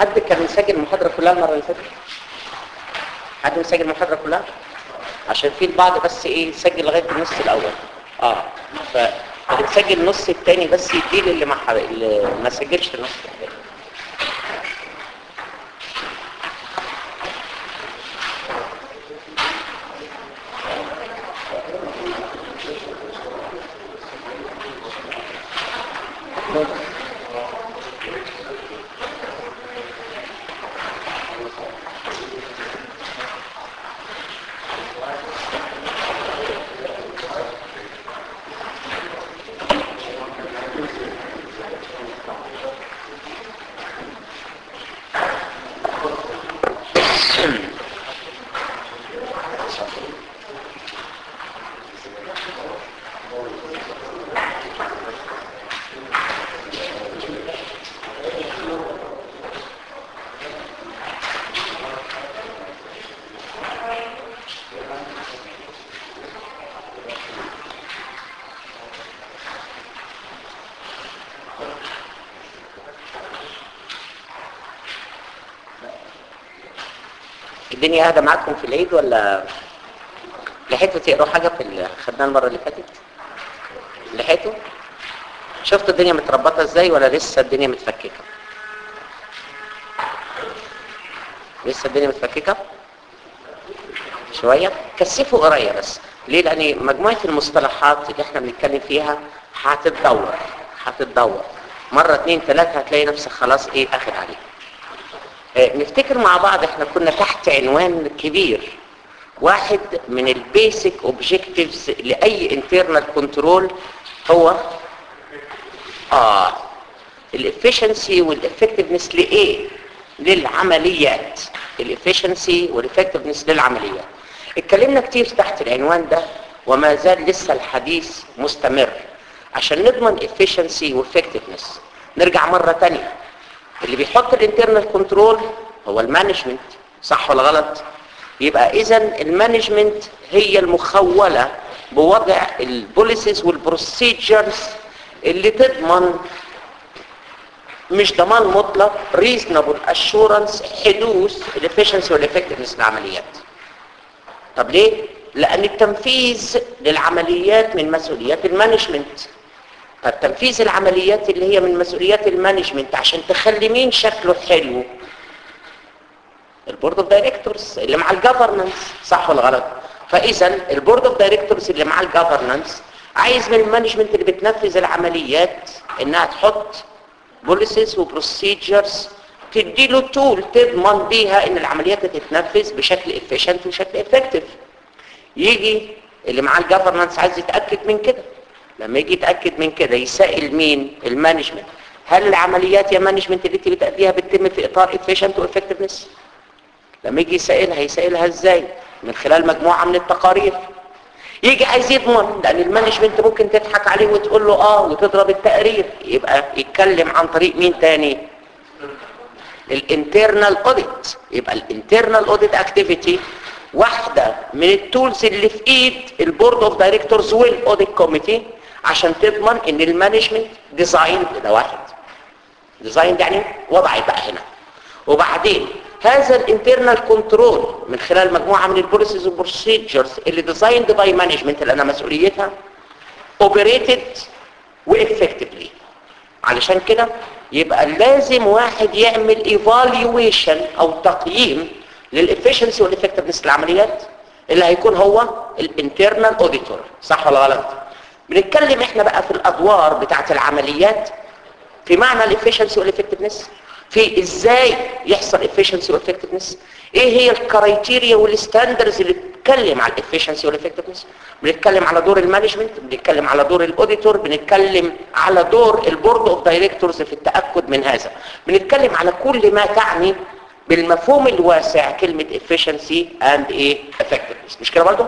حد كان مسجل المحاضرة كلها المرة اللي فاتت حد مسجل المحاضرة كلها عشان في البعض بس ايه يسجل لغاية النص الاول اه ف اللي مسجل النص التاني بس يديه اللي ما حر... اللي ما سجلش النص التاني الدنيا اهدى معاكم في العيد ولا لحقتوا تقروا حاجه في اللي خدناها المره اللي فاتت لحقتوا شفتوا الدنيا متربطه ازاي ولا لسه الدنيا متفككه لسه الدنيا متفككه شويه كثفوا قرايه بس ليه لان مجموعه المصطلحات اللي احنا بنتكلم فيها هتتدور هتتدور مره اتنين تلاته هتلاقي نفسك خلاص ايه اخد عليه آه، نفتكر مع بعض احنا كنا تحت عنوان كبير واحد من البيسك اوبجكتيفز لاي انترنال كنترول هو اه الافشنسي والافكتفنس لايه للعمليات الافشنسي والافكتفنس للعمليات اتكلمنا كتير تحت العنوان ده وما زال لسه الحديث مستمر عشان نضمن efficiency وeffectiveness نرجع مرة تانية اللي بيحط الانترنال كنترول هو المانجمنت صح ولا غلط يبقى اذا المانجمنت هي المخولة بوضع البوليسيز والبروسيجرز اللي تضمن مش ضمان مطلق reasonable assurance حدوث الافشنسي والافكتفنس للعمليات طب ليه لان التنفيذ للعمليات من مسؤوليات المانجمنت طب تنفيذ العمليات اللي هي من مسؤوليات المانجمنت عشان تخلي مين شكله حلو البورد اوف دايركتورز اللي مع الجفرنانس صح ولا غلط فاذا البورد اوف دايركتورز اللي مع الجفرنانس عايز من المانجمنت اللي بتنفذ العمليات انها تحط بوليسيز وبروسيجرز تديله تول تضمن بيها ان العمليات تتنفذ بشكل افيشنت وشكل افكتيف يجي اللي معاه الجفرنانس عايز يتاكد من كده لما يجي يتاكد من كده يسائل مين المانجمنت هل العمليات يا مانجمنت اللي انت بتأديها بتتم في اطار افيشنت وافكتفنس لما يجي يسائلها يسائلها ازاي من خلال مجموعه من التقارير يجي عايز يضمن لان المانجمنت ممكن تضحك عليه وتقول له اه وتضرب التقرير يبقى يتكلم عن طريق مين تاني الانترنال اوديت يبقى الانترنال اوديت اكتيفيتي واحدة من التولز اللي في ايد البورد اوف دايركتورز والاوديت كوميتي عشان تضمن ان المانجمنت ديزاين ده واحد ديزاين يعني وضعي بقى هنا وبعدين هذا الانترنال كنترول من خلال مجموعه من البوليسيز والبروسيجرز اللي ديزايند باي مانجمنت اللي انا مسؤوليتها اوبريتد وافكتفلي علشان كده يبقى لازم واحد يعمل ايفالويشن او تقييم للافشنسي والافكتفنس العمليات اللي هيكون هو الانترنال اوديتور صح ولا غلط بنتكلم احنا بقى في الادوار بتاعه العمليات في معنى الافشنسي والافكتفنس في ازاي يحصل efficiency وeffectiveness ايه هي الكرايتيريا والستاندرز اللي بتتكلم على الافشنسي والeffectiveness بنتكلم على دور المانجمنت بنتكلم على دور الاوديتور بنتكلم على دور البورد اوف دايركتورز في التاكد من هذا بنتكلم على كل ما تعني بالمفهوم الواسع كلمه efficiency and ايه effectiveness مش كده برضه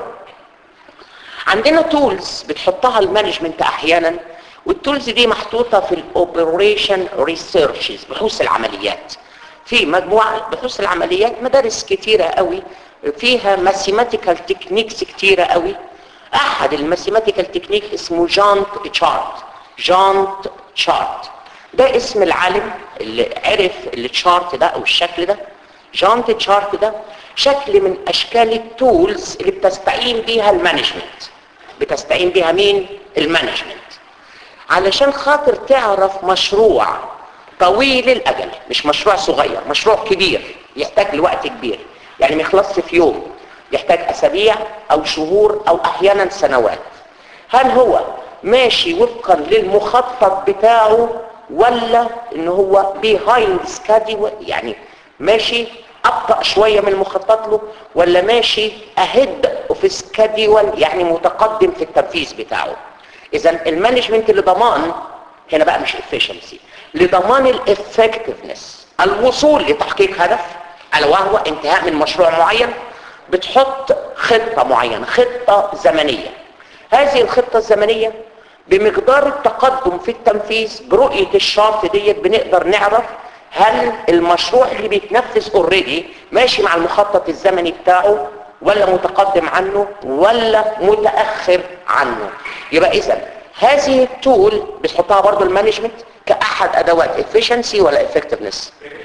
عندنا تولز بتحطها المانجمنت احيانا والتولز دي محطوطة في الاوبريشن ريسيرشز بحوث العمليات في مجموعة بحوث العمليات مدارس كتيرة قوي فيها ماثيماتيكال تكنيكس كتيرة قوي احد الماثيماتيكال تكنيك اسمه جانت تشارت جانت تشارت ده اسم العالم اللي عرف التشارت ده او الشكل ده جانت تشارت ده شكل من اشكال التولز اللي بتستعين بيها المانجمنت بتستعين بيها مين المانجمنت علشان خاطر تعرف مشروع طويل الاجل مش مشروع صغير مشروع كبير يحتاج لوقت كبير يعني ما يخلصش في يوم يحتاج اسابيع او شهور او احيانا سنوات هل هو ماشي وفقا للمخطط بتاعه ولا ان هو بيهايند سكادول يعني ماشي ابطا شويه من المخطط له ولا ماشي اهيد اوف سكادول يعني متقدم في التنفيذ بتاعه اذا المانجمنت اللي ضمان هنا بقى مش efficiency لضمان الافكتفنس الوصول لتحقيق هدف الا وهو انتهاء من مشروع معين بتحط خطه معينه خطه زمنيه هذه الخطه الزمنيه بمقدار التقدم في التنفيذ برؤيه الشرط ديت بنقدر نعرف هل المشروع اللي بيتنفذ اوريدي ماشي مع المخطط الزمني بتاعه ولا متقدم عنه ولا متاخر عنه يبقى اذا هذه التول بتحطها برضو المانجمنت كاحد ادوات efficiency ولا effectiveness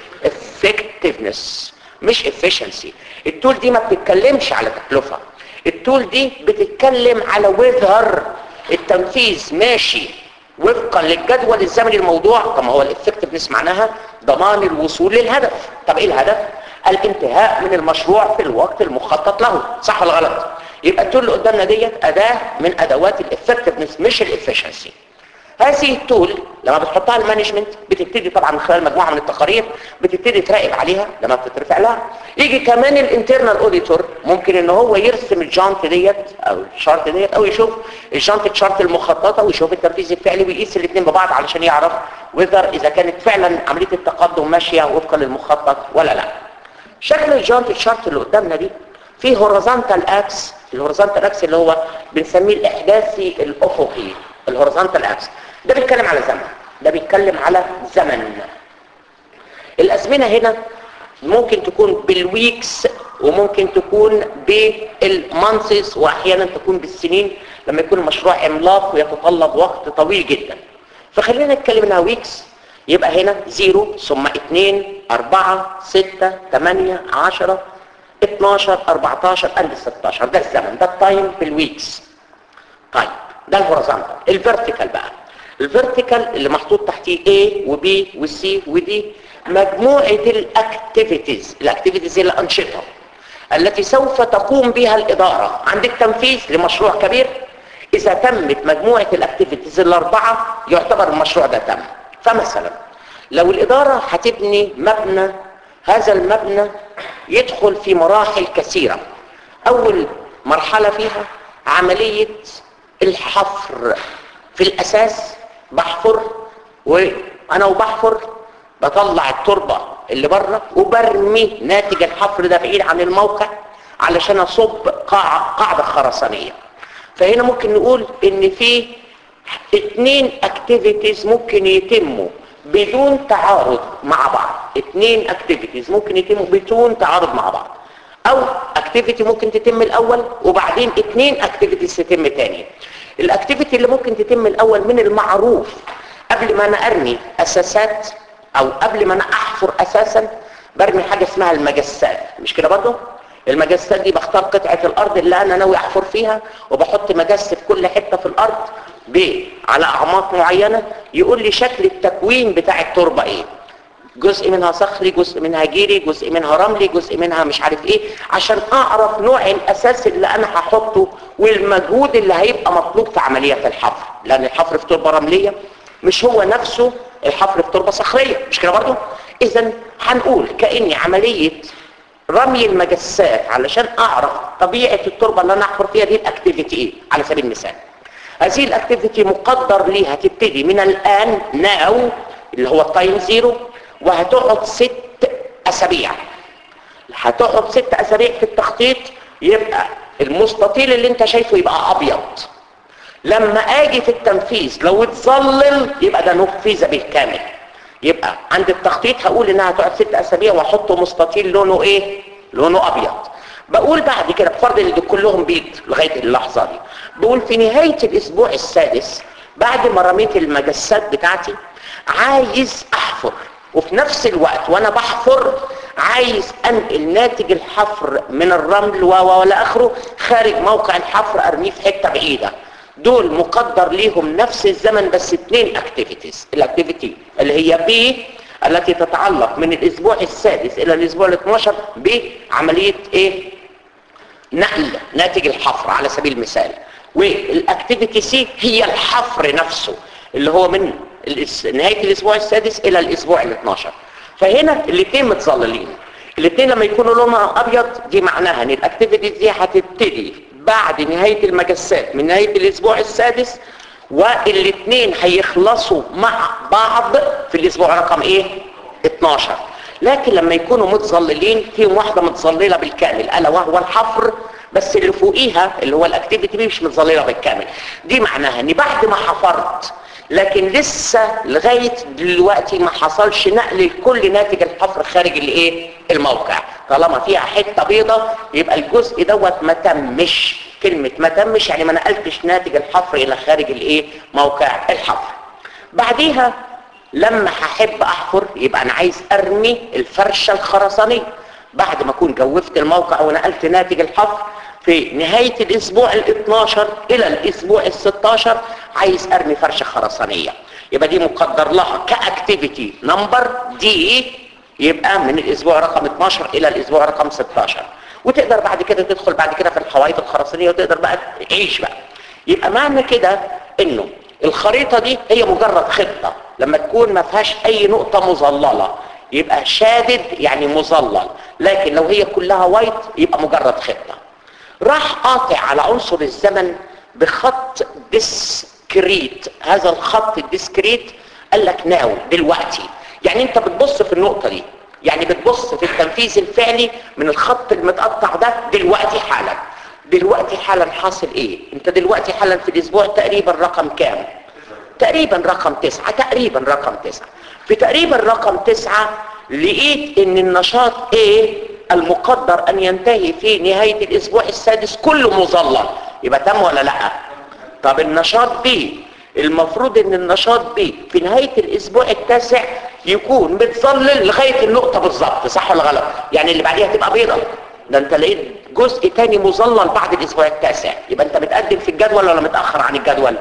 effectiveness مش efficiency التول دي ما بتتكلمش على تكلفه التول دي بتتكلم على whether التنفيذ ماشي وفقا للجدول الزمني الموضوع طب ما هو الافكتفنس معناها ضمان الوصول للهدف طب ايه الهدف الانتهاء من المشروع في الوقت المخطط له صح ولا غلط يبقى التول اللي قدامنا ديت اداه من ادوات الافكتفنس مش الافشنسي هذه التول لما بتحطها المانجمنت بتبتدي طبعا من خلال مجموعه من التقارير بتبتدي تراقب عليها لما بتترفع لها يجي كمان الانترنال اوديتور ممكن ان هو يرسم الجانت ديت او الشارت ديت او يشوف الجانت تشارت المخططه ويشوف التنفيذ الفعلي ويقيس الاثنين ببعض علشان يعرف وذر اذا كانت فعلا عمليه التقدم ماشيه وفقا للمخطط ولا لا شكل الجانت تشارت اللي قدامنا دي فيه هوريزونتال اكس الهوريزونتال اكس اللي هو بنسميه الاحداثي الافقي الهوريزونتال اكس ده بيتكلم على زمن ده بيتكلم على زمن الازمنه هنا ممكن تكون بالويكس وممكن تكون بالمانسز واحيانا تكون بالسنين لما يكون المشروع عملاق ويتطلب وقت طويل جدا فخلينا نتكلم انها ويكس يبقى هنا 0 ثم 2 4 6 8 10 12 14 قبل 16 ده الزمن ده التايم بالويكس طيب ده الهوريزونتال الفيرتيكال بقى الفيرتيكال اللي محطوط تحتيه A و B و C و D مجموعة الاكتيفيتيز الاكتيفيتيز الانشطة التي سوف تقوم بها الادارة عند التنفيذ لمشروع كبير اذا تمت مجموعة الاكتيفيتيز الاربعة يعتبر المشروع ده تم فمثلا لو الادارة هتبني مبنى هذا المبنى يدخل في مراحل كثيرة اول مرحلة فيها عملية الحفر في الاساس بحفر وانا وبحفر بطلع التربة اللي بره وبرمي ناتج الحفر ده بعيد عن الموقع علشان اصب قاع قاعدة خرسانية فهنا ممكن نقول ان في اتنين اكتيفيتيز ممكن يتموا بدون تعارض مع بعض اتنين اكتيفيتيز ممكن يتموا بدون تعارض مع بعض او اكتيفيتي ممكن تتم الاول وبعدين اتنين اكتيفيتيز تتم تاني الاكتيفيتي اللي ممكن تتم الاول من المعروف قبل ما انا ارمي اساسات او قبل ما انا احفر اساسا برمي حاجه اسمها المجسات مش كده برضه المجسات دي بختار قطعه الارض اللي انا ناوي احفر فيها وبحط مجس في كل حته في الارض ب على اعماق معينه يقول لي شكل التكوين بتاع التربه ايه جزء منها صخري جزء منها جيري جزء منها رملي جزء منها مش عارف ايه عشان اعرف نوع الاساس اللي انا هحطه والمجهود اللي هيبقى مطلوب في عملية الحفر لان الحفر في تربة رملية مش هو نفسه الحفر في تربة صخرية مش كده برضه اذا هنقول كأني عملية رمي المجسات علشان اعرف طبيعة التربة اللي انا احفر فيها دي الاكتيفيتي ايه على سبيل المثال هذه الاكتيفيتي مقدر ليها تبتدي من الان ناو اللي هو التايم زيرو وهتقعد ست اسابيع هتقعد ست اسابيع في التخطيط يبقى المستطيل اللي انت شايفه يبقى ابيض لما اجي في التنفيذ لو اتظلل يبقى ده نفذ بالكامل يبقى عند التخطيط هقول انها هتقعد ست اسابيع واحط مستطيل لونه ايه لونه ابيض بقول بعد كده بفرض ان كلهم بيض لغايه اللحظه دي بقول في نهايه الاسبوع السادس بعد ما رميت المجسات بتاعتي عايز احفر وفي نفس الوقت وانا بحفر عايز انقل ناتج الحفر من الرمل و ولا اخره خارج موقع الحفر ارميه في حته بعيده دول مقدر ليهم نفس الزمن بس اثنين اكتيفيتيز الاكتيفيتي اللي هي بي التي تتعلق من الاسبوع السادس الى الاسبوع ال 12 بعمليه ايه نقل ناتج الحفر على سبيل المثال والاكتيفيتي سي هي الحفر نفسه اللي هو من الإس... نهايه الاسبوع السادس الى الاسبوع ال 12 فهنا الاثنين متظللين الاثنين لما يكونوا لونها ابيض دي معناها ان الاكتيفيتي دي هتبتدي بعد نهايه المجسات من نهايه الاسبوع السادس والاثنين هيخلصوا مع بعض في الاسبوع رقم ايه 12 لكن لما يكونوا متظللين فيهم واحده متظلله بالكامل الا وهو الحفر بس اللي فوقيها اللي هو الاكتيفيتي دي مش متظلله بالكامل دي معناها ان بعد ما حفرت لكن لسه لغايه دلوقتي ما حصلش نقل لكل ناتج الحفر خارج الايه الموقع طالما فيها حته بيضه يبقى الجزء دوت ما تمش كلمه ما تمش يعني ما نقلتش ناتج الحفر الى خارج الايه موقع الحفر بعديها لما هحب احفر يبقى انا عايز ارمي الفرشه الخرسانيه بعد ما اكون جوفت الموقع ونقلت ناتج الحفر في نهاية الاسبوع ال 12 الى الاسبوع ال 16 عايز ارمي فرشة خرسانية يبقى دي مقدر لها كاكتيفيتي نمبر دي يبقى من الاسبوع رقم 12 الى الاسبوع رقم 16 وتقدر بعد كده تدخل بعد كده في الحوائط الخرسانية وتقدر بقى تعيش بقى يبقى معنى كده انه الخريطة دي هي مجرد خطة لما تكون ما فيهاش اي نقطة مظللة يبقى شادد يعني مظلل لكن لو هي كلها وايت يبقى مجرد خطة راح قاطع على عنصر الزمن بخط ديسكريت هذا الخط الديسكريت قال لك ناو دلوقتي يعني انت بتبص في النقطة دي يعني بتبص في التنفيذ الفعلي من الخط المتقطع ده دلوقتي حالا دلوقتي حالا حاصل ايه انت دلوقتي حالا في الاسبوع تقريبا رقم كام تقريبا رقم تسعة تقريبا رقم تسعة في تقريبا رقم تسعة لقيت ان النشاط ايه المقدر ان ينتهي في نهاية الاسبوع السادس كله مظلل يبقى تم ولا لا طب النشاط بي المفروض ان النشاط بي في نهاية الاسبوع التاسع يكون متظلل لغاية النقطة بالظبط صح ولا غلط يعني اللي بعديها تبقى بيضة ده انت لقيت جزء تاني مظلل بعد الاسبوع التاسع يبقى انت متقدم في الجدول ولا متأخر عن الجدول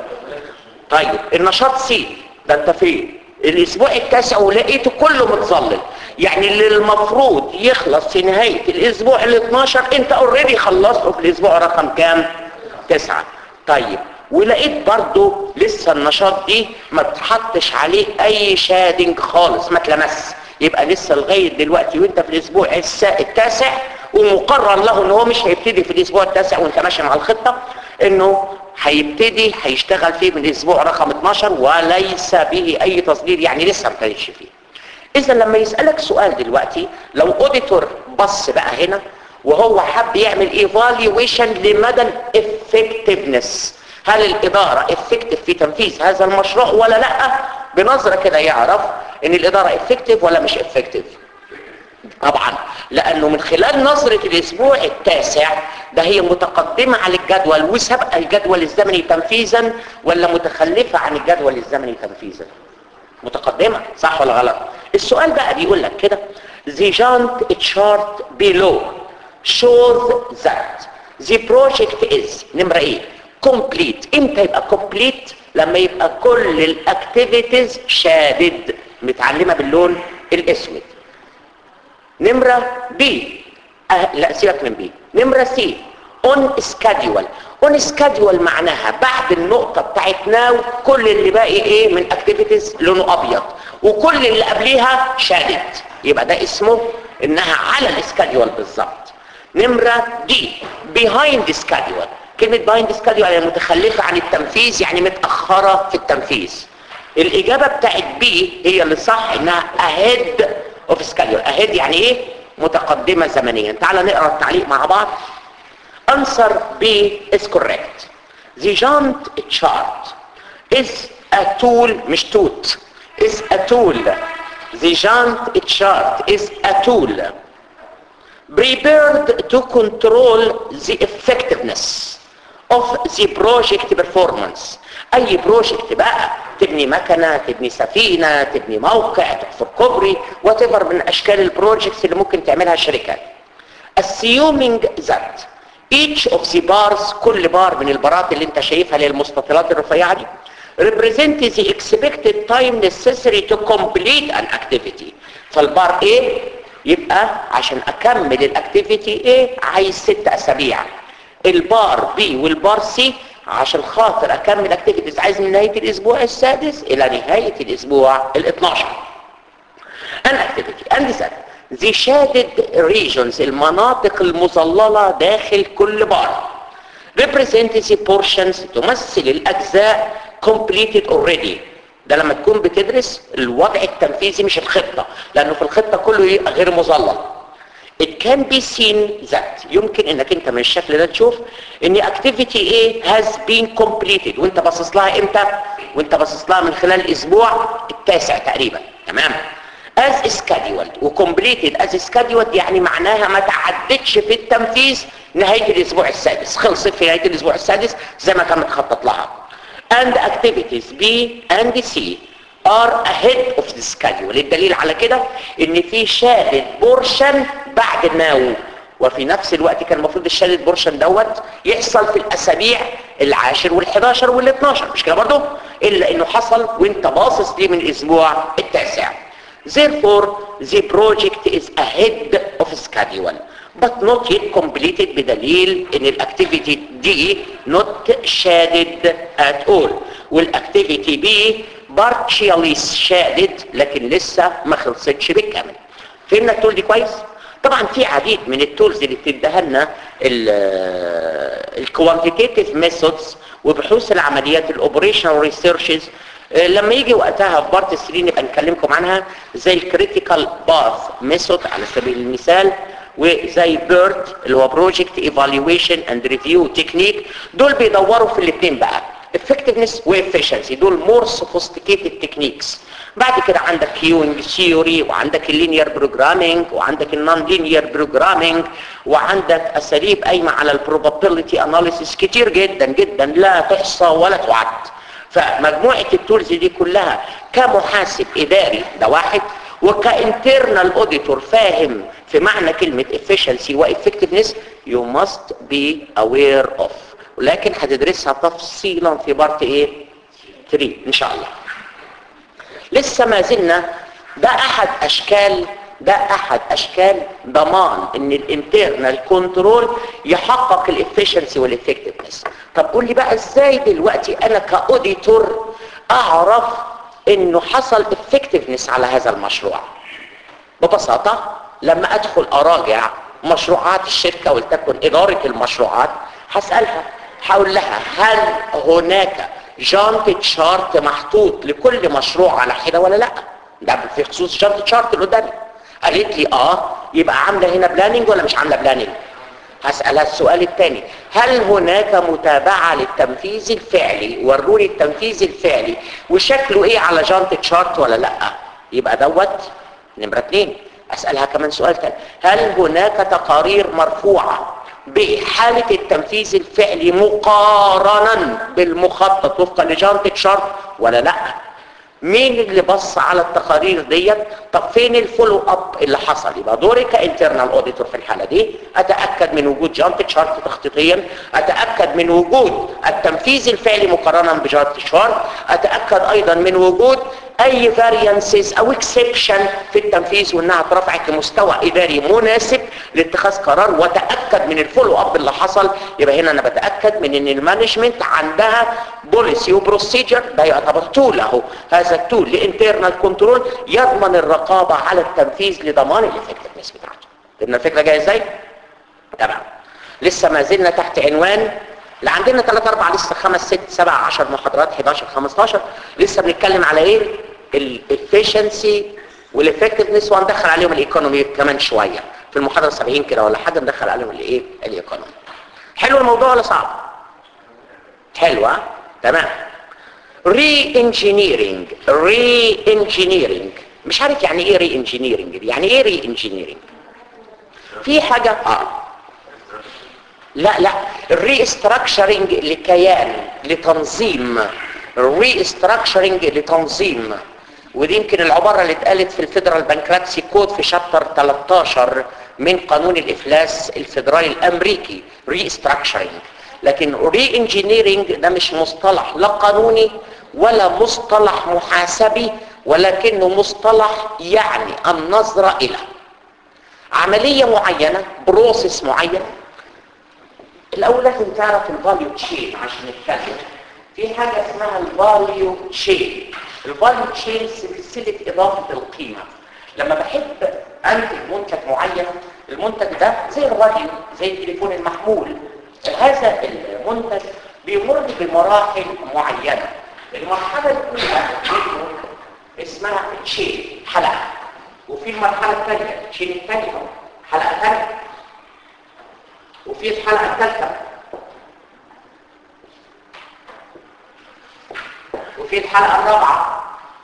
طيب النشاط سي ده انت فين الاسبوع التاسع ولقيته كله متظلل يعني اللي المفروض يخلص في نهاية الاسبوع ال 12 انت اوريدي خلصته في الاسبوع رقم كام تسعة طيب ولقيت برضو لسه النشاط دي ما تحطش عليه اي شادنج خالص ما تلمس يبقى لسه لغاية دلوقتي وانت في الاسبوع التاسع ومقرر له ان هو مش هيبتدي في الاسبوع التاسع وانت ماشي مع الخطة انه هيبتدي هيشتغل فيه من الاسبوع رقم 12 وليس به اي تصدير يعني لسه ما ابتديش فيه اذا لما يسالك سؤال دلوقتي لو اوديتور بص بقى هنا وهو حب يعمل ايفالويشن لمدى الافكتفنس هل الاداره افكتيف في تنفيذ هذا المشروع ولا لا بنظره كده يعرف ان الاداره افكتيف ولا مش افكتيف طبعا لانه من خلال نظرة الاسبوع التاسع ده هي متقدمة على الجدول وسبق الجدول الزمني تنفيذا ولا متخلفة عن الجدول الزمني تنفيذا متقدمة صح ولا غلط السؤال بقى بيقول لك كده the Gantt chart below shows that the project is نمرة ايه complete امتى يبقى complete لما يبقى كل الاكتيفيتيز شادد متعلمة باللون الاسود نمرة بي أه لا سيبك من بي نمرة سي اون سكادول اون سكادول معناها بعد النقطة بتاعت ناو كل اللي باقي ايه من اكتيفيتيز لونه ابيض وكل اللي قبليها شادد يبقى ده اسمه انها على السكادول بالظبط نمرة دي behind سكادول كلمة behind سكادول يعني متخلفة عن التنفيذ يعني متأخرة في التنفيذ الإجابة بتاعت بي هي اللي صح إنها ahead of schedule ahead يعني إيه؟ متقدمة زمنيا تعال نقرأ التعليق مع بعض answer B is correct the Gantt chart is a tool مش توت is a tool the Gantt chart is a tool prepared to control the effectiveness of the project performance اي بروجكت بقى تبني مكنه تبني سفينه تبني موقع تحفر كوبري وات من اشكال البروجكتس اللي ممكن تعملها الشركات assuming that each of the bars كل بار من البارات اللي انت شايفها للمستطيلات الرفيعه دي represent the expected time necessary to complete an activity فالبار A يبقى عشان اكمل الاكتيفيتي A عايز ست اسابيع البار B والبار C عشان خاطر اكمل اكتيفيتيز عايز من نهايه الاسبوع السادس الى نهايه الاسبوع ال 12 an activity and that the shaded regions المناطق المظللة داخل كل بار represent the portions تمثل الأجزاء completed already ده لما تكون بتدرس الوضع التنفيذي مش الخطة لأنه في الخطة كله غير مظلل it can be seen that يمكن انك انت من الشكل ده تشوف ان activity A has been completed وانت باصص لها امتى وانت باصص لها من خلال الاسبوع التاسع تقريبا تمام as scheduled وcompleted as scheduled يعني معناها ما تعدتش في التنفيذ نهاية الاسبوع السادس خلصت في نهاية الاسبوع السادس زي ما كان متخطط لها and activities B and C are ahead of the schedule الدليل على كده ان في شادد بورشن بعد الناو وفي نفس الوقت كان المفروض الشادد بورشن دوت يحصل في الاسابيع العاشر وال11 وال12 مش كده برضه الا انه حصل وانت باصص ليه من الاسبوع التاسع Therefore, the project is ahead of schedule, but not yet completed بدليل ان الاكتيفيتي دي not shaded at all. والاكتيفيتي بي partially shaded لكن لسه ما خلصتش بالكامل. فهمنا التول دي كويس؟ طبعا في عديد من التولز اللي بتديها لنا الكوانتيتيف ميثودز وبحوث العمليات الاوبريشنال ريسيرشز لما يجي وقتها في بارت 3 نبقى نكلمكم عنها زي الكريتيكال باث ميثود على سبيل المثال وزي بيرت اللي هو بروجكت ايفالويشن اند ريفيو تكنيك دول بيدوروا في الاثنين بقى effectiveness وefficiency دول مور sophisticated تكنيكس بعد كده عندك كيوينج ثيوري وعندك اللينير بروجرامينج وعندك النون لينير بروجرامينج وعندك اساليب قايمه على البروبابيلتي اناليسيس كتير جدا جدا لا تحصى ولا تعد فمجموعة التولز دي كلها كمحاسب إداري ده واحد وكانترنال اوديتور فاهم في معنى كلمة efficiency و effectiveness you must be aware of ولكن هتدرسها تفصيلا في بارت ايه 3 ان شاء الله لسه ما زلنا ده احد اشكال ده احد اشكال ضمان ان الانترنال كنترول يحقق الافشنسي والافكتفنس طب قول لي بقى ازاي دلوقتي انا كاوديتور اعرف انه حصل افكتفنس على هذا المشروع ببساطه لما ادخل اراجع مشروعات الشركه ولتكن اداره المشروعات هسالها هقول لها هل هناك جانت شارت محطوط لكل مشروع على حده ولا لا ده في خصوص جانت شارت اللي قدامي قالت لي اه يبقى عامله هنا بلاننج ولا مش عامله بلاننج هسألها السؤال الثاني هل هناك متابعة للتنفيذ الفعلي وروني التنفيذ الفعلي وشكله ايه على جانت شارت ولا لا يبقى دوت نمرة اثنين اسألها كمان سؤال ثاني هل هناك تقارير مرفوعة بحالة التنفيذ الفعلي مقارنا بالمخطط وفقا لجانت شارت ولا لا مين اللي بص على التقارير ديت طب فين الفولو اب اللي حصل يبقى دوري كانترنال اوديتور في الحاله دي اتاكد من وجود جانت تشارت تخطيطيا اتاكد من وجود التنفيذ الفعلي مقارنه بجانت شارت اتاكد ايضا من وجود اي فاريانسز او اكسبشن في التنفيذ وانها اترفعت لمستوى اداري مناسب لاتخاذ قرار واتاكد من الفولو اب اللي حصل يبقى هنا انا بتاكد من ان المانجمنت عندها بوليسي وبروسيجر ده يعتبر تول اهو هذا التول لانترنال كنترول يضمن الرقابه على التنفيذ لضمان الافكتفنس بتاعته فهمنا الفكره جايه ازاي تمام لسه ما زلنا تحت عنوان لا عندنا 3 4 لسه 5 6 7 10 محاضرات 11 15 لسه بنتكلم على ايه الافشنسي والافكتفنس وهندخل عليهم الايكونومي كمان شويه في المحاضره 70 كده ولا حاجه ندخل عليهم الايه الايكونومي حلو الموضوع ولا صعب حلوه تمام ري انجينيرنج ري انجينيرنج مش عارف يعني ايه ري انجينيرنج يعني ايه ري انجينيرنج في حاجه اه لا لا الري استراكشرنج لكيان لتنظيم ريستراكشرنج لتنظيم ودي يمكن العبارة اللي اتقالت في الفيدرال بانكراتسي كود في شابتر 13 من قانون الإفلاس الفيدرالي الأمريكي ريستراكشرنج لكن ري انجينيرنج ده مش مصطلح لا قانوني ولا مصطلح محاسبي ولكنه مصطلح يعني النظرة إلى عملية معينة بروسيس معين الأول لازم تعرف الفاليو تشين عشان نتكلم في حاجة اسمها الفاليو تشين الفاليو تشين سلسلة إضافة القيمة لما بحب أنتج منتج معين المنتج ده زي الراديو زي التليفون المحمول هذا المنتج بيمر بمراحل معينة المرحلة الأولى منه اسمها تشين حلقة وفي المرحلة الثانية تشين الثانية حلقة ثانية وفي الحلقة الثالثة وفي الحلقة الرابعة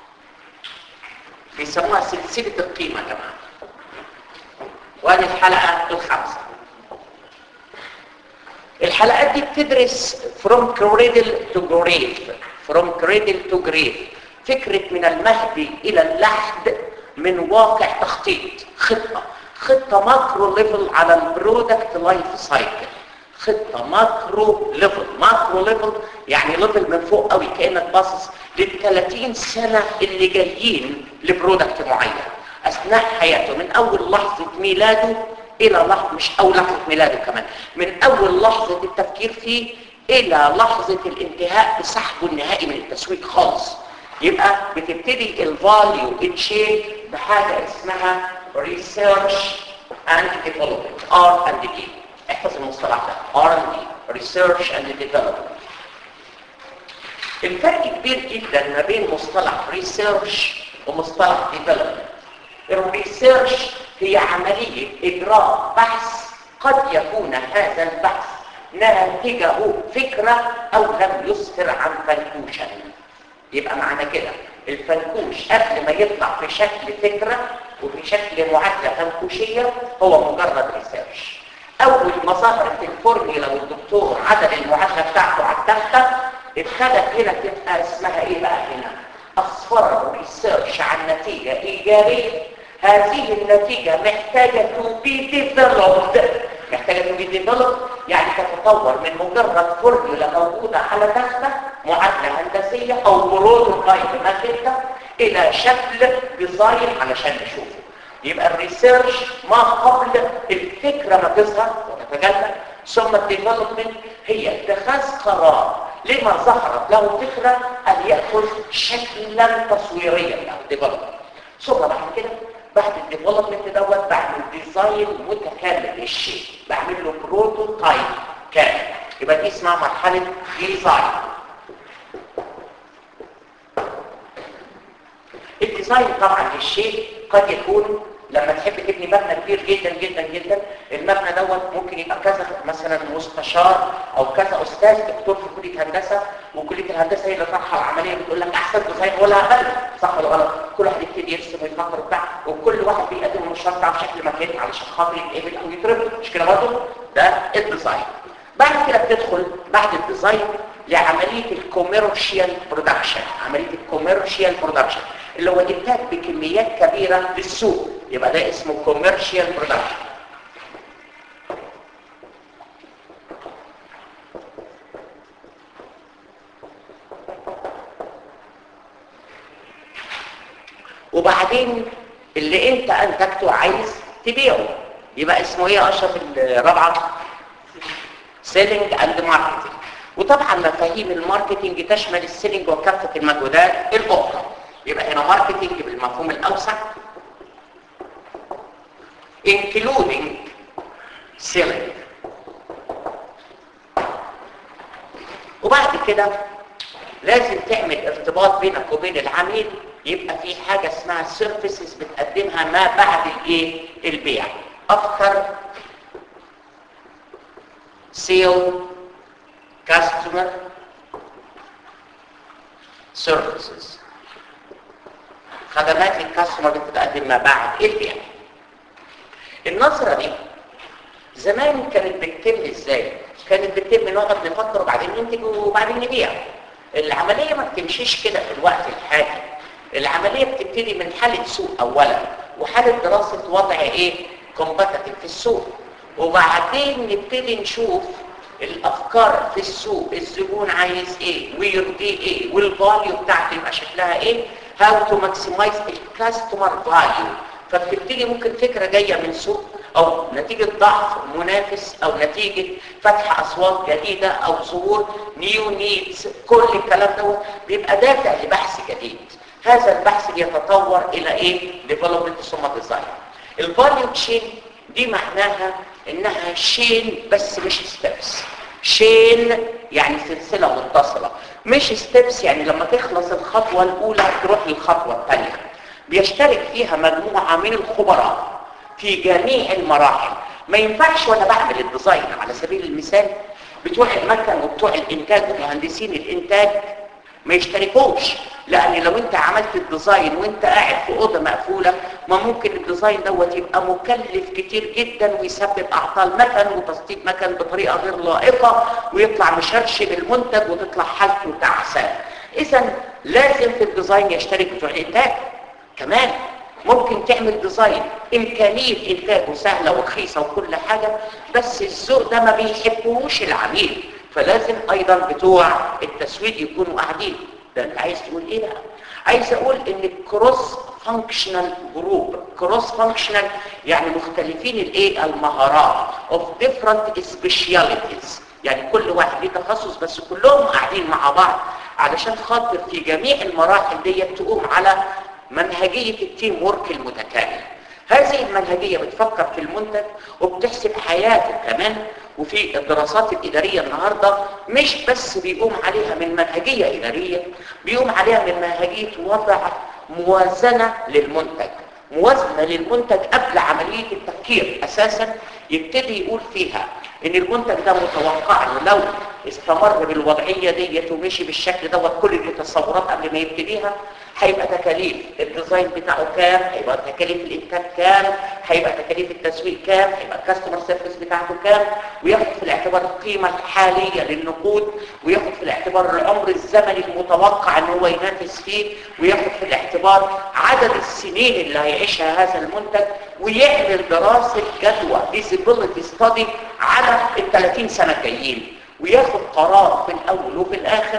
بيسموها سلسلة القيمة يا جماعة وهذه الحلقة الخامسة الحلقات دي بتدرس from cradle to grave from cradle to grave فكرة من المهد إلى اللحد من واقع تخطيط خطة خطة ماكرو ليفل على البرودكت لايف سايكل خطة ماكرو ليفل ماكرو ليفل يعني ليفل من فوق قوي كأنك باصص لل 30 سنة اللي جايين لبرودكت معين أثناء حياته من أول لحظة ميلاده إلى لحظة مش أول لحظة ميلاده كمان من أول لحظة التفكير فيه إلى لحظة الانتهاء بسحبه النهائي من التسويق خالص يبقى بتبتدي الفاليو تشين بحاجة اسمها research and development R and D احفظ المصطلح ده R and D research and development الفرق كبير جدا ما بين مصطلح research ومصطلح development الريسيرش هي عملية إجراء بحث قد يكون هذا البحث ناتجه فكرة أو لم يسفر عن فنكوشا يبقى معنى كده الفنكوش قبل ما يطلع في شكل فكرة وفي شكل معادلة فنكوشية هو مجرد ريسيرش أول ما ظهرت الفورميلا والدكتور عدد المعادلة بتاعته على التختة ابتدت هنا تبقى اسمها ايه بقى هنا؟ أصفر الريسيرش عن نتيجة إيجابية هذه النتيجة محتاجة to be developed محتاجة to be developed يعني تتطور من مجرد فورمولا موجودة على تختة معادلة هندسية أو بروتوتايب ماكينة إلى شكل ديزاين علشان نشوفه يبقى الريسيرش ما قبل الفكرة ما تظهر وتتجلى ثم الديفلوبمنت هي اتخاذ قرار لما ظهرت له فكرة أن يأخذ شكلا تصويريا له ديفلوبمنت ثم بعد كده بعد الديفلوبمنت دوت بعمل ديزاين متكامل للشيء بعمل له بروتوتايب كامل يبقى دي اسمها مرحلة ديزاين الديزاين طبعا للشيء قد يكون لما تحب تبني مبنى كبير جدا جدا جدا المبنى دوت ممكن يبقى كذا مثلا مستشار او كذا استاذ دكتور في كليه هندسه وكليه الهندسه هي اللي طرحها العمليه بتقول لك احسن ديزاين ولا اقل صح ولا غلط كل واحد يبتدي يرسم ويفكر بتاع وكل واحد بيقدم المشروع بتاعه بشكل مكاني علشان خاطر يتقبل او يتربط مش كده برضه ده الديزاين بعد كده بتدخل بعد الديزاين لعمليه الكوميرشال برودكشن عمليه الكوميرشال برودكشن اللي هو انتاج بكميات كبيره للسوق يبقى ده اسمه كوميرشال برودكشن وبعدين اللي انت انتجته عايز تبيعه يبقى اسمه ايه يا اشرف الرابعه سيلينج اند ماركتنج وطبعا مفاهيم الماركتنج تشمل السيلينج وكافه المجهودات الاخرى يبقى هنا ماركتنج بالمفهوم الاوسع including selling وبعد كده لازم تعمل ارتباط بينك وبين العميل يبقى في حاجة اسمها سيرفيسز بتقدمها ما بعد الايه البيع افتر سيل كاستمر سيرفيسز خدمات الكاستمر بتتقدم ما بعد البيع النظرة دي زمان كانت بتتم ازاي كانت بتتم نقعد نفكر وبعدين ننتج وبعدين نبيع العملية ما بتمشيش كده في الوقت الحالي العملية بتبتدي من حالة سوق اولا وحالة دراسة وضع ايه كومباتيتيف في السوق وبعدين نبتدي نشوف الافكار في السوق الزبون عايز ايه ويرضيه ايه والفاليو بتاعته يبقى شكلها ايه هاو تو ماكسمايز الكاستمر فاليو فبتبتدي ممكن فكره جايه من سوق او نتيجه ضعف منافس او نتيجه فتح اسواق جديده او ظهور نيو نيدز كل الكلام ده بيبقى دافع لبحث جديد هذا البحث بيتطور الى ايه ديفلوبمنت ثم ديزاين الفاليو تشين دي معناها انها شين بس مش ستيبس شين يعني سلسلة متصلة مش ستيبس يعني لما تخلص الخطوة الاولى تروح للخطوة الثانية بيشترك فيها مجموعة من الخبراء في جميع المراحل ما ينفعش وانا بعمل الديزاين على سبيل المثال بتوع المكن وبتوع الانتاج ومهندسين الانتاج ما يشتركوش لان لو انت عملت الديزاين وانت قاعد في اوضه مقفوله ما ممكن الديزاين دوت يبقى مكلف كتير جدا ويسبب اعطال مكن وتسطيب مكن بطريقه غير لائقه ويطلع مشرشب المنتج وتطلع حالته تعسان اذا لازم في الديزاين يشترك بتوع الانتاج كمان ممكن تعمل ديزاين امكانيه انتاجه سهله ورخيصه وكل حاجه بس الذوق ده ما بيحبوش العميل فلازم ايضا بتوع التسويق يكونوا قاعدين ده انت عايز تقول ايه بقى عايز اقول ان الكروس فانكشنال جروب كروس فانكشنال يعني مختلفين الايه المهارات اوف ديفرنت سبيشاليتيز يعني كل واحد ليه تخصص بس كلهم قاعدين مع بعض علشان خاطر في جميع المراحل دي تقوم على منهجيه التيم وورك المتكامل هذه المنهجيه بتفكر في المنتج وبتحسب حياته كمان وفي الدراسات الإدارية النهاردة مش بس بيقوم عليها من منهجية إدارية بيقوم عليها من منهجية وضع موازنة للمنتج موازنة للمنتج قبل عملية التفكير أساسا يبتدي يقول فيها ان المنتج ده متوقع له لو استمر بالوضعية ديت ومشي بالشكل دوت كل التصورات قبل ما يبتديها هيبقى تكاليف الديزاين بتاعه كام هيبقى تكاليف الانتاج كام هيبقى تكاليف التسويق كام هيبقى الكاستمر سيرفيس بتاعته كام وياخد في الاعتبار القيمة الحالية للنقود وياخد في الاعتبار العمر الزمني المتوقع ان هو ينافس فيه وياخد في الاعتبار عدد السنين اللي هيعيشها هذا المنتج ويعمل دراسة جدوى feasibility study على ال 30 سنة الجايين وياخد قرار في الاول وفي الاخر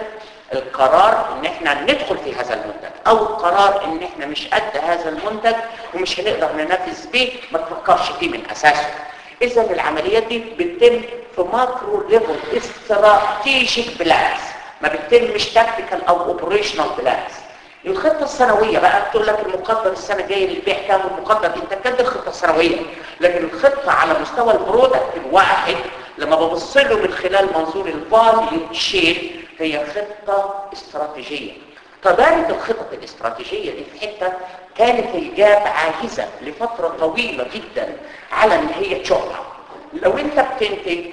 القرار ان احنا ندخل في هذا المنتج او القرار ان احنا مش قد هذا المنتج ومش هنقدر ننافس بيه ما تفكرش فيه من اساسه اذا العمليات دي بتتم في ماكرو ليفل استراتيجيك بلانز ما بتتمش تكتيكال او اوبريشنال بلانز الخطة السنوية بقى بتقول لك المقدر السنة الجاية للبيع كام والمقدر انت كانت الخطة السنوية لكن الخطة على مستوى البرودكت الواحد لما ببص له من خلال منظور الفاليو تشين هي خطة استراتيجية تبارك الخطط الاستراتيجية دي في حتة كانت الجاب عاجزة لفترة طويلة جدا على ان هي تشوفها لو انت بتنتج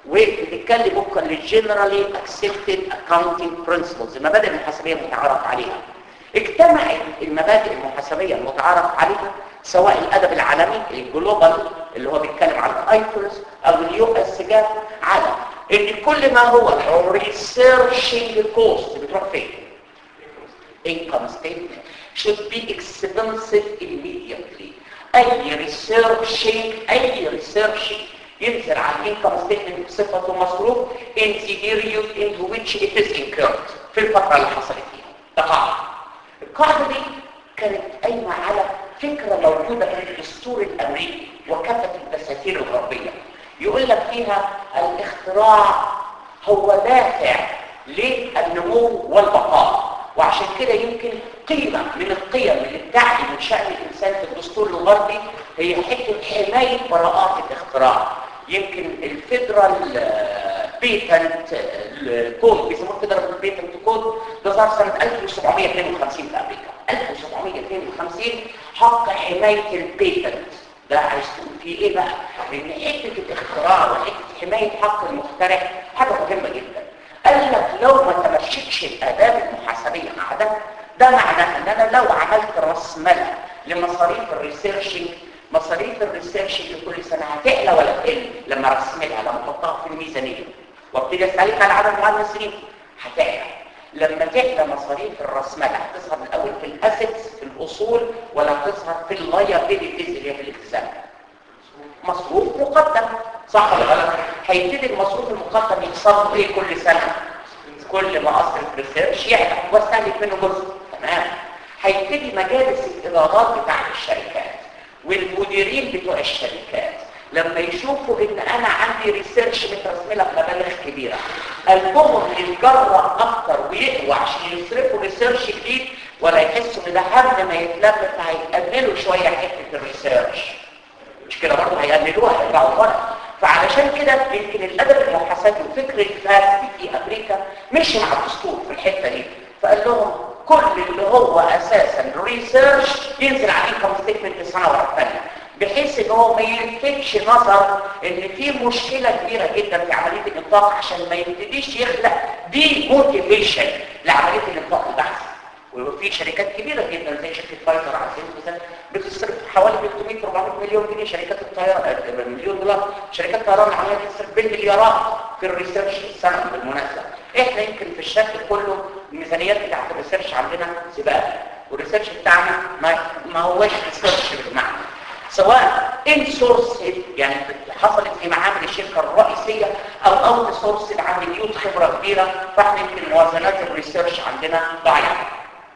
وبتتكلم وفقا للجنرالي اكسبتد اكاونتنج برنسبلز المبادئ المحاسبيه المتعارف عليها اجتمعت المبادئ المحاسبيه المتعارف عليها سواء الادب العالمي الجلوبال اللي هو بيتكلم على الايفرس او اليو اس جاب على ان كل ما هو ريسيرشنج كوست بتروح فين income statement should be expensive immediately اي ريسيرشنج اي ريسيرشنج ينزل على الانكم ستيتمنت بصفته مصروف in the period in which it is incurred في الفتره اللي حصلت فيها ده قاعده القاعده دي كانت قايمه على فكره موجوده في الدستور الامريكي وكافه الدساتير الغربيه يقول لك فيها الاختراع هو دافع للنمو والبقاء وعشان كده يمكن قيمة من القيم اللي بتعني من شأن الإنسان في الدستور الغربي هي حتة حماية براءات الاختراع يمكن الفيدرال بيتنت الكود بيسموه فيدرال بيتنت كود ده ظهر سنة 1752 في أمريكا 1752 حق حماية البيتنت ده عايز تقول فيه ايه بقى؟ لان حته الاختراع وحته حمايه حق المخترع حاجه مهمه جدا. قال لك لو ما تمشيتش الاداب المحاسبيه مع ده ده معناه ان انا لو عملت راس مال لمصاريف الريسيرشنج مصاريف الريسيرشنج كل سنه هتعلى ولا تقل لما راس مالها لما احطها في الميزانيه وابتدي اسالك على عدد المهندسين هتعلى لما تعلى مصاريف الراسمال هتظهر الاول في الاسيتس في الاصول ولا هتظهر في اللايبيليتيز اللي هي في الالتزام مصروف مقدم صح ولا غلط هيبتدي المصروف المقدم يحصل ايه كل سنه كل ما اصرف ريسيرش يعلى واستهلك منه جزء تمام هيبتدي مجالس الادارات بتاع الشركات والمديرين بتوع الشركات لما يشوفوا ان انا عندي ريسيرش مترسمله بمبالغ كبيره قلبهم يتجرأ اكتر ويقوى عشان يصرفوا ريسيرش جديد ولا يحسوا ان ده هم ما يتلم فهيقللوا شويه حته الريسيرش مش كده برضه هيقللوها هيرجعوا ورا فعلشان كده يمكن الادب المحاسبي وفكر الفاسد في امريكا مشي مع الدستور في الحته دي فقال لهم كل اللي هو اساسا ريسيرش ينزل عليه انكم ستيتمنت السنه ورا الثانيه بحيث ان هو ما يلفتش نظر ان في مشكله كبيره جدا في عمليه الانفاق عشان ما يبتديش يخلق دي موتيفيشن لعمليه الانفاق البحثي وفي شركات كبيرة جدا زي شركة فايزر على سبيل المثال بتصرف حوالي 300 400 مليون جنيه شركات الطيران مليون دولار شركات الطيران العالمية بتصرف بالمليارات في الريسيرش السنة بالمناسبة احنا يمكن في الشكل كله الميزانيات بتاعت الريسيرش عندنا سباق والريسيرش بتاعنا ما, ما هوش ريسيرش بالمعنى سواء ان سورس يعني حصلت في معامل الشركه الرئيسيه او اوت سورس عند بيوت خبره كبيره فاحنا يمكن موازنات الريسيرش عندنا ضعيفه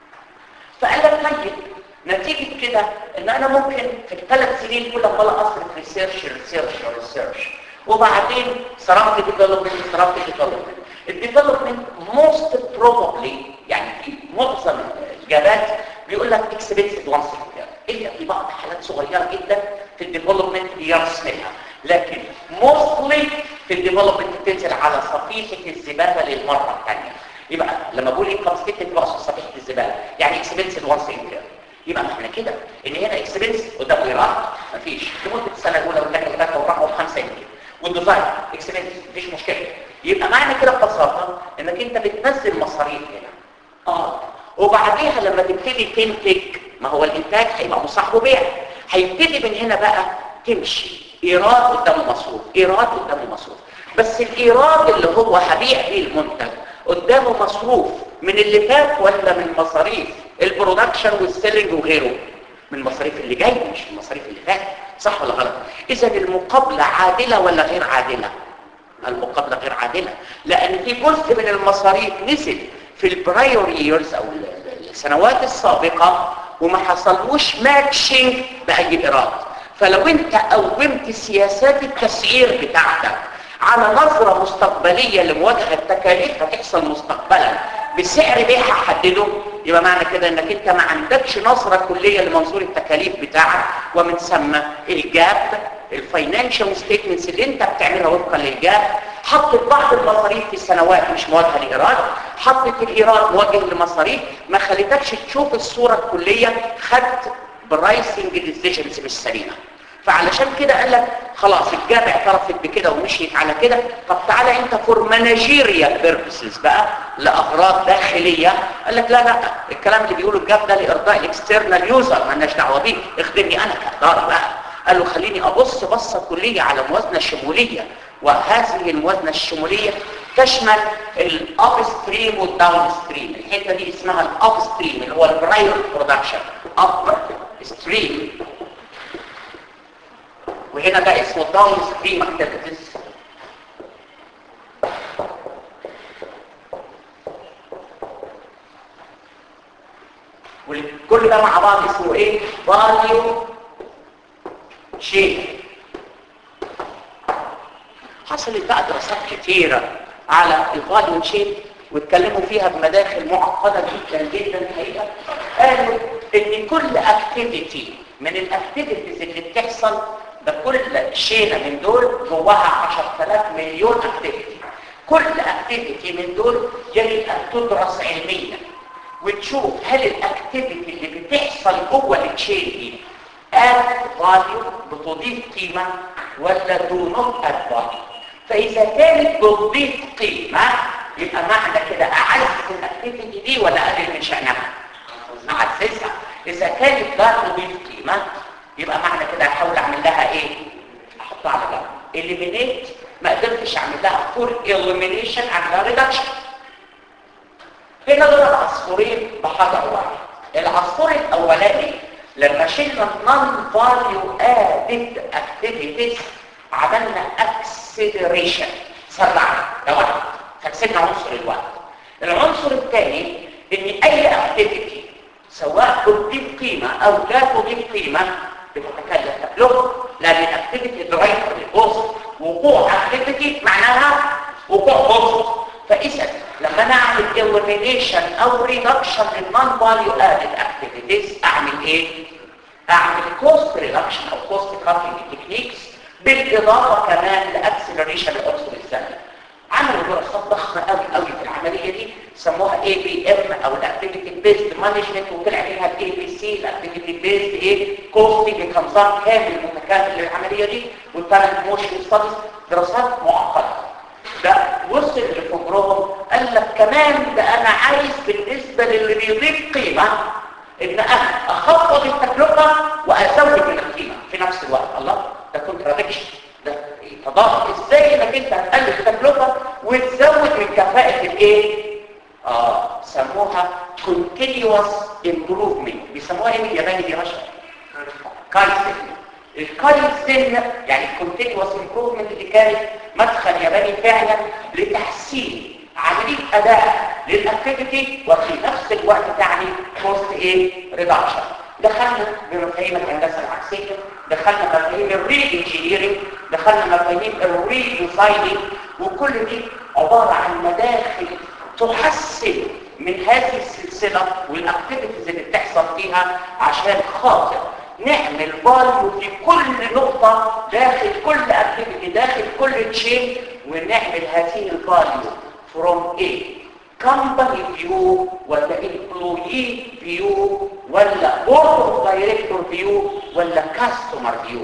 فقال لك طيب نتيجة كده ان انا ممكن في الثلاث سنين كل ما اصرف ريسيرش ريسيرش ريسيرش وبعدين صرفت ديفلوبمنت صرفت ديفلوبمنت الديفلوبمنت موست بروبابلي يعني في معظم الاجابات بيقول لك اكسبنسيف وانس الا في بعض حالات صغيره جدا في الديفلوبمنت بيرسمها لكن موستلي في الديفلوبمنت بتنزل على صفيحه الزباله للمره الثانيه يبقى لما بقول انكم ستيتمنت بقصد صفيحه الزباله يعني اكسبنسيف وانس انكر يبقى معنى كده ان هنا اكسبنس قدام ايراد مفيش لمده السنه الاولى والثانيه والثالثه والرابعه والخامسه يمكن والديزاين اكسبنس مفيش مشكله يبقى معنى كده ببساطه انك انت بتنزل مصاريف هنا اه وبعديها لما تبتدي تنتج ما هو الانتاج هيبقى مصاحبه بيع هيبتدي من هنا بقى تمشي ايراد قدام مصروف ايراد قدام مصروف بس الايراد اللي هو هبيع بيه المنتج قدامه مصروف من اللي فات ولا من مصاريف البرودكشن والسيلينج وغيره من المصاريف اللي جاي مش من المصاريف اللي فات صح ولا غلط اذا المقابله عادله ولا غير عادله المقابله غير عادله لان في جزء من المصاريف نزل في البرايور ييرز او السنوات السابقه وما حصلوش ماتشنج باي ايراد فلو انت قومت سياسات التسعير بتاعتك على نظرة مستقبلية لمواجهة تكاليف هتحصل مستقبلا بسعر بيع هحدده يبقى معنى كده انك انت ما عندكش نظرة كلية لمنظور التكاليف بتاعك ومن ثم الجاب الفاينانشال ستيتمنتس اللي انت بتعملها وفقا للجاب حطت بعض المصاريف في السنوات مش مواجهه لايراد حطت الايراد مواجه لمصاريف ما خلتكش تشوف الصوره الكليه خدت برايسنج ديسيجنز مش سليمه فعلشان كده قال لك خلاص الجاب اعترفت بكده ومشيت على كده طب تعالى انت فور مانجيريال بيربسز بقى لاغراض داخليه قال لك لا لا الكلام اللي بيقوله الجاب ده لارضاء الاكسترنال يوزر مالناش دعوه بيه اخدمني انا كاداره بقى قال له خليني ابص بصه كليه على موازنه شموليه وهذه الموازنه الشموليه تشمل الاب ستريم والداون ستريم الحته دي اسمها الاب ستريم اللي هو البراير برودكشن اب ستريم وهنا ده اسمه داون ستريم اكتيفيتيز وكل ده مع بعض اسمه ايه فاليو شيء حصلت بقى دراسات كتيرة على الفاليو شيب واتكلموا فيها بمداخل معقدة جدا جدا الحقيقة قالوا ان كل اكتيفيتي من الاكتيفيتيز اللي بتحصل ده كل شينة من دول جواها 10000 مليون اكتيفيتي كل اكتيفيتي من دول يجب ان تدرس علميا وتشوف هل الاكتيفيتي اللي بتحصل جوه التشين دي add value بتضيف قيمة ولا do not add value فإذا كانت بتضيف قيمة يبقى معنى كده أعزز الأكتيفيتي دي ولا أقلل من شأنها أعززها إذا كانت لا تضيف قيمة يبقى معنى كده أحاول أعمل لها إيه أحطها على جنب eliminate ما قدرتش أعمل لها full elimination أعمل لها reduction هنا كده دول عصفورين بحجر واحد العصفور الاولاني لما شلنا النون فاليو ادد اكتيفيتيز عملنا اكسلريشن سرعنا ده واحد فكسبنا عنصر الوقت العنصر الثاني ان اي اكتيفيتي سواء تضيف قيمه او لا تضيف قيمه بتتكلم تكلفه لان الاكتيفيتي درايفر للبوست وقوع اكتيفيتي معناها وقوع بوست فاذا لما انا اعمل elimination او reduction للنون فاليو ادد اكتيفيتيز اعمل ايه اعمل كوست ريدكشن او كوست كاتنج تكنيكس بالاضافه كمان لاكسلريشن العنصر الثاني عملوا دراسات ضخمه قوي قوي في العمليه دي سموها اي بي ام او الاكتيفيتي بيزد مانجمنت وطلع فيها الاي بي سي الاكتيفيتي بيزد ايه كوستنج كنظام كامل متكامل للعمليه دي والتالنت موشن ستاديز دراسات معقده ده وصل لفجرهم قال لك كمان ده انا عايز بالنسبه للي بيضيف قيمه ان انا اخفض التكلفه وازود من القيمه في نفس الوقت الله ده كونتراديكشن ده تضاد ازاي انك انت هتقلل التكلفه وتزود من كفاءه الايه اه سموها continuous improvement بيسموها ايه بالياباني دي رشا كايسن الكايسن يعني continuous improvement دي كانت مدخل ياباني فعلا لتحسين عمليه اداء للاكتيفيتي وفي نفس الوقت تعني كوست ايه ريدكشن دخلنا بمفاهيم الهندسه العكسيه دخلنا مفاهيم الري انجينيرنج دخلنا مفاهيم الري ديزايننج وكل دي عباره عن مداخل تحسن من هذه السلسله والاكتيفيتيز اللي بتحصل فيها عشان خاطر نعمل فاليو في كل نقطه داخل كل اكتيفيتي داخل كل تشين ونعمل هذه الفاليو from a company view ولا employee view ولا board of director view ولا customer view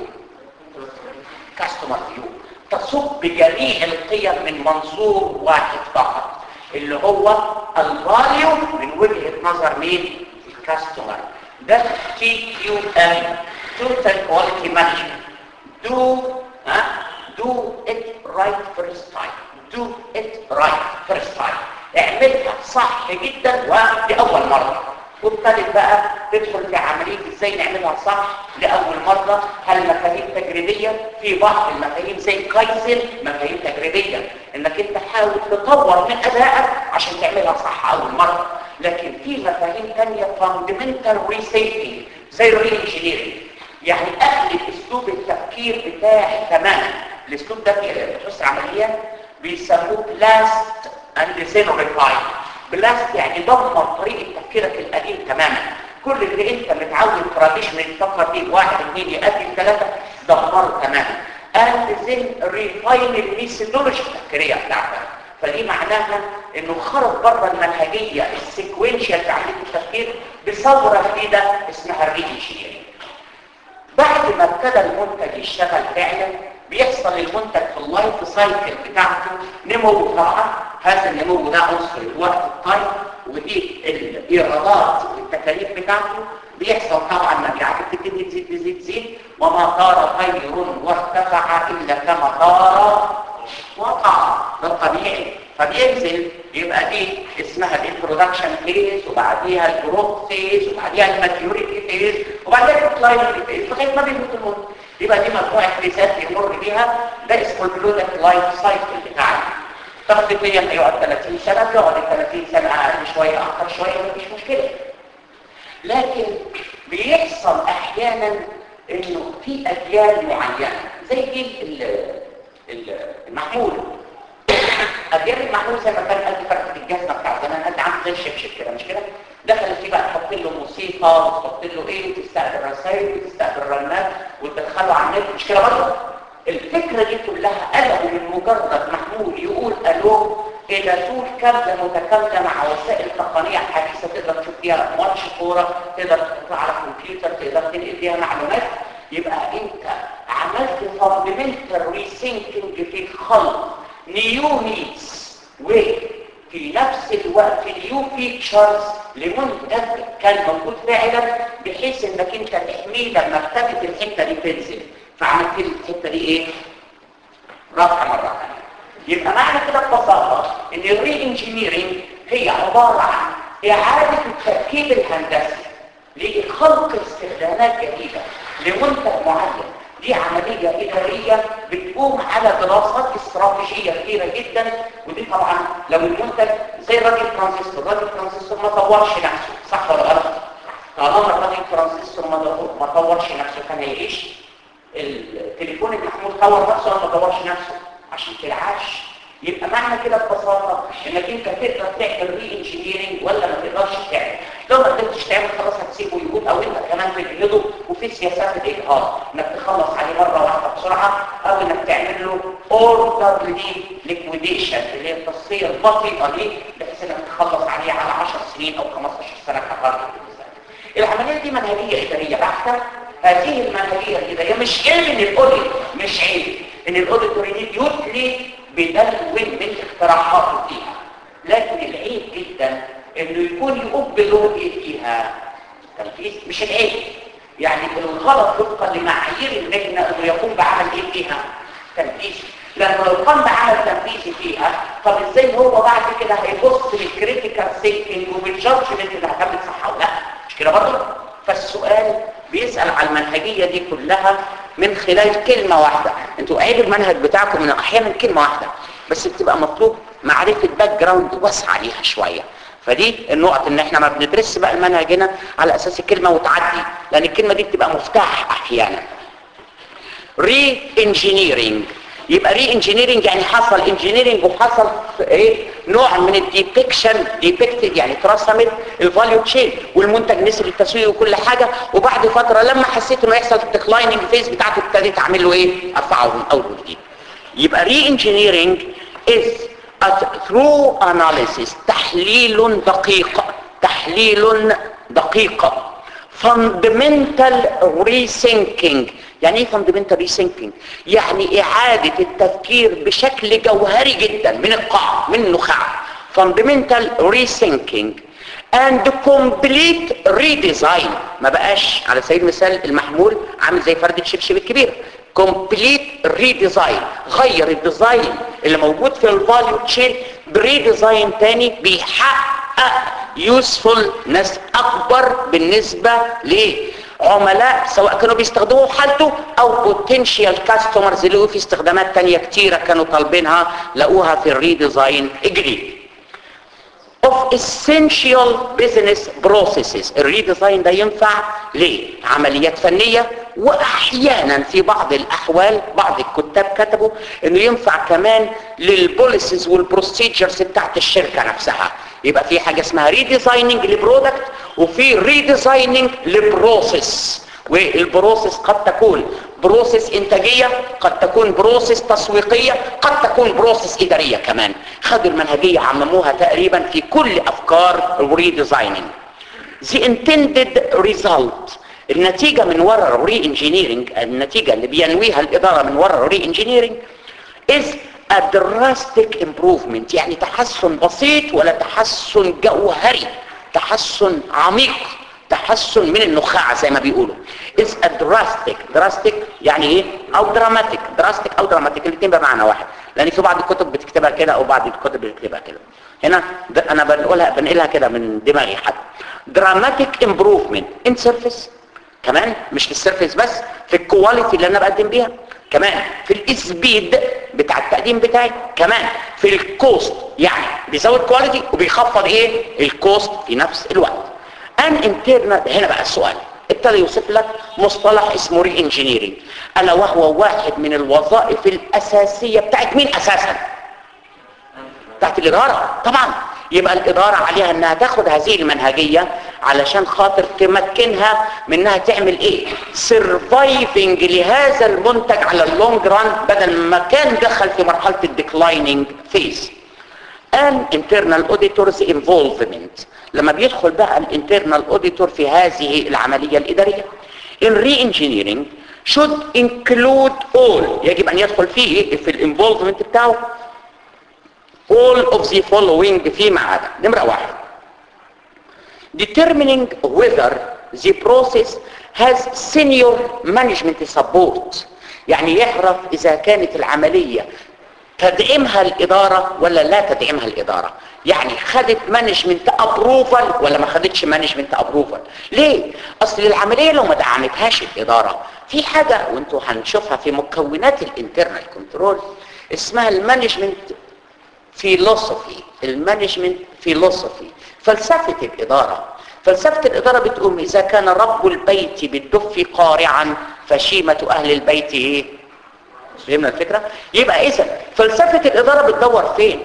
customer view تصب بجميع القيم من منظور واحد فقط اللي هو الفاليو من وجهة نظر مين الكاستمر ده تي كيو ام total quality management do ها do it right first time do it right first time اعملها صح جدا ودي اول مرة وابتدت بقى تدخل في عملية ازاي نعملها صح لأول مرة هل مفاهيم تجريبية في بعض المفاهيم زي كايزن مفاهيم تجريبية انك انت حاول تطور من ادائك عشان تعملها صح اول مرة لكن في مفاهيم تانية fundamental reshaping زي الري انجينيرنج يعني اقلب اسلوب التفكير بتاعي تماما الاسلوب ده في البحوث العمليه بيسموه بلاست اند سينوريفاي بلاست يعني دمر طريقه تفكيرك القديم تماما كل اللي انت متعود تراديشنال تفكر فيه واحد اثنين يؤدي ثلاثه دمره تماما اند زين ريفاين الميثودولوجي التفكيريه بتاعتك فدي معناها انه خرج بره المنهجيه السيكوينشال في عمليه التفكير بثوره جديده اسمها الري انجينيرنج بعد ما ابتدى المنتج يشتغل فعلا بيحصل المنتج في اللايف سايكل بتاعته نمو طبعا هذا النمو ده عنصر الوقت التايم ودي الايرادات والتكاليف بتاعته بيحصل طبعا مبيعات بتبتدي تزيد تزيد تزيد وما طار خير وارتفع الا كما طار وقع ده الطبيعي فبينزل يبقى دي اسمها الانترودكشن فيز وبعديها الجروث فيز وبعديها الماتيوريتي فيز وبعديها الكلاينت فيز لغايه ما بيموت المنتج يبقى دي مجموعه فيزات يمر بيها ده اسمه البرودكت لايف سايكل بتاعنا تقريبا هيقعد 30 سنه بيقعد ال 30 سنه اقل شويه اكتر شويه مفيش مشكله لكن بيحصل احيانا انه في اجيال معينه زي جيل المحمول اجيال المحمول زي ما كان قد فرقه الجزمه بتاع زمان قد عامل زي الشبشب كده مش كده دخلت فيه بقى تحط له موسيقى وتحط له ايه وتستقبل رسائل وتستقبل رنات وتدخله على النت مش كده برضه الفكره دي كلها قلبوا من مجرد محمول يقول الو الى طول كامله متكامله مع وسائل تقنيه حديثه تقدر تشوف فيها ماتش كوره تقدر تحطها على كمبيوتر تقدر تنقل فيها معلومات يبقى انت عملت فاندمنتال ريثينكينج في الخلق نيو نيدز وفي نفس الوقت نيو فيتشرز لمنتج كان موجود فعلا بحيث انك انت تحميه لما ابتدت الحته دي تنزل فعملت الحته دي ايه؟ رفع مره ثانيه يبقى معنى كده ببساطه ان الري انجينيرنج هي عباره عن إعادة التركيب الهندسي لخلق استخدامات جديدة لمنتج معين دي عملية إدارية بتقوم على دراسات استراتيجية كبيرة جدا ودي طبعا لو المنتج زي الراجل ترانزستور الراجل ترانزستور ما طورش نفسه صح ولا غلط؟ طالما الراجل ترانزستور ما طورش نفسه كان هيعيش التليفون المحمول طور نفسه ولا ما طورش نفسه عشان كده عاش يبقى معنى كده ببساطه انك انت تقدر تعمل ري انجينيرنج ولا ما تقدرش تعمل لو ما قدرتش تعمل خلاص هتسيبه يقول او انت كمان تجهده وفي سياسات الاجهاض انك تخلص عليه مره واحده بسرعه او انك تعمل له اوردر ليكويديشن اللي هي التصفيه البطيئه ليه بحيث انك تخلص عليه على 10 سنين او 15 سنه كفرق العمليه دي منهجيه اداريه بحته هذه المنهجيه الاداريه مش عيب ان الاوديت مش عيب ان الاوديتور يدلي بدلو من اقتراحاته فيها لكن العيب جدا انه يكون يقوم بدور ايه فيها تنفيذ مش العيب يعني الغلط وفقا لمعايير اللجنه انه يقوم بعمل ايه فيها تنفيذ لما يقوم بعمل تنفيذي فيها طب ازاي هو بعد كده هيبص للكريتيكال ثينكينج وبالجادجمنت اللي هتعمل صح ولا لا مش كده برضه فالسؤال بيسال على المنهجيه دي كلها من خلال كلمة واحدة انتوا عيب المنهج بتاعكم من احيانا كلمة واحدة بس بتبقى مطلوب معرفة باك جراوند واسعة ليها شوية فدي النقط ان احنا ما بندرس بقى المنهج هنا على اساس الكلمة وتعدي لان الكلمة دي بتبقى مفتاح احيانا ري انجينيرنج يبقى ري انجينيرنج يعني حصل انجينيرنج وحصل ايه نوع من الديبكشن ديبكتد يعني اترسمت الفاليو تشين والمنتج نسب التسويق وكل حاجه وبعد فتره لما حسيت انه يحصل الديكلايننج فيز بتاعته ابتديت اعمل له ايه ارفعه من اول وجديد يبقى ري انجينيرنج از through analysis تحليل دقيق تحليل دقيق fundamental rethinking يعني ايه fundamental rethinking يعني اعادة التفكير بشكل جوهري جدا من القاع من النخاع fundamental rethinking and complete redesign ما بقاش على سبيل المثال المحمول عامل زي فردة شبشب الكبير complete redesign غير الديزاين اللي موجود في الفاليو تشين بريديزاين تاني بيحقق يوسفولنس اكبر بالنسبه لعملاء سواء كانوا بيستخدموا حالته او بوتنشال كاستمرز لقوا في استخدامات تانية كتيره كانوا طالبينها لقوها في الريديزاين الجديد of essential business processes الريديزاين ده ينفع لعمليات فنية واحيانا في بعض الاحوال بعض الكتاب كتبوا انه ينفع كمان للبوليسيز والبروسيجرز بتاعت الشركة نفسها يبقى في حاجة اسمها ريديزايننج لبرودكت وفي ريديزايننج لبروسيس والبروسيس قد تكون بروسيس انتاجية قد تكون بروسيس تسويقية قد تكون بروسيس ادارية كمان خدوا المنهجية عمموها تقريبا في كل افكار الريديزايننج the intended result النتيجة من وراء الري انجينيرنج النتيجة اللي بينويها الادارة من وراء الري انجينيرنج is a drastic improvement يعني تحسن بسيط ولا تحسن جوهري تحسن عميق تحسن من النخاع زي ما بيقولوا is a drastic drastic يعني ايه او dramatic drastic او dramatic الاثنين بمعنى واحد لان في بعض الكتب بتكتبها كده او بعض الكتب بتكتبها كده هنا انا بنقولها بنقلها كده من دماغي حتى dramatic improvement in surface كمان مش في السيرفيس بس في الكواليتي اللي انا بقدم بيها كمان في الاسبيد بتاع التقديم بتاعي كمان في الكوست يعني بيزود كواليتي وبيخفض ايه الكوست في نفس الوقت ان انترنال هنا بقى السؤال ابتدى يوصف لك مصطلح اسمه ري انجينيرنج الا وهو واحد من الوظائف الاساسيه بتاعت مين اساسا بتاعت الاداره طبعا يبقى الاداره عليها انها تاخد هذه المنهجيه علشان خاطر تمكنها من انها تعمل ايه سرفايفنج لهذا المنتج على اللونج ران بدل ما كان دخل في مرحله الديكلايننج فيز ان internal auditors involvement لما بيدخل بقى الانترنال اوديتور في هذه العملية الإدارية الري انجينيرنج should include all يجب أن يدخل فيه في الانفولفمنت بتاعه all of the following فيما عدا نمرة واحد determining whether the process has senior management support يعني يعرف إذا كانت العملية تدعمها الاداره ولا لا تدعمها الاداره يعني خدت مانجمنت ابروفال ولا ما خدتش مانجمنت ابروفال ليه اصل العمليه لو ما دعمتهاش الاداره في حاجه وانتوا هنشوفها في مكونات الانترنال كنترول اسمها المانجمنت فيلوسوفي المانجمنت فيلوسوفي فلسفه الاداره فلسفه الاداره بتقول اذا كان رب البيت بالدف قارعا فشيمه اهل البيت ايه فهمنا الفكره يبقى اذا فلسفه الاداره بتدور فين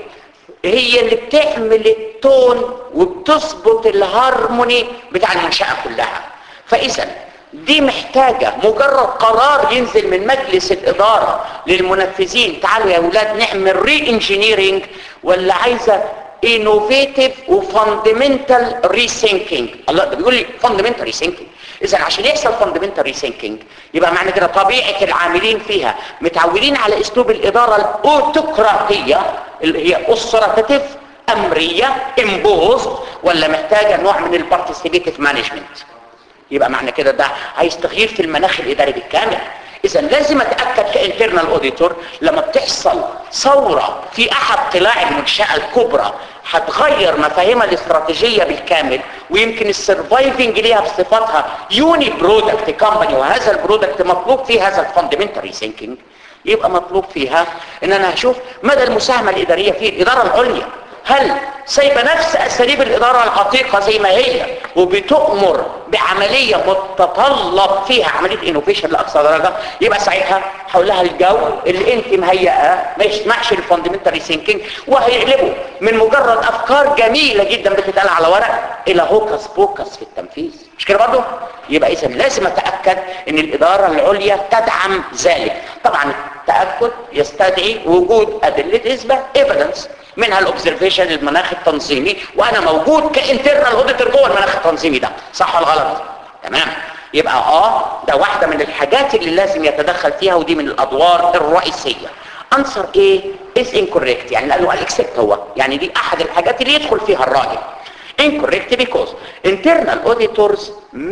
هي اللي بتحمل التون وبتظبط الهارموني بتاع المنشاه كلها فاذا دي محتاجة مجرد قرار ينزل من مجلس الإدارة للمنفذين تعالوا يا أولاد نعمل ري انجينيرينج ولا عايزة innovative وفاندمنتال ريسينكينج الله ده بيقول لي فاندمنتال ريسينكينج اذا عشان يحصل فاندمنتال ريسينكينج يبقى معنى كده طبيعه العاملين فيها متعودين على اسلوب الاداره الاوتقراطيه اللي هي اسرتيف امريه امبوزد ولا محتاجه نوع من البارتيسيبيتيف مانجمنت يبقى معنى كده ده عايز تغيير في المناخ الاداري بالكامل اذا لازم اتاكد كانترنال اوديتور لما بتحصل ثوره في احد قلاع المنشاه الكبرى هتغير مفاهيمها الاستراتيجيه بالكامل ويمكن السرفايفنج ليها بصفتها يوني برودكت كومباني وهذا البرودكت مطلوب فيه هذا الفاندمنتال ريثينكينج يبقى مطلوب فيها ان انا هشوف مدى المساهمه الاداريه في الاداره العليا هل سايبه نفس اساليب الاداره العتيقه زي ما هي وبتؤمر بعمليه متطلب فيها عمليه انوفيشن لاقصى درجه يبقى ساعتها هقول لها الجو اللي انت مهيئاه ما يسمعش الفاندمنتال ريثينكينج وهيقلبه من مجرد افكار جميله جدا بتتقال على ورق الى هوكس بوكس في التنفيذ مش كده برضه يبقى اذا لازم اتاكد ان الاداره العليا تدعم ذلك طبعا التاكد يستدعي وجود ادله اثبات ايفيدنس منها الاوبزرفيشن المناخ التنظيمي وانا موجود كانترنال اوديتور جوه المناخ التنظيمي ده صح ولا غلط تمام يبقى اه ده واحده من الحاجات اللي لازم يتدخل فيها ودي من الادوار الرئيسيه انسر ايه is incorrect يعني لانه الاكسبت هو يعني دي احد الحاجات اللي يدخل فيها الراجل incorrect because internal auditors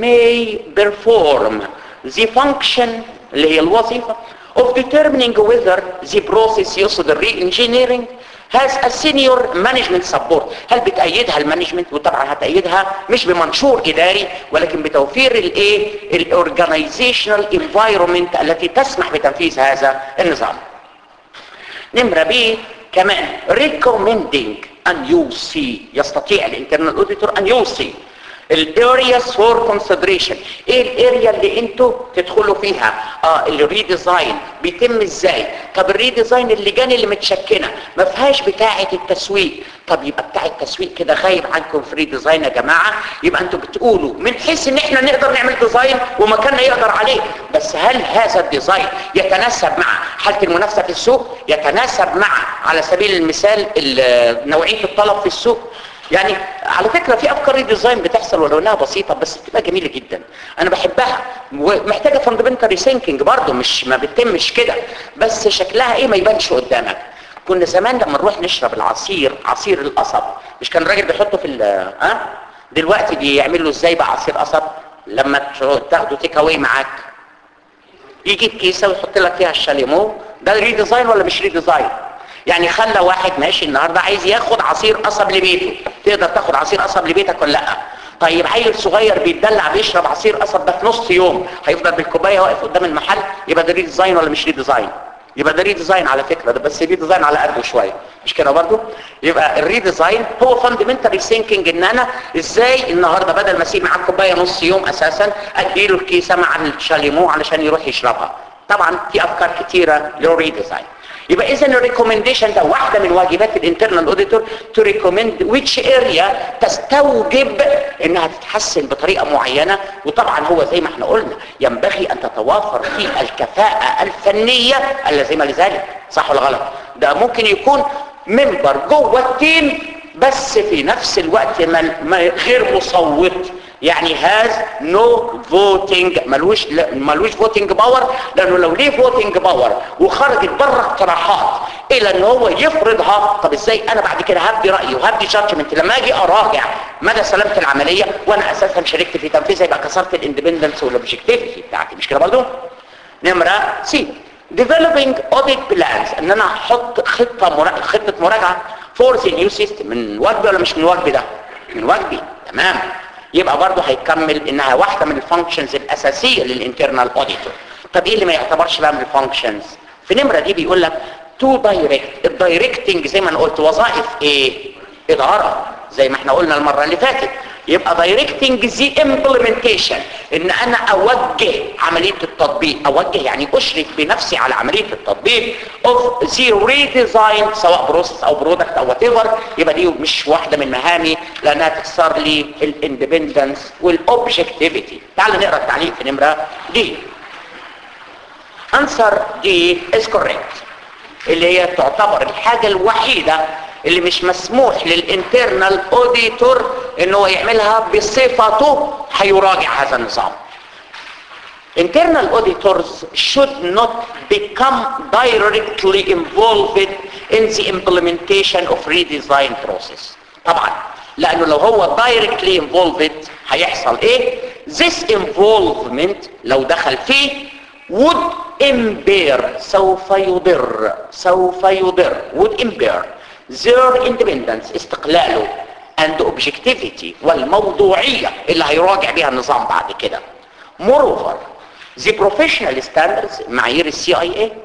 may perform the function اللي هي الوظيفه of determining whether the process يقصد الري engineering has a senior management support هل بتأيدها المانجمنت وطبعا هتأيدها مش بمنشور إداري ولكن بتوفير الايه الاورجانيزيشنال انفايرومنت التي تسمح بتنفيذ هذا النظام نمرة ب كمان recommending أن يوصي يستطيع الانترنال اوديتور أن يوصي الارياس فور كونسيدريشن ايه الاريا اللي انتوا تدخلوا فيها اه الريديزاين بيتم ازاي طب الريديزاين اللجان اللي متشكله ما فيهاش بتاعه التسويق طب يبقى بتاع التسويق كده غايب عنكم في ريديزاين يا جماعه يبقى انتوا بتقولوا من حيث ان احنا نقدر نعمل ديزاين ومكاننا يقدر عليه بس هل هذا الديزاين يتناسب مع حاله المنافسه في السوق يتناسب مع على سبيل المثال نوعيه الطلب في السوق يعني على فكرة في افكار ريديزاين بتحصل ولو انها بسيطة بس بتبقى جميلة جدا انا بحبها ومحتاجة فاندمنتال ريسينكينج برضه مش ما بتتمش كده بس شكلها ايه ما يبانش قدامك كنا زمان لما نروح نشرب العصير عصير القصب مش كان الراجل بيحطه في ها أه؟ دلوقتي بيعمل له ازاي بقى عصير قصب لما تاخده تيك اواي معاك يجيب كيسه ويحط لك فيها الشاليمو ده ريديزاين ولا مش ريديزاين يعني خلى واحد ماشي النهارده عايز ياخد عصير قصب لبيته تقدر تاخد عصير قصب لبيتك ولا لا طيب عيل صغير بيتدلع بيشرب عصير قصب ده في نص يوم هيفضل بالكوبايه واقف قدام المحل يبقى ده ريديزاين ولا مش ريديزاين يبقى ده ريديزاين على فكره ده بس ريديزاين على قده شويه مش كده برضو يبقى الريديزاين هو فاندمنتال ثينكينج ان انا ازاي النهارده بدل ما اسيب معاه الكوبايه نص يوم اساسا اديله الكيسه مع الشاليمو علشان يروح يشربها طبعا في افكار كتيره للريديزاين يبقى اذا الريكومنديشن ده واحده من واجبات الانترنال اوديتور تو ريكومند ويتش اريا تستوجب انها تتحسن بطريقه معينه وطبعا هو زي ما احنا قلنا ينبغي ان تتوافر فيه الكفاءه الفنيه اللازمه لذلك صح ولا غلط ده ممكن يكون منبر جوه التيم بس في نفس الوقت ما غير مصوت يعني هاز نو فوتنج ملوش ملوش فوتنج باور لانه لو ليه فوتنج باور وخرجت بره اقتراحات الى ان هو يفرضها طب ازاي انا بعد كده هبدي رايي وهبدي جادجمنت لما اجي اراجع مدى سلامه العمليه وانا اساسا شاركت في تنفيذها يبقى كسرت الاندبندنس والاوبجكتيفيتي بتاعتي مش كده برضه نمره سي developing audit plans ان انا احط خطه مرا... خطه مراجعه فور ذا نيو سيستم من واجبي ولا مش من واجبي ده من واجبي تمام يبقى برضه هيكمل انها واحده من الفانكشنز الاساسيه للانترنال اوديتور طب ايه اللي ما يعتبرش بقى من الفانكشنز في نمره دي بيقول لك تو دايركت الدايركتنج زي ما انا قلت وظائف ايه اداره زي ما احنا قلنا المره اللي فاتت يبقى دايركتنج زي امبلمنتيشن ان انا اوجه عمليه التطبيق اوجه يعني اشرف بنفسي على عمليه التطبيق اوف زي ريديزاين سواء بروسيس او برودكت او وات ايفر يبقى دي مش واحده من مهامي لانها تكسر لي الاندبندنس والاوبجكتيفيتي تعال نقرا التعليق في نمره دي انسر دي از كوريكت اللي هي تعتبر الحاجه الوحيده اللي مش مسموح للانترنال اوديتور ان هو يعملها بصفته هيراجع هذا النظام internal auditors should not become directly involved in the implementation of redesign process طبعا لانه لو هو directly involved هيحصل ايه this involvement لو دخل فيه would impair سوف يضر سوف يضر would impair their independence استقلاله and objectivity والموضوعية اللي هيراجع بيها النظام بعد كده moreover the professional standards معايير السي اي اي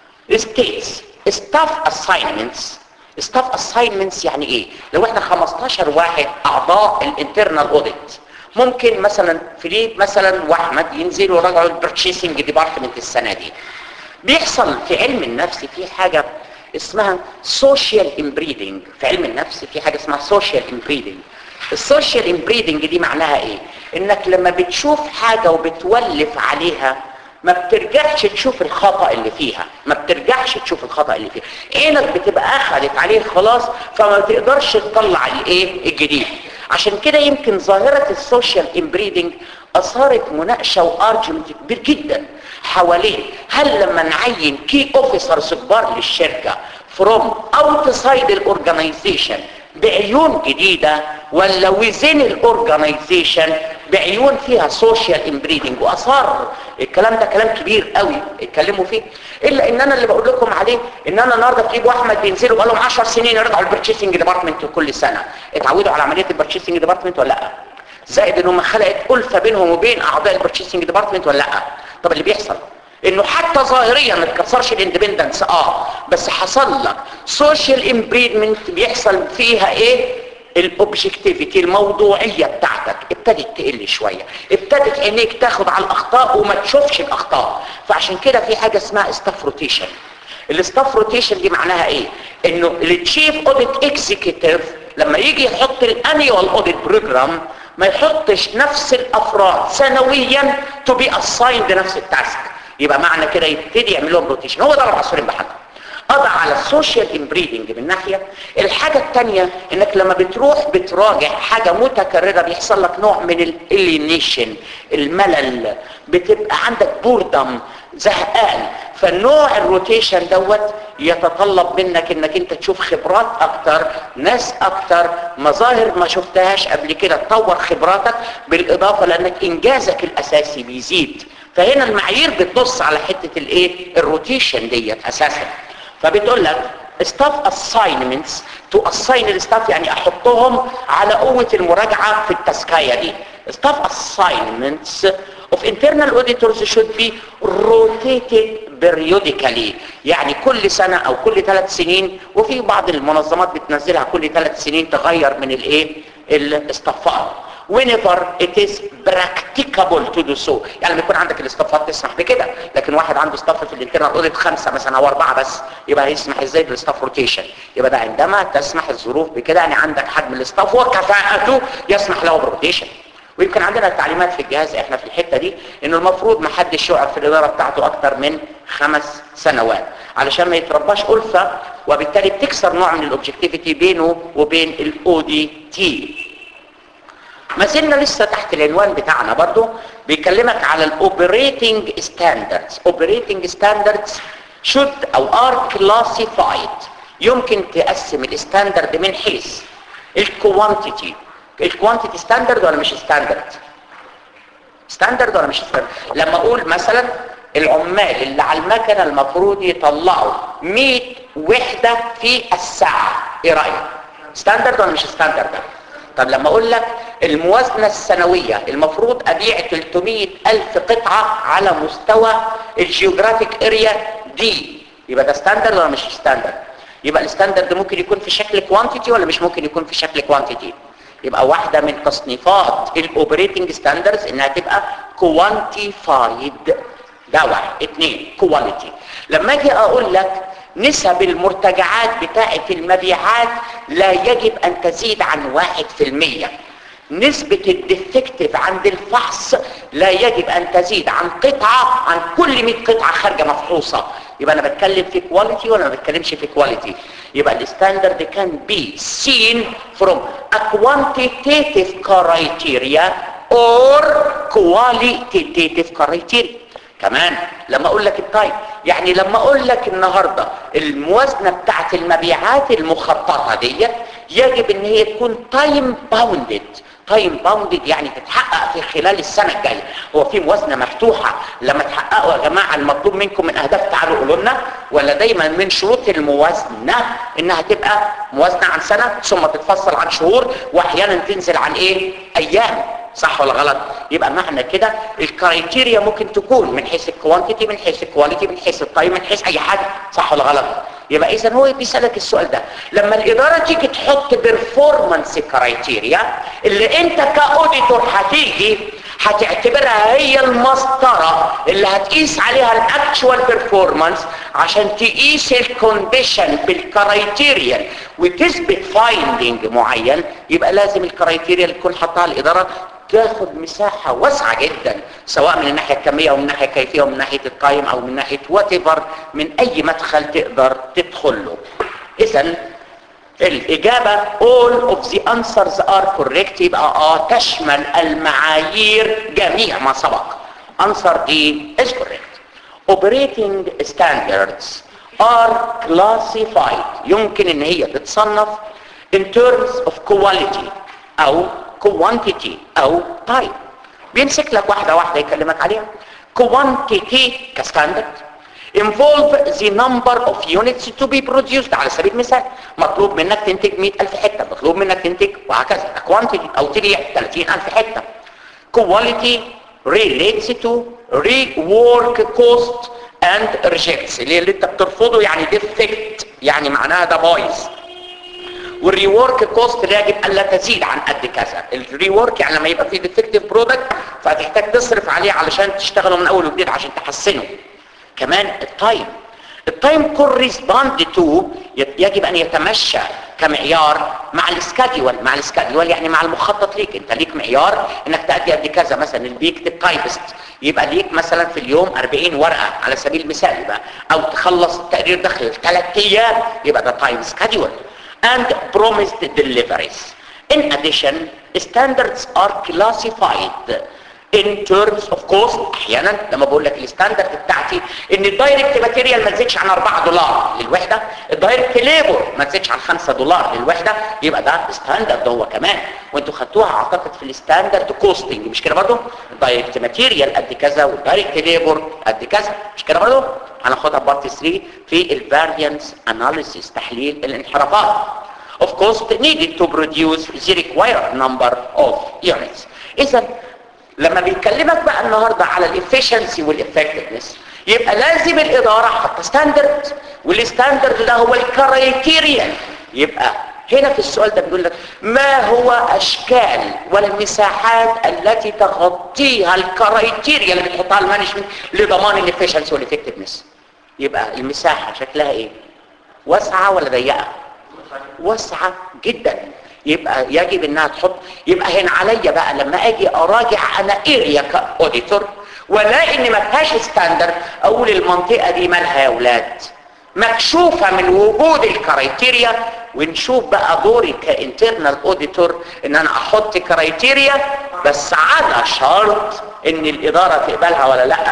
states staff assignments staff assignments يعني ايه لو احنا 15 واحد اعضاء الانترنال اوديت ممكن مثلا فيليب مثلا واحمد ينزلوا يراجعوا البرتشيسنج ديبارتمنت السنه دي بيحصل في علم النفس في حاجه اسمها سوشيال امبريدنج في علم النفس في حاجه اسمها سوشيال امبريدنج السوشيال امبريدنج دي معناها ايه انك لما بتشوف حاجه وبتولف عليها ما بترجعش تشوف الخطأ اللي فيها ما بترجعش تشوف الخطأ اللي فيها عينك بتبقى اخذت عليه خلاص فما تقدرش تطلع الايه الجديد عشان كده يمكن ظاهرة السوشيال امبريدنج اثارت مناقشة وارجمنت كبير جدا حوالين هل لما نعين كي اوفيسرز كبار للشركة فروم اوتسايد الاورجنايزيشن بعيون جديدة ولا وزين الاورجنايزيشن بعيون فيها سوشيال امبريدنج واثار الكلام ده كلام كبير قوي اتكلموا فيه الا ان انا اللي بقول لكم عليه ان انا النهارده في واحمد بينزلوا بقالهم 10 سنين يرجعوا البرتشيسنج ديبارتمنت كل سنه اتعودوا على عمليه البرتشيسنج ديبارتمنت ولا لا زائد انهم خلقت الفه بينهم وبين اعضاء البرتشيسنج ديبارتمنت ولا لا طب اللي بيحصل انه حتى ظاهريا ما تكسرش الاندبندنس اه بس حصل لك سوشيال امبريدمنت بيحصل فيها ايه الاوبجكتيفيتي الموضوعيه بتاعتك ابتدت تقل شويه ابتدت عينيك تاخد على الاخطاء وما تشوفش الاخطاء فعشان كده في حاجه اسمها ستاف روتيشن الستاف روتيشن دي معناها ايه انه التشيف اوديت اكزيكتيف لما يجي يحط الانيوال اوديت بروجرام ما يحطش نفس الافراد سنويا تو بي اسايند نفس التاسك يبقى معنى كده يبتدي يعمل لهم روتيشن هو ده العصفورين بحاجه قضى على السوشيال امبريدنج من ناحيه الحاجه الثانيه انك لما بتروح بتراجع حاجه متكرره بيحصل لك نوع من الالينيشن الملل بتبقى عندك بوردم زهقان فالنوع الروتيشن دوت يتطلب منك انك انت تشوف خبرات اكتر ناس اكتر مظاهر ما شفتهاش قبل كده تطور خبراتك بالاضافه لانك انجازك الاساسي بيزيد فهنا المعايير بتنص على حته الايه الروتيشن ديت اساسا فبتقول لك staff assignments to assign الستاف يعني احطهم على قوة المراجعة في التسكاية دي staff assignments of internal auditors should be rotated periodically يعني كل سنة او كل ثلاث سنين وفي بعض المنظمات بتنزلها كل ثلاث سنين تغير من الايه الاستفاء whenever it is practicable to do so يعني لما يكون عندك الاستفاض تسمح بكده لكن واحد عنده استاف في الانترنال اوديت خمسة مثلا او اربعة بس يبقى هيسمح ازاي بالاستاف روتيشن يبقى ده عندما تسمح الظروف بكده يعني عندك حجم الاستاف وكفاءته يسمح له بروتيشن ويمكن عندنا التعليمات في الجهاز احنا في الحته دي انه المفروض ما حدش يقعد في الاداره بتاعته اكتر من خمس سنوات علشان ما يترباش الفه وبالتالي بتكسر نوع من الاوبجكتيفيتي بينه وبين الاو دي تي ما زلنا لسه تحت العنوان بتاعنا برضو بيكلمك على الاوبريتنج ستاندردز اوبريتنج ستاندردز should او are classified يمكن تقسم الستاندرد من حيث الكوانتيتي الكوانتيتي ستاندرد ولا مش ستاندرد ستاندرد ولا مش ستاندرد لما اقول مثلا العمال اللي على المكنه المفروض يطلعوا 100 وحده في الساعه ايه رايك ستاندرد ولا مش ستاندرد طب لما اقول لك الموازنه السنويه المفروض ابيع 300 الف قطعه على مستوى الجيوغرافيك اريا دي يبقى ده ستاندرد ولا مش ستاندرد يبقى الستاندرد ممكن يكون في شكل كوانتيتي ولا مش ممكن يكون في شكل كوانتيتي يبقى واحدة من تصنيفات الاوبريتنج ستاندردز انها تبقى كوانتيفايد ده واحد اثنين كواليتي لما اجي اقول لك نسب المرتجعات بتاعة المبيعات لا يجب ان تزيد عن واحد في المية نسبة الديفكتيف عند الفحص لا يجب ان تزيد عن قطعة عن كل 100 قطعة خارجة مفحوصة يبقى انا بتكلم في كواليتي ولا ما بتكلمش في كواليتي يبقى الستاندرد كان بي seen from a quantitative criteria or qualitative criteria كمان لما اقول لك التايم يعني لما اقول لك النهارده الموازنه بتاعت المبيعات المخططه ديت يجب ان هي تكون تايم باوندد تايم باوندد يعني تتحقق في خلال السنه الجايه هو في موازنه مفتوحه لما تحققوا يا جماعه المطلوب منكم من اهداف تعالوا قولوا لنا ولا دايما من شروط الموازنه انها تبقى موازنه عن سنه ثم تتفصل عن شهور واحيانا تنزل عن ايه ايام صح ولا غلط يبقى معنى كده الكرايتيريا ممكن تكون من حيث الكوانتيتي من حيث الكواليتي من حيث التايم من حيث اي حاجه صح ولا غلط يبقى اذا هو بيسالك السؤال ده لما الاداره تيجي تحط بيرفورمانس كرايتيريا اللي انت كاوديتور هتيجي هتعتبرها هي المسطره اللي هتقيس عليها الاكشوال بيرفورمانس عشان تقيس الكونديشن بالكرايتيريا وتثبت فايندنج معين يبقى لازم الكرايتيريا اللي تكون حطها الاداره تاخد مساحة واسعة جدا سواء من الناحية الكمية او من الناحية الكيفية او من ناحية التايم او من ناحية وات من اي مدخل تقدر تدخل له اذا الاجابة all of the answers are correct يبقى اه تشمل المعايير جميع ما سبق answer D is correct operating standards are classified يمكن ان هي تتصنف in terms of quality او quantity او type بيمسك لك واحدة واحدة يكلمك عليها quantity كستاندرد involve the number of units to be produced على سبيل المثال مطلوب منك تنتج 100000 حتة مطلوب منك تنتج وهكذا quantity او تبيع 30000 حتة quality relates to rework cost and rejects اللي, اللي انت بترفضه يعني defect يعني معناها ده بايظ والريورك كوست لا يجب الا تزيد عن قد كذا الريورك يعني لما يبقى فيه ديفكتيف برودكت فهتحتاج تصرف عليه علشان تشتغله من اول وجديد عشان تحسنه كمان التايم التايم كوريسبوند تو يجب ان يتمشى كمعيار مع السكاديول مع السكاديول يعني مع المخطط ليك انت ليك معيار انك تأدي قد كذا مثلا اللي بيكتب تايبست يبقى ليك مثلا في اليوم 40 ورقه على سبيل المثال يبقى او تخلص التقرير ده خلال ثلاث ايام يبقى ده تايم سكاديول and promised deliveries. In addition, standards are classified in terms of cost احيانا لما بقول لك الستاندرد بتاعتي ان الدايركت ماتيريال ما تزيدش عن 4 دولار للوحده الدايركت ليبر ما تزيدش عن 5 دولار للوحده يبقى ده ستاندرد هو كمان وانتوا خدتوها اعتقد في الستاندرد كوستنج مش كده برضه الدايركت ماتيريال قد كذا والدايركت ليبر قد كذا مش كده برضه هناخدها بارت 3 في الفاريانس اناليسيس تحليل الانحرافات of cost needed to produce the required number of units اذا لما بيكلمك بقى النهارده على الافشنسي والافكتفنس يبقى لازم الاداره حاطه ستاندرد والستاندرد ده هو الكرايتيريا يبقى هنا في السؤال ده بيقول لك ما هو اشكال والمساحات التي تغطيها الكرايتيريا اللي بتحطها المانجمنت لضمان الافشنسي والافكتفنس يبقى المساحه شكلها ايه واسعه ولا ضيقه واسعه جدا يبقى يجب انها تحط يبقى هنا عليا بقى لما اجي اراجع انا اريا كاوديتور والاقي ان ما فيهاش ستاندرد اقول المنطقه دي مالها يا اولاد مكشوفه من وجود الكرايتيريا ونشوف بقى دوري كانترنال اوديتور ان انا احط كرايتيريا بس على شرط ان الاداره تقبلها ولا لا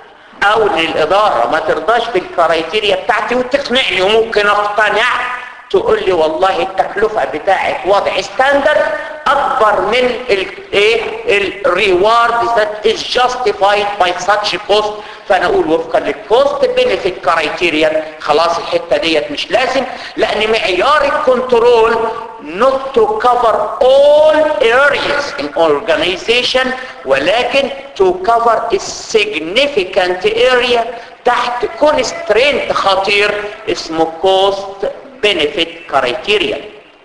او ان الاداره ما ترضاش بالكرايتيريا بتاعتي وتقنعني وممكن اقتنع تقول لي والله التكلفة بتاعت وضع ستاندرد اكبر من الايه الريوارد that is justified by such cost فانا اقول وفقا للكوست بنفيت كرايتيريا خلاص الحته ديت مش لازم لان معيار الكنترول not to cover all areas in organization ولكن to cover a significant area تحت constraint خطير اسمه cost benefit criteria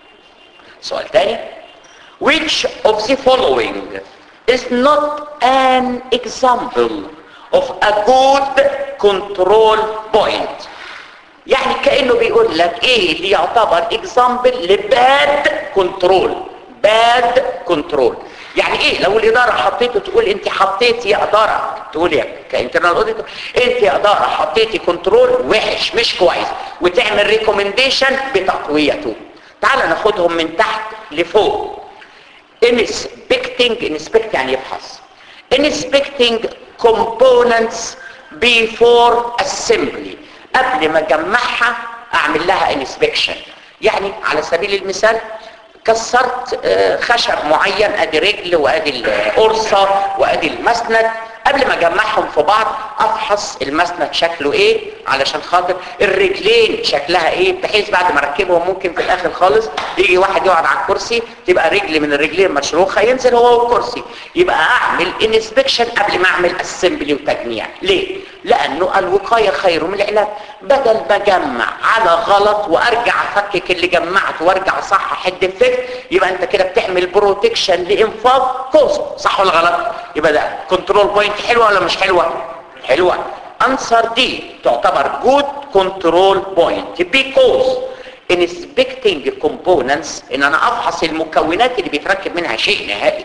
سؤال تاني which of the following is not an example of a good control point يعني كأنه بيقول لك ايه اللي يعتبر example لباد كنترول باد كنترول يعني ايه لو الاداره حطيته تقول انت حطيتي يا اداره تقول يا كانترنال اوديتور انت يا اداره حطيتي كنترول وحش مش كويس وتعمل ريكومنديشن بتقويته تعال ناخدهم من تحت لفوق inspecting inspect يعني يفحص inspecting components before assembly قبل ما اجمعها اعمل لها inspection يعني على سبيل المثال كسرت خشب معين ادي رجل وادي القرصة وادي المسند قبل ما اجمعهم في بعض افحص المسند شكله ايه علشان خاطر الرجلين شكلها ايه بحيث بعد ما اركبهم ممكن في الاخر خالص يجي واحد يقعد على الكرسي تبقى رجل من الرجلين مشروخه ينزل هو والكرسي يبقى اعمل انسبكشن قبل ما اعمل اسمبلي وتجميع ليه لانه الوقايه خير من العلاج بدل ما اجمع على غلط وارجع افكك اللي جمعته وارجع اصحح الديفكت يبقى انت كده بتعمل بروتكشن لانفاق كوست صح ولا غلط يبقى ده كنترول بوينت حلوه ولا مش حلوه حلوه انسر دي تعتبر جود كنترول بوينت because inspecting components ان انا افحص المكونات اللي بيتركب منها شيء نهائي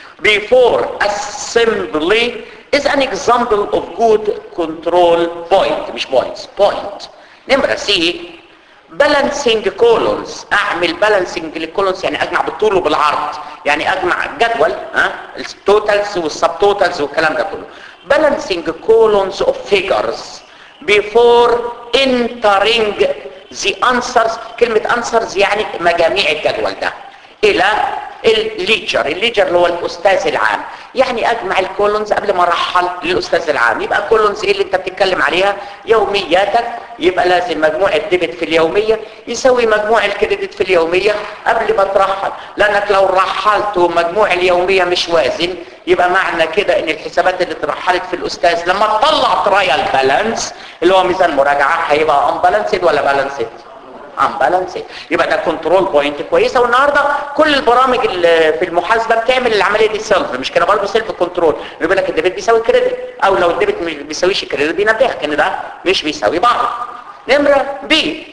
before assembly is an example of good control point مش points point نمرة سي balancing columns اعمل balancing للكولونز يعني اجمع بالطول وبالعرض يعني اجمع جدول ها التوتالز والسب توتالز والكلام ده كله balancing columns of figures before entering the answers كلمة answers يعني مجاميع الجدول ده الى الليجر الليجر اللي هو الاستاذ العام يعني اجمع الكولونز قبل ما ارحل للاستاذ العام يبقى كولونز ايه اللي انت بتتكلم عليها يومياتك يبقى لازم مجموع الديبت في اليومية يساوي مجموع الكريدت في اليومية قبل ما ترحل لانك لو رحلت ومجموع اليومية مش وازن يبقى معنى كده ان الحسابات اللي اترحلت في الاستاذ لما تطلع ترايل بالانس اللي هو ميزان مراجعة هيبقى ان بالانسد ولا بالانسد امبالانس يبقى ده كنترول بوينت كويسه والنهارده كل البرامج اللي في المحاسبه بتعمل العمليه دي سيلف مش كده برضه سيلف كنترول يقول لك الديبت بيساوي كريدت او لو الديبت مش بيساويش كريدت بينبهك ان ده مش بيساوي بعض نمره بي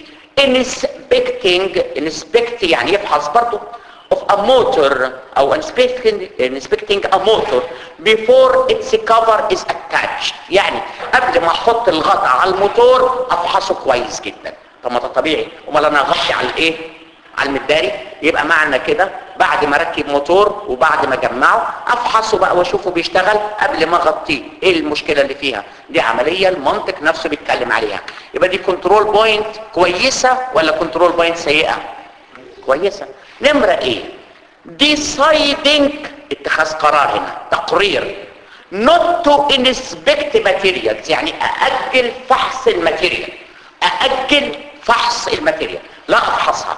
انسبكتنج انسبكت يعني يفحص برضه of a motor او inspecting inspecting a motor before its cover is attached يعني قبل ما احط الغطاء على الموتور افحصه كويس جدا طب ما ده طبيعي امال انا اغطي على الايه على المداري يبقى معنى كده بعد ما اركب موتور وبعد ما اجمعه افحصه بقى واشوفه بيشتغل قبل ما اغطيه ايه المشكله اللي فيها دي عمليه المنطق نفسه بيتكلم عليها يبقى دي كنترول بوينت كويسه ولا كنترول بوينت سيئه كويسه نمره ايه deciding اتخاذ قرار هنا تقرير not to inspect materials يعني ااجل فحص الماتيريال أأجل فحص الماتيريال لا أفحصها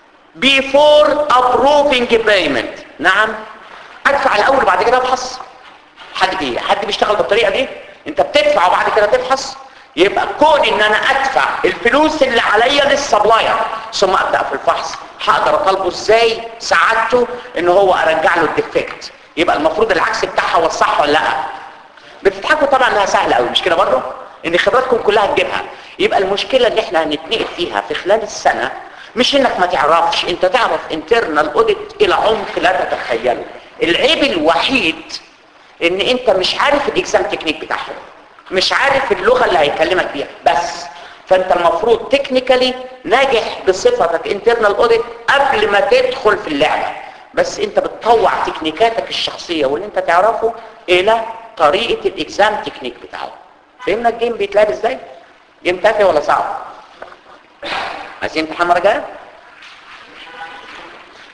before approving payment نعم أدفع الأول بعد كده أفحص حد إيه حد بيشتغل بالطريقة دي أنت بتدفع وبعد كده تفحص يبقى كون ان انا ادفع الفلوس اللي عليا للسبلاير ثم ابدا في الفحص هقدر اطالبه ازاي سعادته ان هو ارجع له الديفكت يبقى المفروض العكس بتاعها هو الصح ولا لا بتضحكوا طبعا انها سهله قوي مش كده برضه ان خبراتكم كلها تجيبها يبقى المشكلة اللي احنا هنتنقل فيها في خلال السنة مش انك ما تعرفش انت تعرف انترنال اوديت الى عمق لا تتخيله العيب الوحيد ان انت مش عارف الاكزام تكنيك بتاعهم مش عارف اللغة اللي هيكلمك بيها بس فانت المفروض تكنيكالي ناجح بصفتك انترنال اوديت قبل ما تدخل في اللعبة بس انت بتطوع تكنيكاتك الشخصية واللي انت تعرفه الى طريقة الاكزام تكنيك بتاعه فهمنا الجيم بيتلعب ازاي جيم تافه ولا صعب عايزين امتحان مره جايه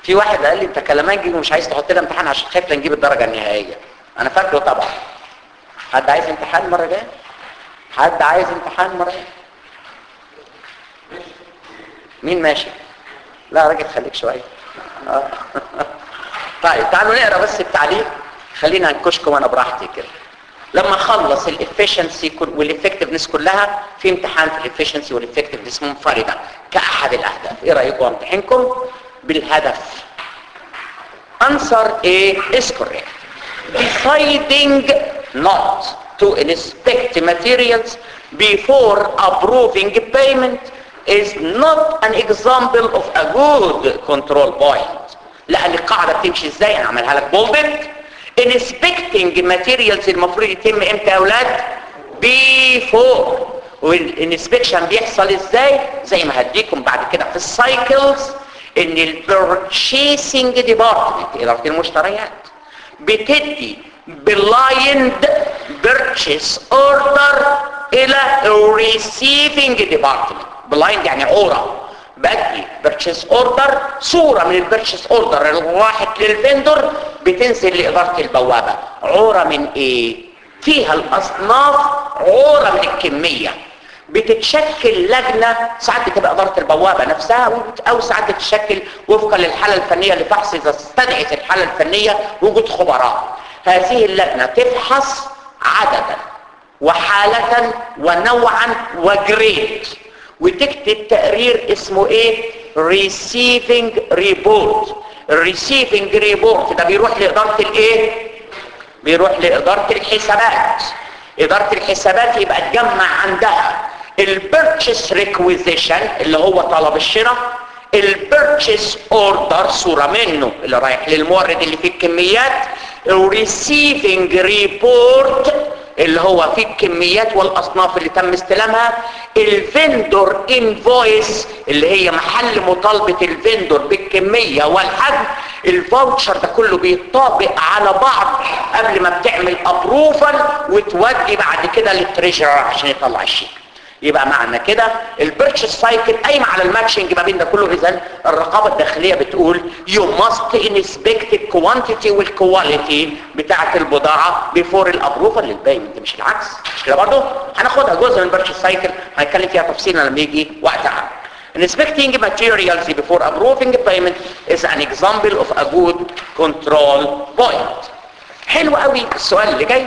في واحد قال لي انت كلامنجي ومش عايز تحط لنا امتحان عشان خايف لا نجيب الدرجه النهائيه انا فاكره طبعا حد عايز امتحان المره الجايه حد عايز امتحان المره الجايه مين ماشي لا يا راجل خليك شويه آه. طيب تعالوا نقرا بس التعليق خلينا انكشكم انا براحتي كده لما اخلص الافشنسي والافكتفنس كلها في امتحان في الافشنسي والافكتفنس منفرده كاحد الاهداف ايه رايكم امتحنكم بالهدف answer A is correct deciding not to inspect materials before approving payment is not an example of a good control point لان القاعده بتمشي ازاي انا اعملها لك بولدد inspecting materials المفروض يتم امتى يا اولاد before والانسبكشن بيحصل ازاي زي ما هديكم بعد كده في السايكلز ان البرشيسنج ديبارتمنت اداره المشتريات بتدي بلايند بيرتشيس اوردر الى ريسيفنج ديبارتمنت بلايند يعني عوره بدي بيرتشيس اوردر صوره من البيرتشيس اوردر اللي راحت للفندور بتنزل لاداره البوابه عوره من ايه فيها الاصناف عوره من الكميه بتتشكل لجنة ساعات بتبقى إدارة البوابة نفسها أو ساعات بتتشكل وفقا للحالة الفنية لفحص إذا استدعت الحالة الفنية وجود خبراء هذه اللجنة تفحص عددا وحالة ونوعا وجريد وتكتب تقرير اسمه ايه receiving report receiving report ده بيروح لإدارة الايه بيروح لإدارة الحسابات إدارة الحسابات يبقى تجمع عندها البيرتشيس ريكويزيشن اللي هو طلب الشراء البيرتشيس اوردر صورة منه اللي رايح للمورد اللي فيه الكميات الريسيفنج ريبورت اللي هو فيه الكميات والاصناف اللي تم استلامها الفندور انفويس اللي هي محل مطالبة الفندور بالكمية والحجم الفاوتشر ده كله بيطابق على بعض قبل ما بتعمل ابروفل وتودي بعد كده للتريجرر عشان يطلع الشيك يبقى معنى كده البيرتشيس سايكل قايمه على الماتشنج ما بين ده كله اذا الرقابه الداخليه بتقول يو ماست انسبكت الكوانتيتي والكواليتي بتاعه البضاعه بيفور الابروفال للبيمنت مش العكس مش كده برضه هناخدها جزء من البيرتشيس سايكل هنتكلم فيها تفصيلا لما يجي وقتها Inspecting materials before approving payment is an example of a good control point. حلو قوي السؤال اللي جاي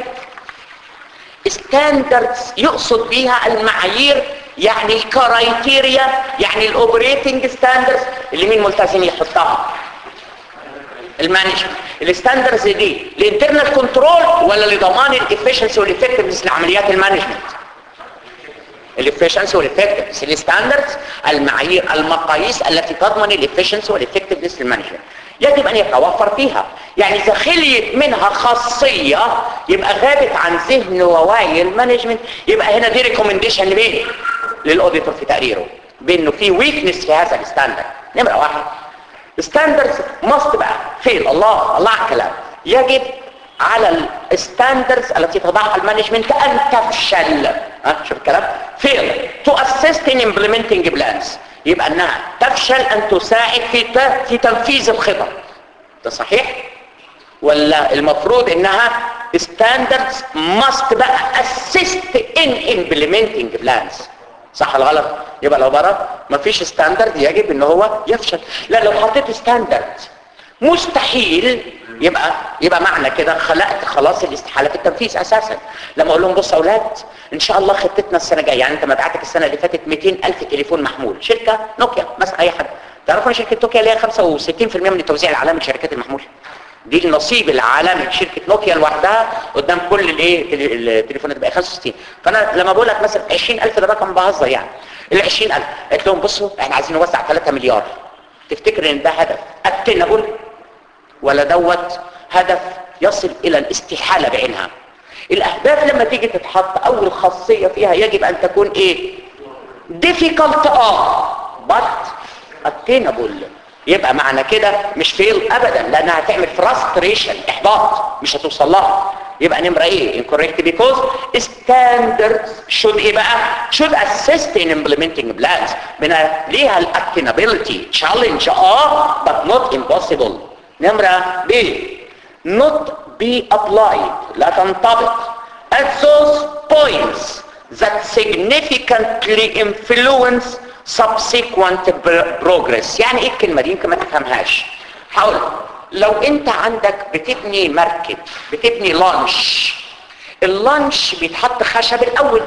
ستاندردز يقصد بيها المعايير يعني الكرايتيريا يعني الاوبريتنج ستاندردز اللي مين ملتزم يحطها المانجمنت الستاندردز دي الانترنال كنترول ولا لضمان الافشنسي والافكتفنس لعمليات المانجمنت الافشنسي والافكتفنس الستاندردز المعايير المقاييس التي تضمن الافشنسي والافكتفنس للمانجمنت يجب ان يتوفر فيها يعني اذا خليت منها خاصية يبقى غابت عن ذهن ووعي المانجمنت يبقى هنا دي ريكومنديشن لمين للاوديتور في تقريره بانه في ويكنس في هذا الستاندرد نمرة واحد ستاندردز ماست بقى فين الله الله على الكلام يجب على الستاندردز التي تضعها المانجمنت ان تفشل ها شوف الكلام فيل تو اسيست ان امبلمنتنج بلانز يبقى انها تفشل ان تساعد في في تنفيذ الخطط ده صحيح ولا المفروض انها standards must بقى assist in implementing plans صح ولا غلط يبقى لو بره مفيش ستاندرد يجب ان هو يفشل لا لو حطيت ستاندرد مستحيل يبقى يبقى معنى كده خلقت خلاص الاستحاله في التنفيذ اساسا لما اقول لهم بصوا يا اولاد ان شاء الله خطتنا السنه الجايه يعني انت مبيعاتك السنه اللي فاتت 200000 تليفون محمول شركه نوكيا مثلا اي حد تعرفوا ان شركه نوكيا اللي هي 65% من التوزيع العالمي لشركات المحمول دي النصيب العالمي لشركه نوكيا لوحدها قدام كل الايه التليفونات بقى 65 فانا لما بقول لك مثلا 20000 ده رقم بهزر يعني ال 20000 قلت لهم بصوا احنا عايزين نوزع 3 مليار تفتكر ان ده هدف اتنبل ولا دوت هدف يصل الى الاستحالة بعينها الاهداف لما تيجي تتحط اول خاصية فيها يجب ان تكون ايه difficult اه but attainable يبقى معنى كده مش فيل ابدا لانها هتعمل فرستريشن احباط مش هتوصل لها يبقى نمرة ايه incorrect because standards should ايه بقى should assist in implementing plans من ليها الاكتنابيلتي challenge اه but not impossible نمرة B not be applied لا تنطبق at those points that significantly influence subsequent progress يعني ايه الكلمة دي يمكن ما تفهمهاش حاول لو انت عندك بتبني مركب بتبني لانش اللانش بيتحط خشب الاول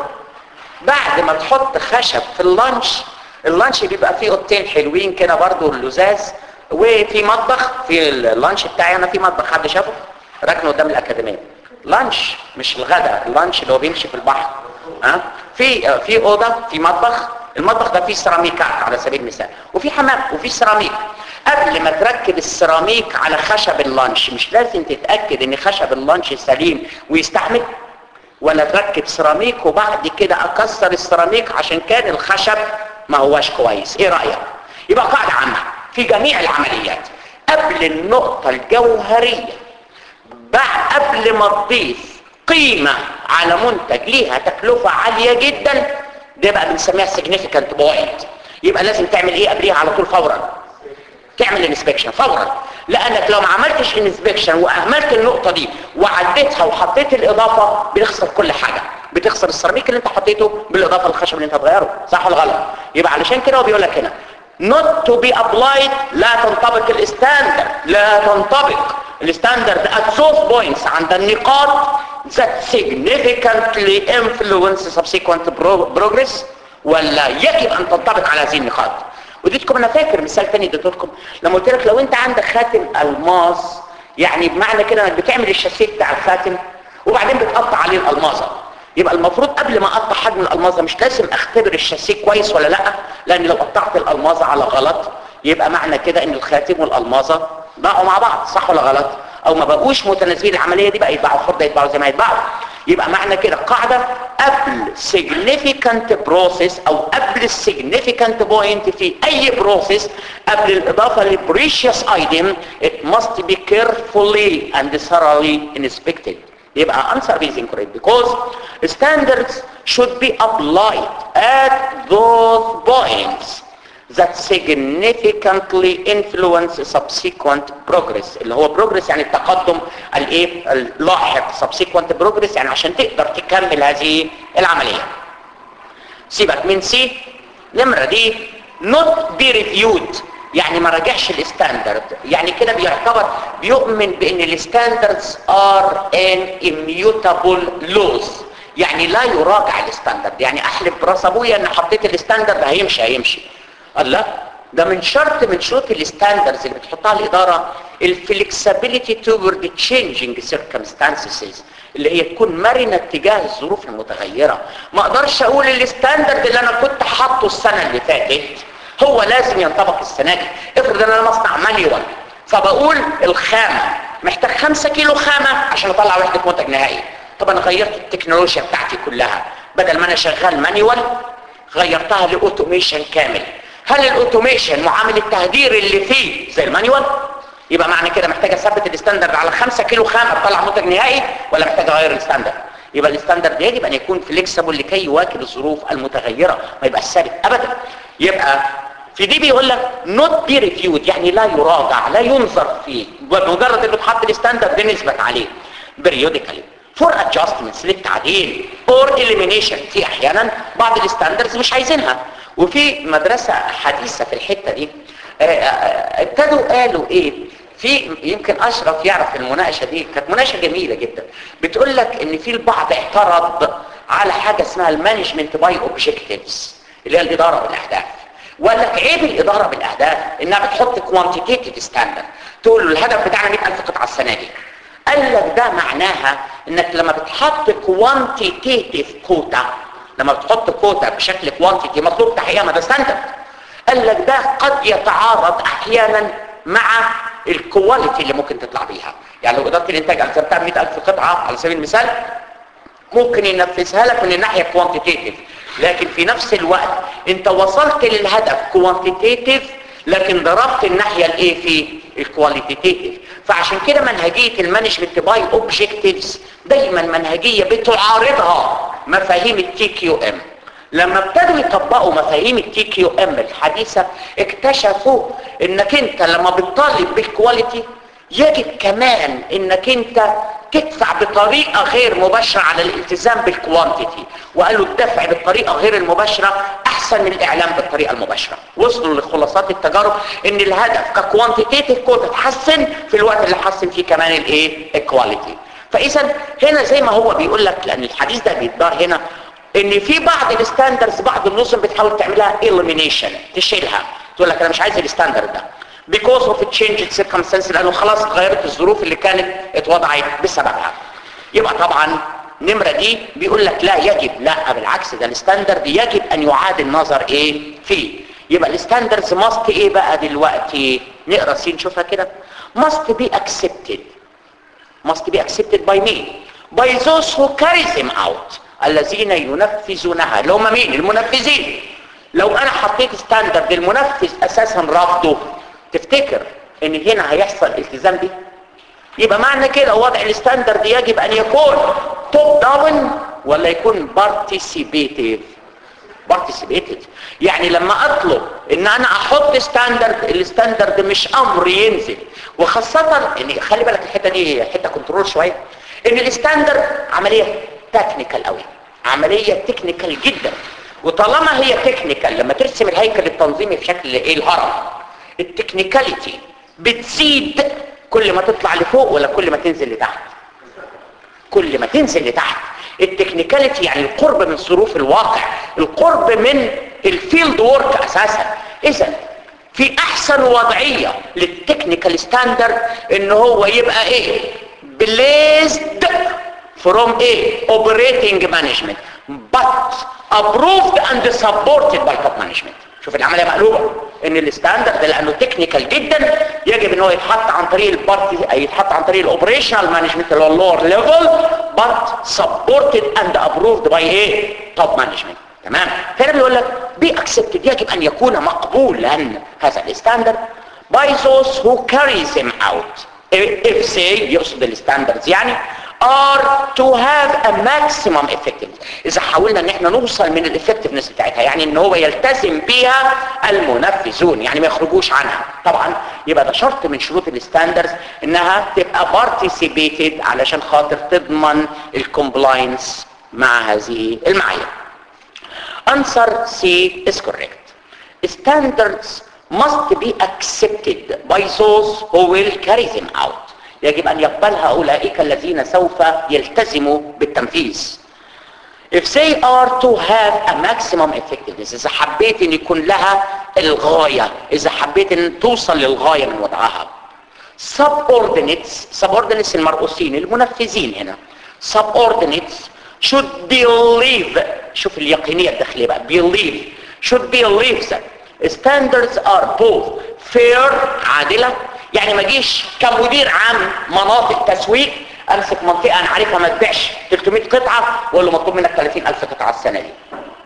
بعد ما تحط خشب في اللانش اللانش بيبقى فيه اوضتين حلوين كده برضو اللزاز وفي مطبخ في اللانش بتاعي انا في مطبخ حد شافه راكنه قدام الاكاديميه لانش مش الغداء اللانش اللي هو بيمشي في البحر ها أه؟ في في اوضه في مطبخ المطبخ ده فيه سيراميكات على سبيل المثال وفي حمام وفي سيراميك قبل ما تركب السيراميك على خشب اللانش مش لازم تتاكد ان خشب اللانش سليم ويستحمل ولا تركب سيراميك وبعد كده اكسر السيراميك عشان كان الخشب ما هواش كويس ايه رايك يبقى قاعده عامه في جميع العمليات قبل النقطه الجوهريه بعد قبل ما تضيف قيمه على منتج ليها تكلفه عاليه جدا ده بقى بنسميها significant point يبقى لازم تعمل ايه قبليها على طول فورا تعمل انسبكشن فورا لانك لو ما عملتش انسبكشن واهملت النقطه دي وعديتها وحطيت الاضافه بتخسر كل حاجه بتخسر السيراميك اللي انت حطيته بالاضافه للخشب اللي انت هتغيره صح ولا غلط يبقى علشان كده هو بيقول لك هنا not to be applied لا تنطبق الستاندرد لا تنطبق الستاندرد at those points عند النقاط that significantly influence subsequent progress ولا يجب ان تنطبق على هذه النقاط وديتكم انا فاكر مثال تاني اديتكم لما قلت لك لو انت عندك خاتم الماس يعني بمعنى كده انك بتعمل الشاسيه بتاع الخاتم وبعدين بتقطع عليه الالمازه يبقى المفروض قبل ما اقطع حجم الالمازه مش لازم اختبر الشاسيه كويس ولا لا لان لو قطعت الالمازه على غلط يبقى معنى كده ان الخاتم والالمازه بقوا مع بعض صح ولا غلط او ما بقوش متناسبين العمليه دي بقى يتباعوا فرده يتباعوا زي ما يتباعوا يبقى معنى كده قاعده قبل significant process او قبل significant point في اي process قبل الاضافه للبريشيوس item it must be carefully and thoroughly inspected يبقى answer is incorrect because standards should be applied at those points that significantly influence subsequent progress اللي هو progress يعني التقدم الايه اللاحق subsequent progress يعني عشان تقدر تكمل هذه العملية سيبك من سي نمرة دي not be reviewed يعني ما راجعش الستاندرد يعني كده بيعتبر بيؤمن بان الستاندردز ار ان immutable laws يعني لا يراجع الستاندرد يعني احلف براس ابويا ان حطيت الستاندرد هيمشي هيمشي قال لا ده من شرط من شروط الستاندردز اللي بتحطها الاداره الفلكسبيليتي تورد تشينجينج سيركمستانسز اللي هي تكون مرنه تجاه الظروف المتغيره ما اقدرش اقول الستاندرد اللي انا كنت حاطه السنه اللي فاتت هو لازم ينطبق السنه دي افرض ان انا مصنع مانيوال فبقول الخامه محتاج 5 كيلو خامه عشان اطلع وحده منتج نهائي طب انا غيرت التكنولوجيا بتاعتي كلها بدل ما انا شغال مانيوال غيرتها لاوتوميشن كامل هل الاوتوميشن معامل التهدير اللي فيه زي المانيوال يبقى معنى كده محتاج اثبت الستاندرد على 5 كيلو خامه تطلع منتج نهائي ولا محتاج اغير الستاندرد يبقى الستاندرد يجب ان يكون فليكسبل لكي يواكب الظروف المتغيره ما يبقاش ثابت ابدا يبقى في دي بيقول لك نوت بي ريفيود يعني لا يراجع لا ينظر فيه بمجرد انه اتحط الستاندرد ده نثبت عليه بريوديكالي فور ادجستمنتس للتعديل اور اليمينيشن في احيانا بعض الستاندردز مش عايزينها وفي مدرسه حديثه في الحته دي ابتدوا قالوا ايه في يمكن اشرف يعرف المناقشه دي كانت مناقشه جميله جدا بتقول لك ان في البعض اعترض على حاجه اسمها المانجمنت باي اوبجكتيفز اللي هي الاداره بالاهداف وقال لك عيب الاداره بالاهداف انها بتحط كوانتيتيف ستاندرد تقول له الهدف بتاعنا 100000 قطعه السنه دي قال لك ده معناها انك لما بتحط كوانتيتيف كوتا لما بتحط كوتا بشكل كوانتيتي مطلوب تحقيقها ما ده ستاندرد قال لك ده قد يتعارض احيانا مع الكواليتي اللي ممكن تطلع بيها يعني لو اداره الانتاج الزمتها 100000 قطعه على سبيل المثال ممكن ينفذها لك من الناحيه كوانتيتيف لكن في نفس الوقت انت وصلت للهدف كوانتيتيف لكن ضربت الناحيه الايه في الكواليتيتيف فعشان كده منهجيه المانجمنت باي اوبجكتيفز دايما منهجيه بتعارضها مفاهيم التي كيو ام لما ابتدوا يطبقوا مفاهيم التي كيو ام الحديثه اكتشفوا انك انت لما بتطالب بالكواليتي يجب كمان انك انت تدفع بطريقة غير مباشرة على الالتزام بالكوانتيتي وقالوا الدفع بالطريقة غير المباشرة احسن من الاعلام بالطريقة المباشرة وصلوا لخلاصات التجارب ان الهدف ككوانتيتيف كود تحسن في الوقت اللي حسن فيه كمان الايه الكواليتي فاذا هنا زي ما هو بيقول لك لان الحديث ده بيتدار هنا ان في بعض الستاندرز بعض النظم بتحاول تعملها elimination تشيلها تقول لك انا مش عايز الستاندرد ده because of changed circumstances لانه خلاص اتغيرت الظروف اللي كانت اتوضعت بسببها يبقى طبعا نمرة دي بيقول لك لا يجب لا بالعكس ده الستاندرد يجب ان يعاد النظر ايه فيه يبقى الستاندردز must ايه بقى دلوقتي نقرا سين نشوفها كده must be accepted must be accepted by me by those who carry them out الذين ينفذونها اللي هم مين المنفذين لو انا حطيت ستاندرد المنفذ اساسا رفضه تفتكر ان هنا هيحصل التزام بيه يبقى معنى كده وضع الستاندرد يجب ان يكون توب داون ولا يكون بارتيسيبيتيف بارتيسيبيتيف يعني لما اطلب ان انا احط ستاندرد الستاندرد مش امر ينزل وخاصة ان خلي بالك الحتة دي حتة كنترول شوية ان الستاندرد عملية تكنيكال قوي عملية تكنيكال جدا وطالما هي تكنيكال لما ترسم الهيكل التنظيمي في شكل ايه الهرم التكنيكاليتي بتزيد كل ما تطلع لفوق ولا كل ما تنزل لتحت كل ما تنزل لتحت التكنيكاليتي يعني القرب من ظروف الواقع القرب من الفيلد وورك اساسا اذا في احسن وضعية للتكنيكال ستاندرد ان هو يبقى ايه بليزد from ايه operating management but approved and supported by top management شوف العمليه مقلوبه ان الستاندرد لانه تكنيكال جدا يجب ان هو يتحط عن طريق البارتي يتحط عن طريق الاوبريشنال مانجمنت اللي هو اللور ليفل but supported and approved by ايه توب مانجمنت تمام هنا بيقول لك بي accepted يجب ان يكون مقبولا هذا الستاندرد by those who carry them out if say يقصد الستاندردز يعني are to have a maximum effectiveness اذا حاولنا ان احنا نوصل من الافكتفنس بتاعتها يعني ان هو يلتزم بيها المنفذون يعني ما يخرجوش عنها طبعا يبقى ده شرط من شروط الستاندردز انها تبقى participated علشان خاطر تضمن الكومبلاينس مع هذه المعايير answer C is correct standards must be accepted by those who will carry them out يجب أن يقبلها أولئك الذين سوف يلتزموا بالتنفيذ if they are to have a maximum effectiveness إذا حبيت أن يكون لها الغاية إذا حبيت أن توصل للغاية من وضعها subordinates subordinates المرؤوسين المنفذين هنا subordinates should believe شوف اليقينية الداخلية بقى believe should believe that standards are both fair عادلة يعني ما جيش كمدير عام مناطق تسويق امسك منطقة انا عارفها ما تبيعش 300 قطعة واقول له مطلوب منك 30000 قطعة السنة دي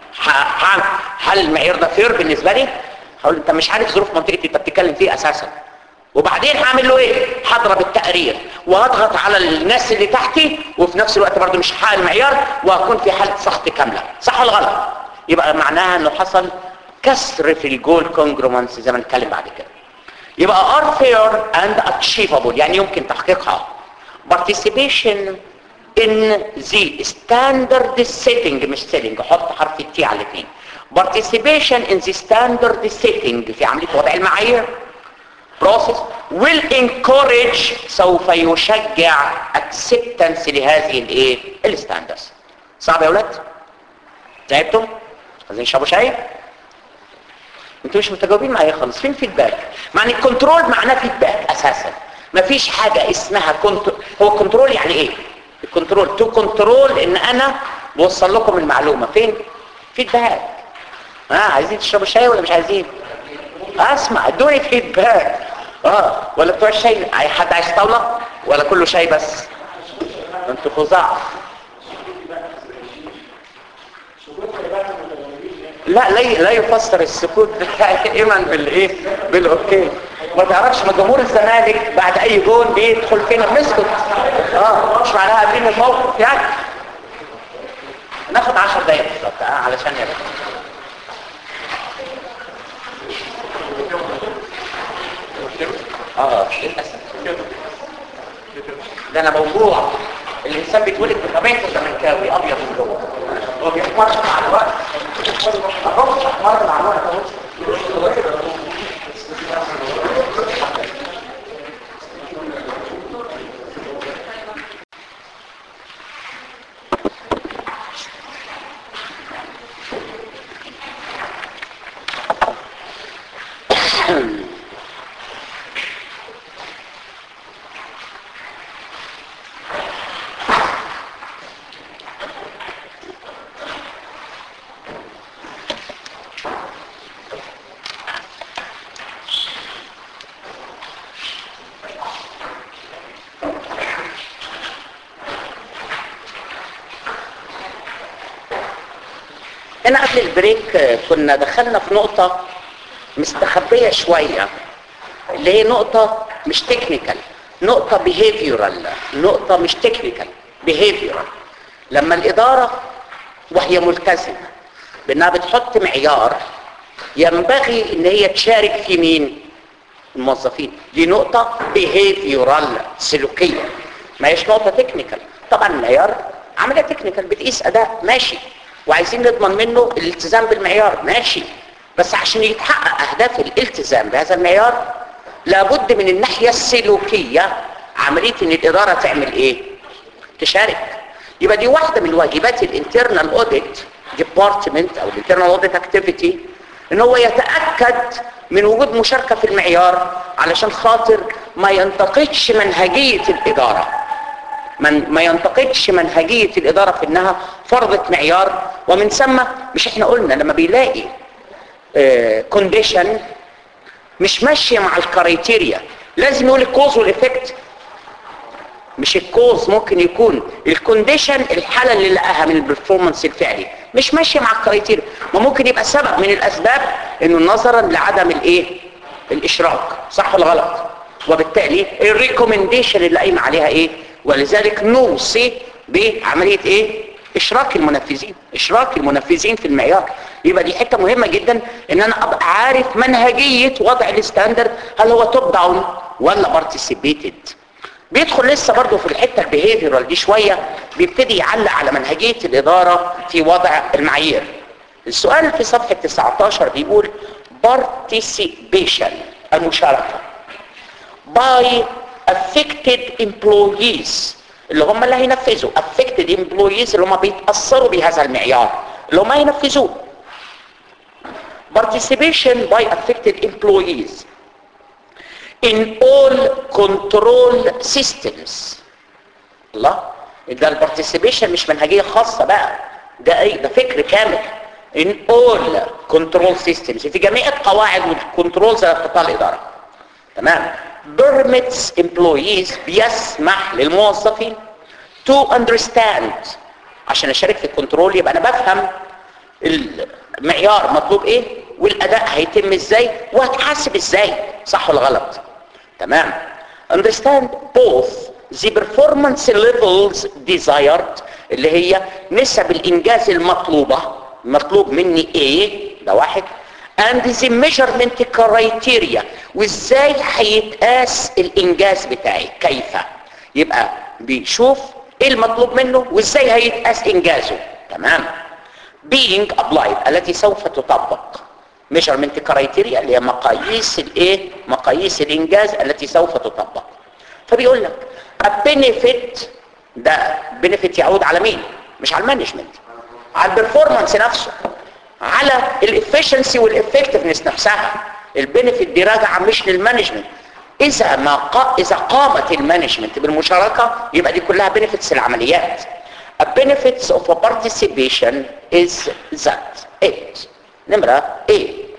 هل المعيار ده فير بالنسبة لي هقول انت مش عارف ظروف منطقتي انت بتتكلم فيه اساسا وبعدين هعمل له ايه هضرب التقرير وهضغط على الناس اللي تحتي وفي نفس الوقت برضه مش هحقق المعيار وهكون في حالة سخط كاملة صح ولا غلط يبقى معناها انه حصل كسر في الجول كونجرومانس زي ما نتكلم بعد كده يبقى are fair and achievable يعني يمكن تحقيقها participation in the standard setting مش setting حط حرف التي على الاثنين participation in the standard setting في عملية وضع المعايير process will encourage سوف يشجع acceptance لهذه الايه الستاندرز صعب يا ولاد تعبتم عايزين تشربوا شاي انتوا مش متجاوبين معايا خالص فين فيدباك معنى الكنترول معناه فيدباك اساسا مفيش حاجة اسمها كنترول هو كنترول يعني ايه الكنترول تو كنترول ان انا بوصل لكم المعلومة فين فيدباك اه عايزين تشربوا شاي ولا مش عايزين اسمع ادوني فيدباك اه ولا بتوع الشاي حد عايز طاولة ولا كله شاي بس انتوا فظاع لا لا لا يفسر السكوت دائما بالايه بالاوكي ما تعرفش ما جمهور الزمالك بعد اي جون بيدخل فينا بنسكت اه مش معناها قابلين الموقف يعني ناخد 10 دقايق بالظبط آه علشان يبقى اه للاسف ده انا موضوع الانسان بيتولد بطبيعته زملكاوي ابيض من جوه هو بيحمر مع الوقت الرفض احمر مع الوقت اهو هنا قبل البريك آه، كنا دخلنا في نقطة مستخبية شوية اللي هي نقطة مش تكنيكال نقطة behavioral نقطة مش تكنيكال behavioral لما الإدارة وهي ملتزمة بأنها بتحط معيار ينبغي ان هي تشارك في مين الموظفين دي نقطة behavioral سلوكية ما هيش نقطة تكنيكال طبعا المعيار عملية تكنيكال بتقيس اداء ماشي وعايزين نضمن منه الالتزام بالمعيار ماشي بس عشان يتحقق اهداف الالتزام بهذا المعيار لابد من الناحية السلوكية عملية ان الادارة تعمل ايه تشارك يبقى دي واحدة من واجبات الانترنال اوديت ديبارتمنت او الانترنال اوديت اكتيفيتي ان هو يتأكد من وجود مشاركة في المعيار علشان خاطر ما ينتقدش منهجية الادارة من ما ينتقدش منهجية الادارة في انها فرضت معيار ومن ثم مش احنا قلنا لما بيلاقي كونديشن مش ماشية مع الكرايتيريا لازم يقول الكوز والإفكت مش الكوز ممكن يكون الكونديشن الحالة اللي لقاها من البرفورمانس الفعلي مش ماشية مع الكرايتيريا ما ممكن يبقى سبب من الأسباب انه نظرا لعدم الايه الاشراك صح ولا غلط وبالتالي الريكومنديشن اللي قايم عليها ايه ولذلك نوصي بعملية ايه اشراك المنفذين اشراك المنفذين في المعيار يبقى دي حته مهمه جدا ان انا ابقى عارف منهجيه وضع الستاندرد هل هو توب داون ولا بارتيسيبيتد بيدخل لسه برضه في الحته البيهيفيرال دي شويه بيبتدي يعلق على منهجيه الاداره في وضع المعايير السؤال في صفحه 19 بيقول participation المشاركه by affected employees اللي هم اللي هينفذوا affected employees اللي هم بيتأثروا بهذا المعيار اللي هم هينفذوه participation by affected employees in all control systems الله ده البارتيسيبيشن مش منهجية خاصة بقى ده ايه ده فكر كامل in all control systems في جميع القواعد والكنترولز اللي بتحطها الإدارة تمام permits employees بيسمح للموظفين to understand عشان اشارك في الكنترول يبقى انا بفهم المعيار مطلوب ايه والاداء هيتم ازاي وهتحاسب ازاي صح ولا غلط تمام understand both the performance levels desired اللي هي نسب الانجاز المطلوبة مطلوب مني ايه ده واحد and the measurement criteria وازاي هيتقاس الانجاز بتاعي كيف يبقى بيشوف ايه المطلوب منه وازاي هيتقاس انجازه تمام being applied التي سوف تطبق measurement criteria اللي هي مقاييس الايه مقاييس الانجاز التي سوف تطبق فبيقول لك a benefit ده benefit يعود على مين مش على المانجمنت على البرفورمانس نفسه على الافشنسي والافكتفنس نفسها البنفيت دي راجعه مش للمانجمنت اذا ما قا... اذا قامت المانجمنت بالمشاركه يبقى دي كلها بنفيتس العمليات A benefits of a participation is that it نمرة A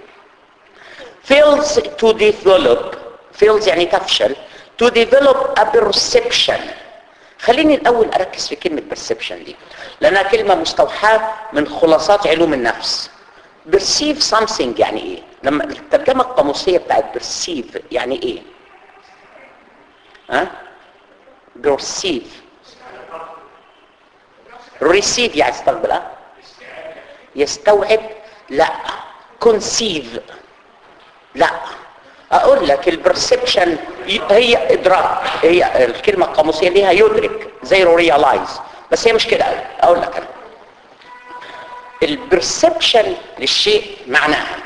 fails to develop fails يعني تفشل to develop a perception خليني الاول اركز في كلمة perception دي لانها كلمة مستوحاة من خلاصات علوم النفس perceive something يعني ايه لما الترجمة القاموسية بتاعت perceive يعني ايه ها perceive receive يعني استقبل اه يستوعب لا conceive لا اقول لك البرسبشن هي ادراك هي الكلمه القاموسيه ليها يدرك زي ريلايز بس هي مش كده قوي اقول لك انا البرسبشن للشيء معناها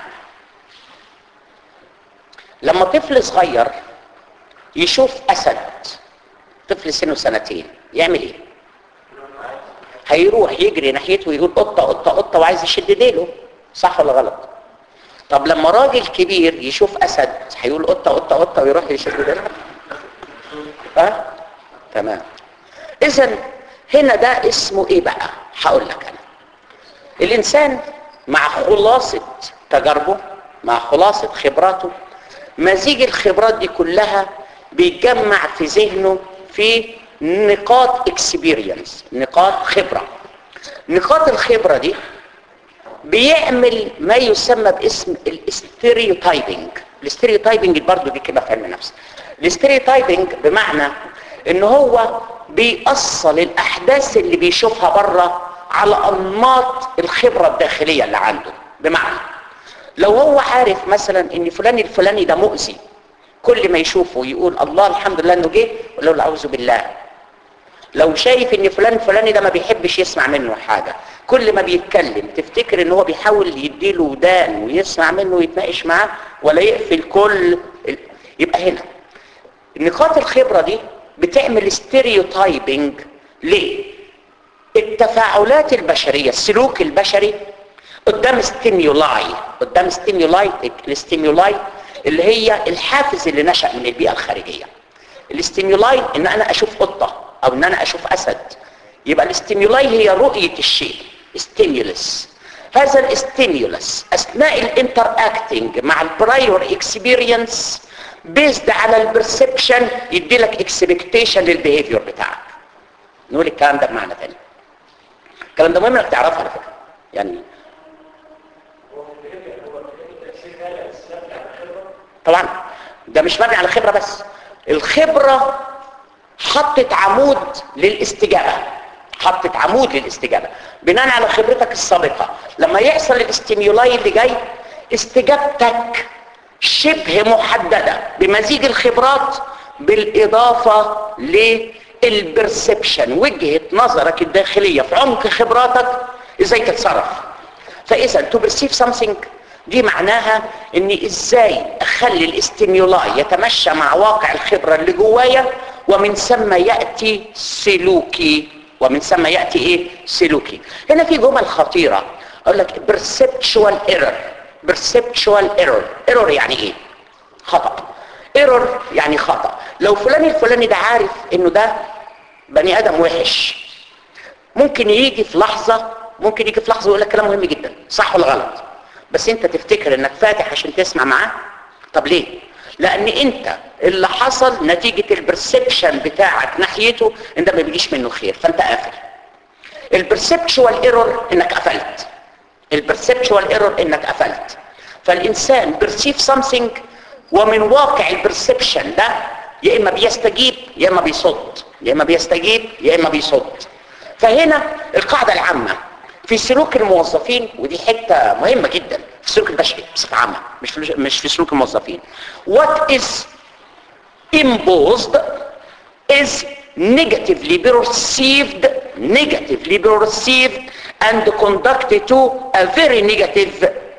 لما طفل صغير يشوف اسد طفل سنه سنتين يعمل ايه هيروح يجري ناحيته ويقول قطه قطه قطه وعايز يشد ديله صح ولا غلط طب لما راجل كبير يشوف اسد هيقول قطه قطه قطه ويروح يشد ديله ها تمام اذا هنا ده اسمه ايه بقى هقول لك انا الانسان مع خلاصه تجاربه مع خلاصه خبراته مزيج الخبرات دي كلها بيجمع في ذهنه في نقاط اكسبيرينس نقاط خبره نقاط الخبره دي بيعمل ما يسمى باسم الاستيريوتايبنج الاستيريوتايبنج برضه دي كلمه في علم النفس الاستيريوتايبنج بمعنى ان هو بيأصل الاحداث اللي بيشوفها بره على انماط الخبره الداخليه اللي عنده بمعنى لو هو عارف مثلا ان فلان الفلاني ده مؤذي كل ما يشوفه يقول الله الحمد لله انه جه ولا له اعوذ بالله لو شايف ان فلان الفلاني ده ما بيحبش يسمع منه حاجه كل ما بيتكلم تفتكر ان هو بيحاول يديله ودان ويسمع منه ويتناقش معاه ولا يقفل كل ال... يبقى هنا نقاط الخبره دي بتعمل ستيريوتايبنج ليه التفاعلات البشريه السلوك البشري قدام ستيميولاي قدام ستيميولاي الستيميولاي اللي هي الحافز اللي نشأ من البيئه الخارجيه الاستيميولاي ان انا اشوف قطه او ان انا اشوف اسد يبقى الاستيميولاي هي رؤيه الشيء ستيمولس هذا الاستيمولس اثناء الانتر اكتنج مع البرايور اكسبيرينس بيزد على البرسبشن يدي لك اكسبكتيشن للبيهيفير بتاعك نقول الكلام ده بمعنى ثاني الكلام ده مهم انك تعرفه على فكره يعني طبعا ده مش مبني على خبره بس الخبره حطت عمود للاستجابه حطت عمود للاستجابه بناء على خبرتك السابقه لما يحصل الاستيميولاي اللي جاي استجابتك شبه محدده بمزيج الخبرات بالاضافه للبرسبشن وجهه نظرك الداخليه في عمق خبراتك ازاي تتصرف فاذا تو perceive something دي معناها اني ازاي اخلي الاستيميولاي يتمشى مع واقع الخبره اللي جوايا ومن ثم ياتي سلوكي ومن ثم ياتي ايه سلوكي هنا في جمل خطيره اقول لك perceptual error perceptual error error يعني ايه خطا error يعني خطا لو فلان الفلاني ده عارف انه ده بني ادم وحش ممكن يجي في لحظه ممكن يجي في لحظه ويقول لك كلام مهم جدا صح ولا غلط بس انت تفتكر انك فاتح عشان تسمع معاه طب ليه لان انت اللي حصل نتيجة البرسبشن بتاعك ناحيته ان ده ما بيجيش منه خير فانت قافل البرسبشوال ايرور انك قفلت البرسبشوال ايرور انك قفلت فالانسان بيرسيف سامثينج ومن واقع البرسبشن ده يا اما بيستجيب يا اما بيصد يا اما بيستجيب يا اما بيصد فهنا القاعدة العامة في سلوك الموظفين ودي حته مهمه جدا في السلوك البشري بصفه عامه مش في مش في سلوك الموظفين what is imposed is negatively perceived negatively perceived and conducted to a very negative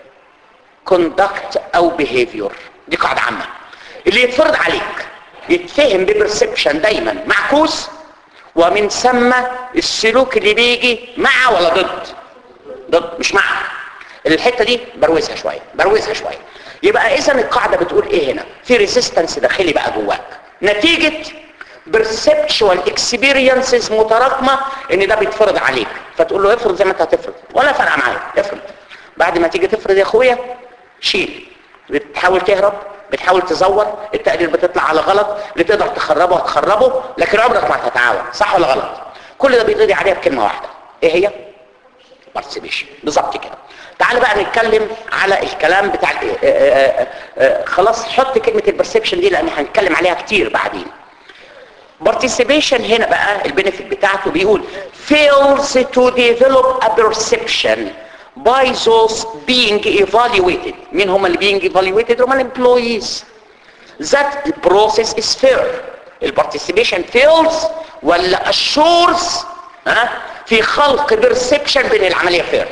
conduct او behavior دي قاعده عامه اللي يتفرض عليك يتفهم ببرسبشن دايما معكوس ومن ثم السلوك اللي بيجي مع ولا ضد ضد مش مع الحته دي بروزها شويه بروزها شويه يبقى اذا القاعده بتقول ايه هنا في ريزيستنس داخلي بقى جواك نتيجه perceptual experiences متراكمه ان ده بيتفرض عليك فتقول له افرض زي ما انت هتفرض ولا فرق معايا افرض بعد ما تيجي تفرض يا اخويا شيل بتحاول تهرب بتحاول تزور التقدير بتطلع على غلط اللي تقدر تخربه هتخربه لكن عمرك ما هتتعاون صح ولا غلط كل ده بيتقضي عليها بكلمه واحده ايه هي participation بالظبط كده تعال بقى نتكلم على الكلام بتاع ال- آه، آه، آه، خلاص حط كلمة البرسبشن دي لان هنتكلم عليها كتير بعدين participation هنا بقى البنفيت بتاعته بيقول fails to develop a perception by those being evaluated مين هم اللي being evaluated هم الامبلويز that the process is fair البارتيسيبيشن fails ولا assures ها في خلق perception بين العملية fair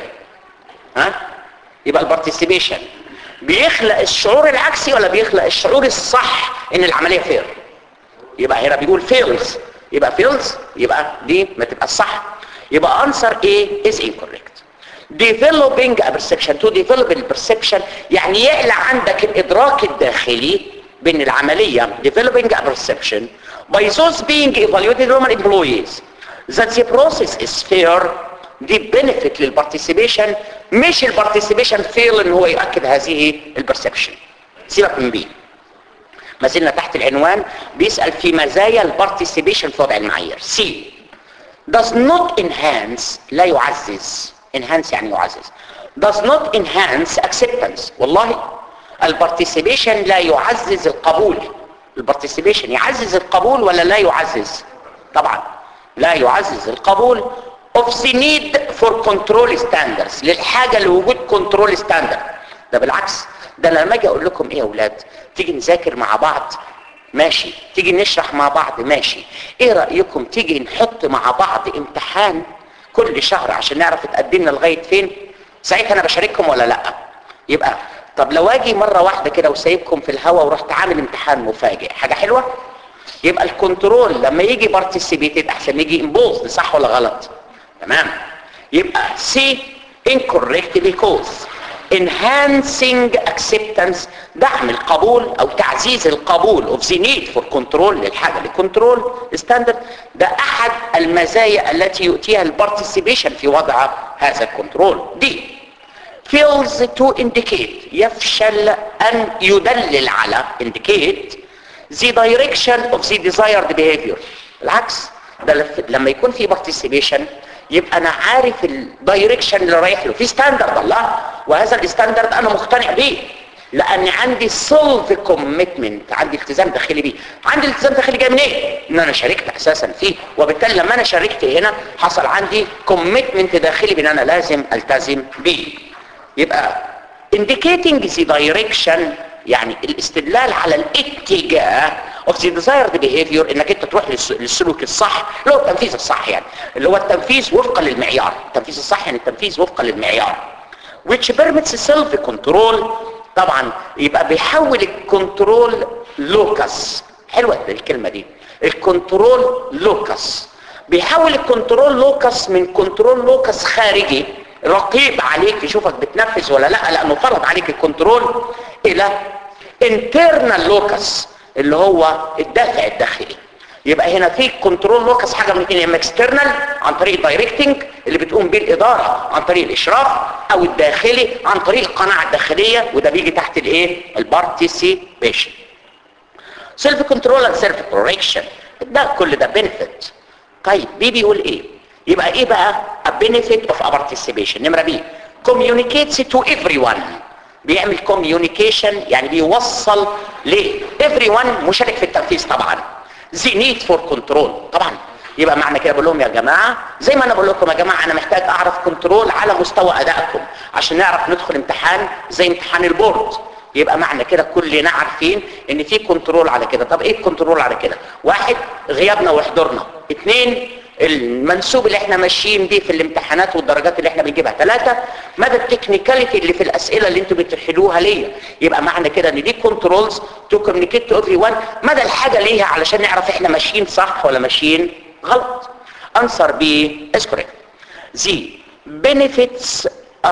ها يبقى البارتيسيبيشن بيخلق الشعور العكسي ولا بيخلق الشعور الصح ان العملية fair يبقى هنا بيقول fails يبقى fails يبقى دي ما تبقى الصح يبقى answer A is incorrect developing a perception to develop a perception يعني يعلى عندك الادراك الداخلي بين العملية developing a perception by those being evaluated Roman employees that the process is fair دي benefit للبارتيسيبيشن مش البارتيسيبيشن فيل ان هو يؤكد هذه البرسبشن سيبك من بيه ما زلنا تحت العنوان بيسأل في مزايا البارتيسيبيشن في وضع المعايير سي does not enhance لا يعزز enhance يعني يعزز does not enhance acceptance والله البارتيسيبيشن لا يعزز القبول البارتيسيبيشن يعزز القبول ولا لا يعزز طبعا لا يعزز القبول of the need for control standards للحاجة لوجود control standard ده بالعكس ده لما اجي اقول لكم ايه يا اولاد تيجي نذاكر مع بعض ماشي تيجي نشرح مع بعض ماشي ايه رأيكم تيجي نحط مع بعض امتحان كل شهر عشان نعرف اتقدمنا لغاية فين ساعتها انا بشارككم ولا لا يبقى طب لو اجي مرة واحدة كده وسايبكم في الهوا ورحت عامل امتحان مفاجئ حاجة حلوة يبقى الكنترول لما يجي بارتيسيبيتد احسن يجي امبوزد صح ولا غلط تمام يبقى سي incorrect because enhancing acceptance دعم القبول او تعزيز القبول of the need for control للحاجة لكنترول ستاندرد ده احد المزايا التي يؤتيها البارتيسيبيشن في وضع هذا الكنترول دي fails to indicate يفشل ان يدلل على indicate the direction of the desired behavior العكس ده لف- لما يكون في participation يبقى انا عارف الدايركشن اللي رايح له في ستاندرد الله وهذا الستاندرد انا مقتنع بيه لان عندي سيلف كوميتمنت عندي التزام داخلي بيه عندي التزام داخلي جاي من ايه ان انا شاركت اساسا فيه وبالتالي لما انا شاركت هنا حصل عندي كوميتمنت داخلي بان انا لازم التزم بيه يبقى indicating the direction يعني الاستدلال على الاتجاه of the desired behavior انك انت تروح للس- للسلوك الصح اللي هو التنفيذ الصح يعني اللي هو التنفيذ وفقا للمعيار التنفيذ الصح يعني التنفيذ وفقا للمعيار which permits self control طبعا يبقى بيحول الكنترول لوكس حلوه الكلمه دي الكنترول لوكس بيحول الكنترول لوكس من كنترول لوكس خارجي رقيب عليك يشوفك بتنفذ ولا لا لانه فرض عليك الكنترول الى internal لوكس اللي هو الدافع الداخلي يبقى هنا في كنترول لوكس حاجه من الاثنين اما اكسترنال عن طريق الدايركتنج اللي بتقوم بيه الاداره عن طريق الاشراف او الداخلي عن طريق القناعه الداخليه وده بيجي تحت الايه البارتيسيبيشن سيلف كنترول اند سيلف كوركشن ده كل ده بنفيت طيب بي بيقول ايه يبقى ايه بقى a benefit of a participation نمره بي communicates to everyone بيعمل communication يعني بيوصل ل everyone مشارك في التنفيذ طبعا the need for control طبعا يبقى معنى كده بقول لهم يا جماعه زي ما انا بقول لكم يا جماعه انا محتاج اعرف كنترول على مستوى ادائكم عشان نعرف ندخل امتحان زي امتحان البورد يبقى معنى كده كلنا عارفين ان في كنترول على كده طب ايه الكنترول على كده واحد غيابنا وحضورنا اثنين المنسوب اللي احنا ماشيين بيه في الامتحانات والدرجات اللي احنا بنجيبها ثلاثة مدى التكنيكاليتي اللي في الاسئلة اللي انتوا بتحلوها ليا يبقى معنى كده ان دي كنترولز تو كوميونيكيت تو افري وان مدى الحاجة ليها علشان نعرف احنا ماشيين صح ولا ماشيين غلط answer B is correct the benefits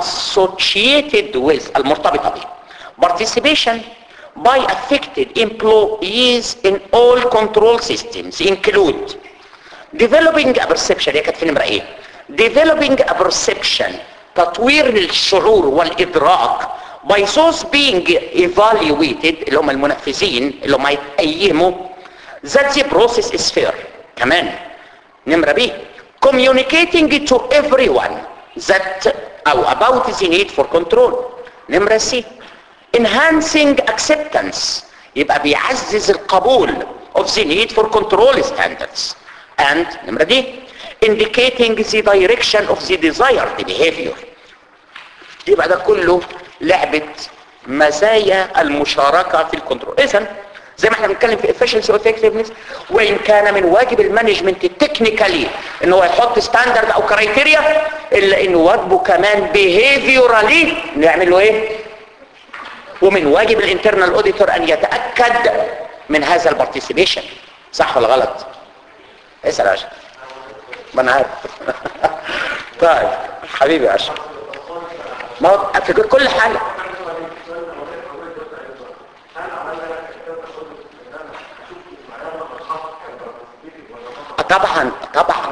associated with المرتبطة به participation by affected employees in all control systems include developing a perception هي كانت في نمرة ايه developing a perception تطوير الشعور والإدراك by those being evaluated اللي هم المنفذين اللي هم يتقيموا that the process is fair كمان نمرة ب communicating to everyone that او about the need for control نمرة سي enhancing acceptance يبقى بيعزز القبول of the need for control standards and نمرة دي indicating the direction of the desired behavior يبقى ده كله لعبة مزايا المشاركة في الكنترول اذا زي ما احنا بنتكلم في efficiency effectiveness وان كان من واجب المانجمنت التكنيكالي ان هو يحط ستاندرد او كرايتيريا الا ان واجبه كمان behaviorally نعمل له ايه ومن واجب الانترنال اوديتور ان يتاكد من هذا البارتيسيبيشن صح ولا غلط اسال يا اشرف ما انا عارف طيب حبيبي يا اشرف ما هو في كل حاله طبعا طبعا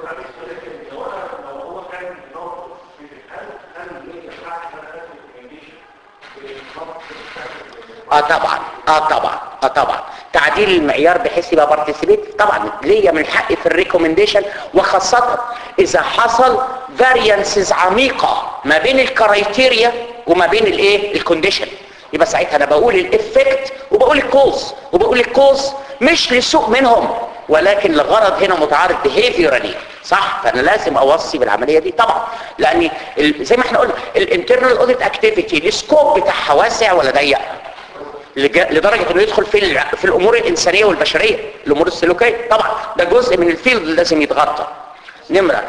اه طبعا اه طبعا اه طبعا تعديل المعيار بحيث يبقى بارتيسيبيت طبعا ليا من حقي في الريكومنديشن وخاصة اذا حصل فاريانسز عميقة ما بين الكرايتيريا وما بين الايه الكونديشن يبقى ساعتها انا بقول الافكت وبقول الكوز وبقول الكوز مش لسوء منهم ولكن لغرض هنا متعارض behaviorally صح فانا لازم اوصي بالعمليه دي طبعا لان ال- زي ما احنا قلنا الانترنال اوديت اكتيفيتي السكوب بتاعها واسع ولا ضيق لج- لدرجه انه يدخل في ال- في الامور الانسانيه والبشريه الامور السلوكيه طبعا ده جزء من الفيلد لازم يتغطى نمره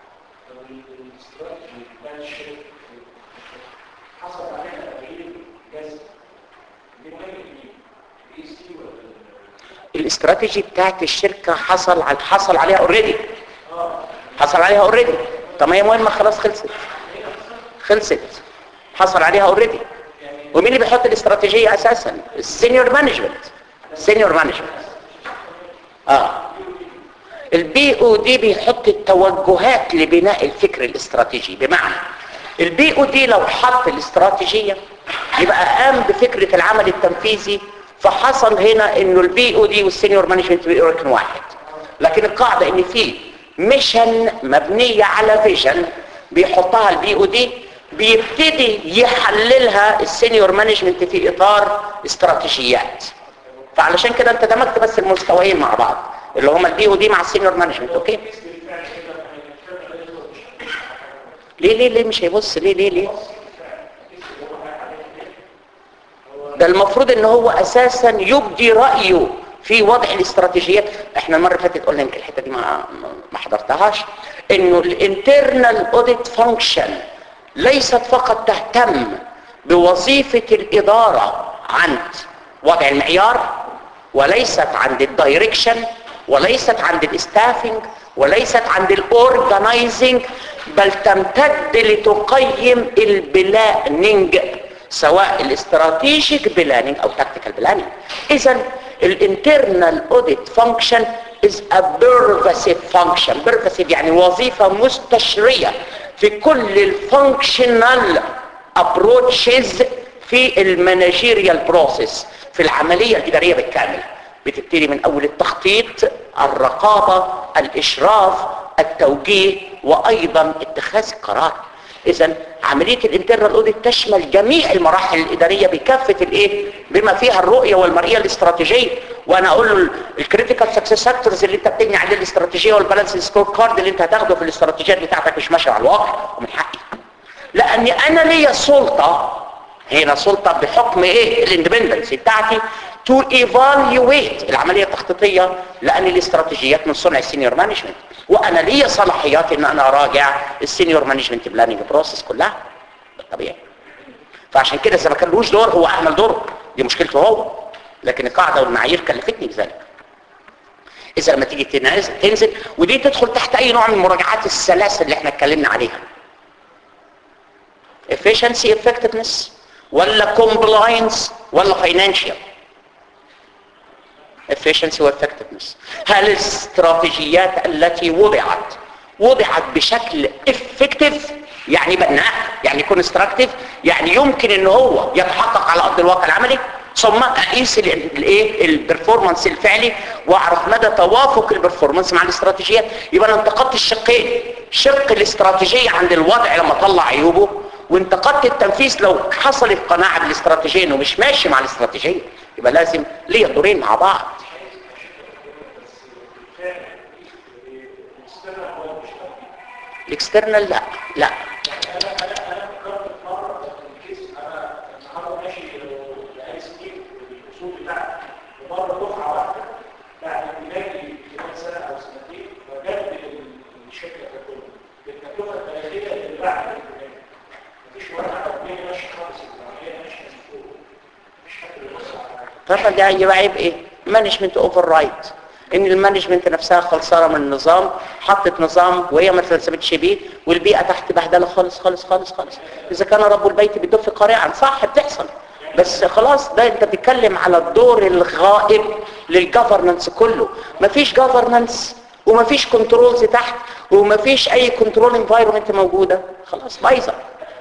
الاستراتيجي بتاعت الشركه حصل على حصل عليها اوريدي حصل عليها اوريدي طب ما هي مهمه خلاص خلصت خلصت حصل عليها اوريدي ومين اللي بيحط الاستراتيجيه اساسا السينيور مانجمنت السينيور مانجمنت اه البي او دي بيحط التوجهات لبناء الفكر الاستراتيجي بمعنى البي او دي لو حط الاستراتيجية يبقى قام بفكرة العمل التنفيذي فحصل هنا انه البي او دي والسينيور مانجمنت بيبقوا ركن واحد لكن القاعدة ان في ميشن مبنية على فيجن بيحطها البي او دي بيبتدي يحللها السينيور مانجمنت في اطار استراتيجيات فعلشان كده انت دمجت بس المستويين مع بعض اللي هما البي او دي مع السينيور مانجمنت اوكي ليه ليه ليه مش هيبص ليه ليه ليه ده المفروض ان هو اساسا يبدي رايه في وضع الاستراتيجيات احنا المره اللي فاتت قلنا يمكن الحته دي ما ما حضرتهاش انه الانترنال اوديت فانكشن ليست فقط تهتم بوظيفه الاداره عند وضع المعيار وليست عند الدايركشن وليست عند الاستافنج وليست عند الاورجنايزنج بل تمتد لتقيم البلاننج سواء الاستراتيجيك بلاننج او تكتيكال بلاننج اذا الانترنال اوديت فانكشن is a pervasive function pervasive يعني وظيفة مستشرية في كل الفانكشنال approaches في المانجيريال بروسيس في العملية الإدارية بالكامل بتبتدي من أول التخطيط الرقابة الإشراف التوجيه وأيضا اتخاذ القرار إذا عملية الانترنال اوديت تشمل جميع المراحل الإدارية بكافة الإيه بما فيها الرؤية والمرئية الاستراتيجية وأنا أقول له الكريتيكال سكسس فاكتورز اللي أنت بتبني عليه الاستراتيجية والبالانس سكور كارد اللي أنت هتاخده في الاستراتيجيات بتاعتك مش ماشية على الواقع ومن حقي لأني أنا ليا سلطة هنا سلطة بحكم ايه الاندبندنسي بتاعتي تو ايفالويت العملية التخطيطية لان الاستراتيجيات من صنع السينيور مانجمنت وانا ليا صلاحيات ان انا اراجع السينيور مانجمنت بلاننج بروسيس كلها بالطبيعي فعشان كده اذا ما كان لهوش دور هو اعمل دوره دي مشكلته هو لكن القاعدة والمعايير كلفتني بذلك اذا لما تيجي تنزل, تنزل ودي تدخل تحت اي نوع من مراجعات السلاسل اللي احنا اتكلمنا عليها efficiency effectiveness ولا compliance ولا financial efficiency effectiveness هل الاستراتيجيات التي وضعت وضعت بشكل effective يعني بناء يعني constructive يعني يمكن ان هو يتحقق على ارض الواقع العملي ثم اقيس الايه البرفورمانس الفعلي واعرف مدى توافق البرفورمانس مع الاستراتيجيات يبقى انا انتقدت الشقين شق الاستراتيجيه عند الوضع لما طلع عيوبه وانتقدت التنفيذ لو حصل القناعه بالاستراتيجيه انه مش ماشي مع الاستراتيجيه يبقى لازم ليا دورين مع بعض الاكسترنال لا لا طبعا ده يبقى عيب ايه مانجمنت اوفر رايت ان المانجمنت نفسها خلصانه من النظام حطت نظام وهي ما تلزمتش بيه والبيئه تحت بهدله خالص خالص خالص خالص اذا كان رب البيت بيدف قارعا صح بتحصل بس خلاص ده انت بتتكلم على الدور الغائب للجفرنانس كله مفيش جفرنانس ومفيش كنترولز تحت ومفيش اي كنترول انفايرمنت موجوده خلاص بايظه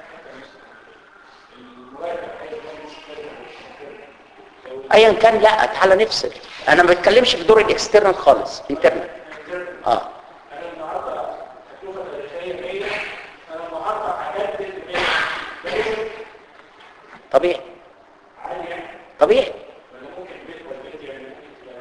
ايا كان لا تعالى نفصل انا ما بتكلمش في دور الاكسترنال خالص انترنال اه انا النهارده التكلفه التاريخيه 100 انا النهارده هجدد 100 طبيعي عاليه طبيعي ولا ممكن بيت والبيت يعني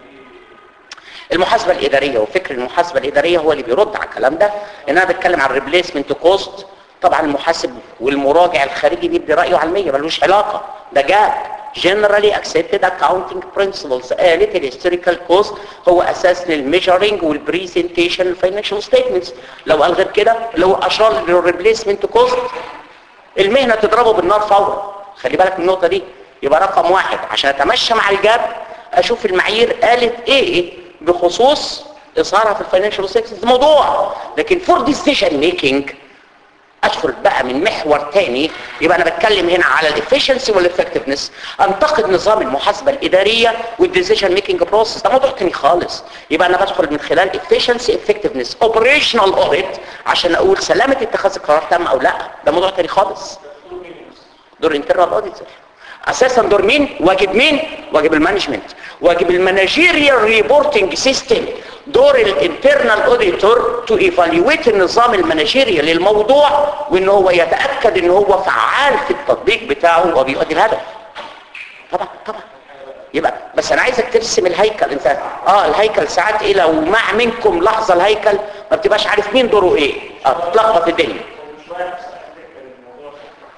المحاسبه الاداريه وفكر المحاسبه الاداريه هو اللي بيرد على الكلام ده ان انا بتكلم عن الريبليسمنت كوست طبعا المحاسب والمراجع الخارجي بيدي رايه على المية ملوش علاقه ده جاب generally accepted accounting principles قالت الهيستوريكال كوست هو اساس للميجرنج والبريزنتيشن الفاينانشال ستيتمنتس لو قال غير كده لو اشار للريبليسمنت كوست المهنه تضربه بالنار فورا خلي بالك من النقطه دي يبقى رقم واحد عشان اتمشى مع الجاب اشوف المعايير قالت ايه بخصوص اظهارها في الفاينانشال ستيتمنتس موضوع لكن فور ديسيجن ميكينج ادخل بقى من محور تاني يبقى انا بتكلم هنا على الافشنسي والافكتفنس انتقد نظام المحاسبه الاداريه والديسيجن ميكنج بروسيس ده موضوع تاني خالص يبقى انا بدخل من خلال افشنسي افكتفنس اوبريشنال اوديت عشان اقول سلامه اتخاذ القرار تم او لا ده موضوع تاني خالص دور انترنال اوديتور اساسا دور مين واجب مين واجب المانجمنت واجب المانجيريال ريبورتنج سيستم دور الانترنال اوديتور تو ايفالويت النظام المانجيريال للموضوع وان هو يتاكد ان هو فعال في التطبيق بتاعه وبيؤدي الهدف طبعا طبعا يبقى بس انا عايزك ترسم الهيكل انت اه الهيكل ساعات ايه لو مع منكم لحظه الهيكل ما بتبقاش عارف مين دوره ايه اه تتلخبط الدنيا مش واحد فكر الموضوع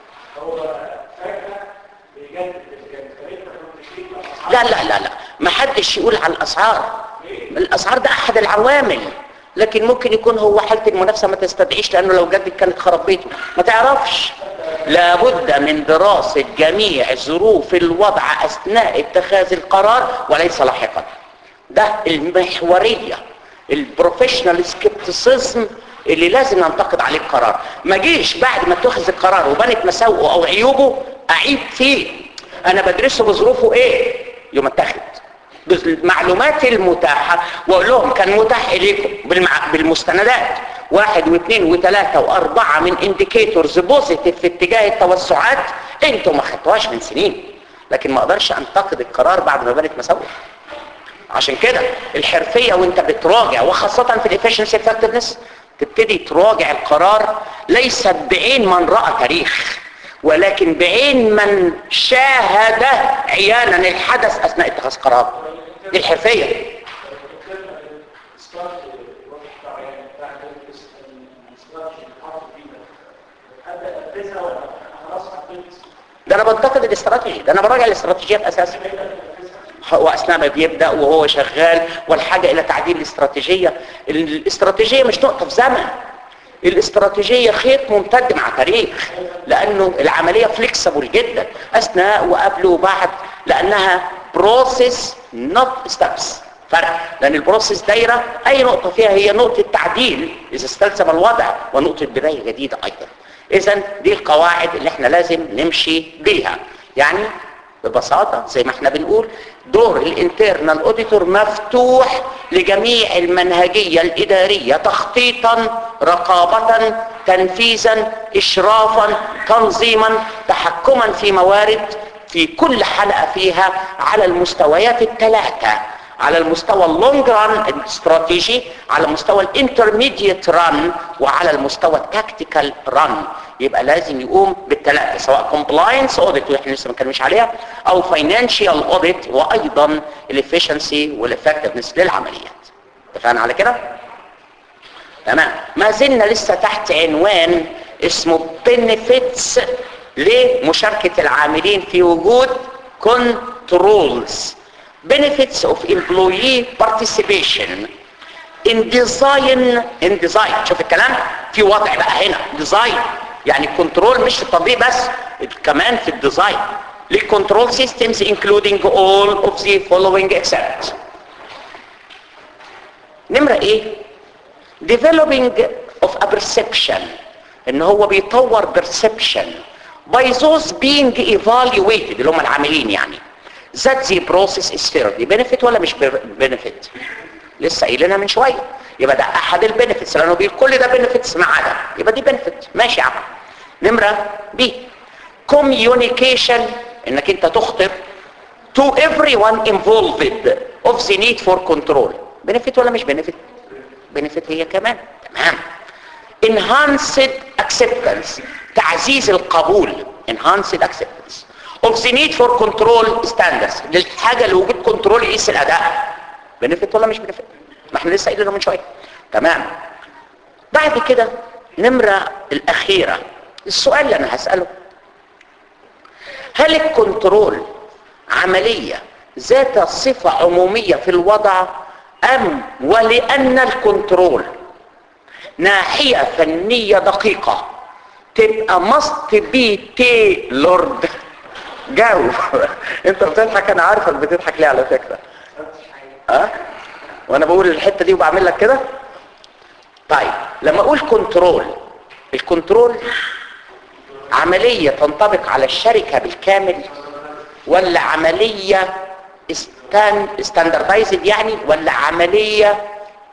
هو فجاه بيجدد الجديد طريقه التشريك لا لا لا لا ما حدش يقول على الاسعار الاسعار ده احد العوامل لكن ممكن يكون هو حالة المنافسة ما تستدعيش لانه لو جدد كانت خرب بيته ما تعرفش لابد من دراسة جميع ظروف الوضع اثناء اتخاذ القرار وليس لاحقا ده المحورية البروفيشنال سكيبتسيزم اللي لازم ننتقد عليه القرار ما جيش بعد ما اتخذ القرار وبنت مساوئه او عيوبه اعيب فيه انا بدرسه بظروفه ايه يوم اتخذ بالمعلومات المتاحة واقول لهم كان متاح اليكم بالمع... بالمستندات واحد واثنين وثلاثة واربعة من انديكيتورز بوزيتيف في اتجاه التوسعات انتوا ما خدتوهاش من سنين لكن ما اقدرش انتقد القرار بعد ما بنت مساوئ عشان كده الحرفية وانت بتراجع وخاصة في الافشنسي effectiveness تبتدي تراجع القرار ليست بعين من رأى تاريخ ولكن بعين من شاهد عيانا الحدث اثناء اتخاذ قرار دي الحرفية ده انا بنتقد الاستراتيجي ده انا براجع الاستراتيجيات اساسا واثناء ما بيبدا وهو شغال والحاجه الى تعديل الاستراتيجيه الاستراتيجيه مش نقطه في زمن الاستراتيجية خيط ممتد مع تاريخ لانه العملية فليكسبل جدا اثناء وقبل وبعد لانها بروسيس نوت ستابس فرق لان البروسيس دايرة اي نقطة فيها هي نقطة تعديل اذا استلزم الوضع ونقطة بداية جديدة ايضا اذا دي القواعد اللي احنا لازم نمشي بيها يعني ببساطة زي ما احنا بنقول دور الانترنال اوديتور مفتوح لجميع المنهجية الادارية تخطيطا رقابة تنفيذا اشرافا تنظيما تحكما في موارد في كل حلقة فيها على المستويات الثلاثة على المستوى اللونج ران استراتيجي على مستوى الانترميديت ران وعلى المستوى التكتيكال ران يبقى لازم يقوم بالثلاثه سواء كومبلاينس اوديت واحنا لسه ما اتكلمناش عليها او فاينانشال اوديت وايضا الافشنسي والافكتفنس للعمليات اتفقنا على كده تمام ما زلنا لسه تحت عنوان اسمه benefits لمشاركة العاملين في وجود controls benefits of employee participation in design in design شوف الكلام في وضع بقى هنا design يعني الكنترول مش في التطبيق بس كمان في الديزاين للكنترول systems including all of the following except نمرة ايه developing of a perception ان هو بيطور perception by those being evaluated اللي هم العاملين يعني that the process is fair دي benefit ولا مش benefit لسه قايلينها من شويه يبقى ده احد البنفيتس لانه بيقول كل ده بنفيتس ما عدا يبقى دي بنفيت ماشي يا عم نمره بي communication انك انت تخطر to everyone involved of the need for control benefit ولا مش benefit benefit هي كمان تمام enhanced acceptance تعزيز القبول enhanced acceptance of the need for control standards للحاجة لوجود كنترول يقيس الأداء benefit ولا مش benefit ما احنا لسه قايلينه من شوية تمام بعد كده نمرة الأخيرة السؤال اللي أنا هسأله هل الكنترول عملية ذات صفة عمومية في الوضع أم ولأن الكنترول ناحية فنية دقيقة تبقى must be tailored جاوب انت بتضحك انا عارفك بتضحك ليه على فكرة ها أه؟ وانا بقول الحتة دي وبعمل لك كده طيب لما اقول كنترول الكنترول عملية تنطبق على الشركة بالكامل ولا عملية ستاندردايزد يعني ولا عملية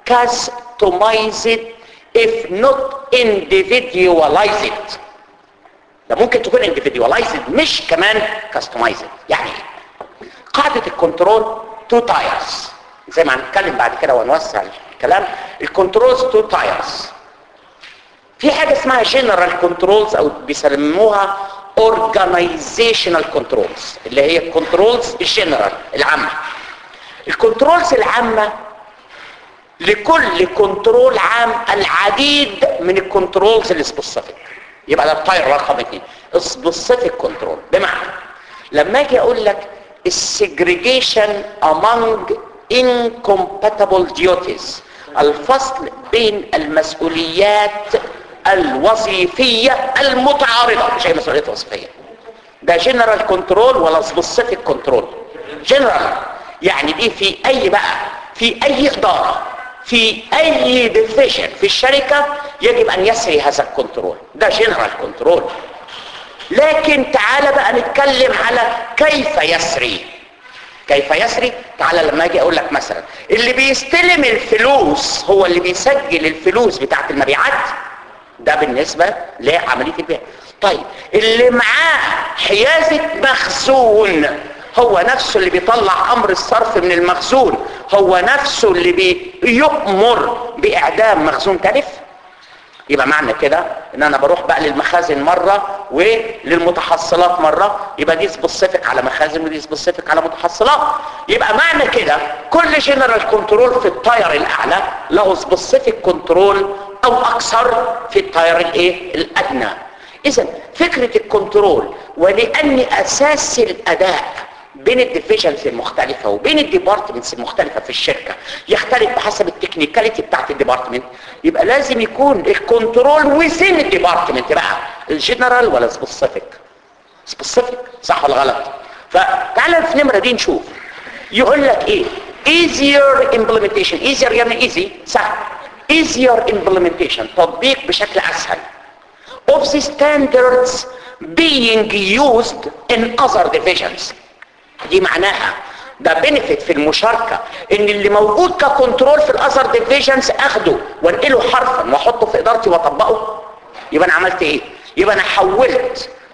كاستمايزد if not individualized ده ممكن تكون individualized مش كمان customized يعني قاعدة الكنترول تو تايرز زي ما هنتكلم بعد كده ونوسع الكلام الكنترولز تو تايرز في حاجة اسمها جنرال كنترولز او بيسموها organizational كنترولز اللي هي الكنترولز الجنرال العامة الكنترولز العامة لكل كنترول عام العديد من الكنترولز السبيسيفيك يبقى ده الطاير رقم اثنين سبيسيفيك كنترول بمعنى لما اجي اقول لك السجريجيشن among incompatible duties الفصل بين المسؤوليات الوظيفية المتعارضة مش اي مسؤولية وظيفية ده جنرال كنترول ولا سبيسيفيك كنترول جنرال يعني دي في اي بقى في اي ادارة في اي ديفيجن في الشركة يجب ان يسري هذا الكنترول ده جنرال كنترول لكن تعال بقى نتكلم على كيف يسري كيف يسري تعال لما اجي اقول لك مثلا اللي بيستلم الفلوس هو اللي بيسجل الفلوس بتاعت المبيعات ده بالنسبة لعملية البيع طيب اللي معاه حيازة مخزون هو نفسه اللي بيطلع امر الصرف من المخزون هو نفسه اللي بيؤمر باعدام مخزون تلف يبقى معنى كده ان انا بروح بقى للمخازن مرة وللمتحصلات مرة يبقى دي سبيسيفيك على مخازن ودي سبيسيفيك على متحصلات يبقى معنى كده كل جنرال كنترول في التاير الاعلى له سبيسيفيك كنترول او اكثر في التاير الايه الادنى اذا فكرة الكنترول ولان اساس الاداء بين الديفيجنز المختلفة وبين الديبارتمنتس المختلفة في الشركة يختلف بحسب التكنيكاليتي بتاعت الديبارتمنت يبقى لازم يكون الكنترول وزين الديبارتمنت بقى الجنرال ولا سبيسيفيك سبيسيفيك صح ولا غلط فتعالى في النمرة دي نشوف يقول لك ايه easier implementation easier يعني easy سهل easier implementation تطبيق بشكل اسهل of the standards being used in other divisions دي معناها ده بنفيت في المشاركة ان اللي موجود ككنترول في الاذر ديفيجنز اخده وانقله حرفا واحطه في ادارتي واطبقه يبقى انا عملت ايه يبقى انا حولت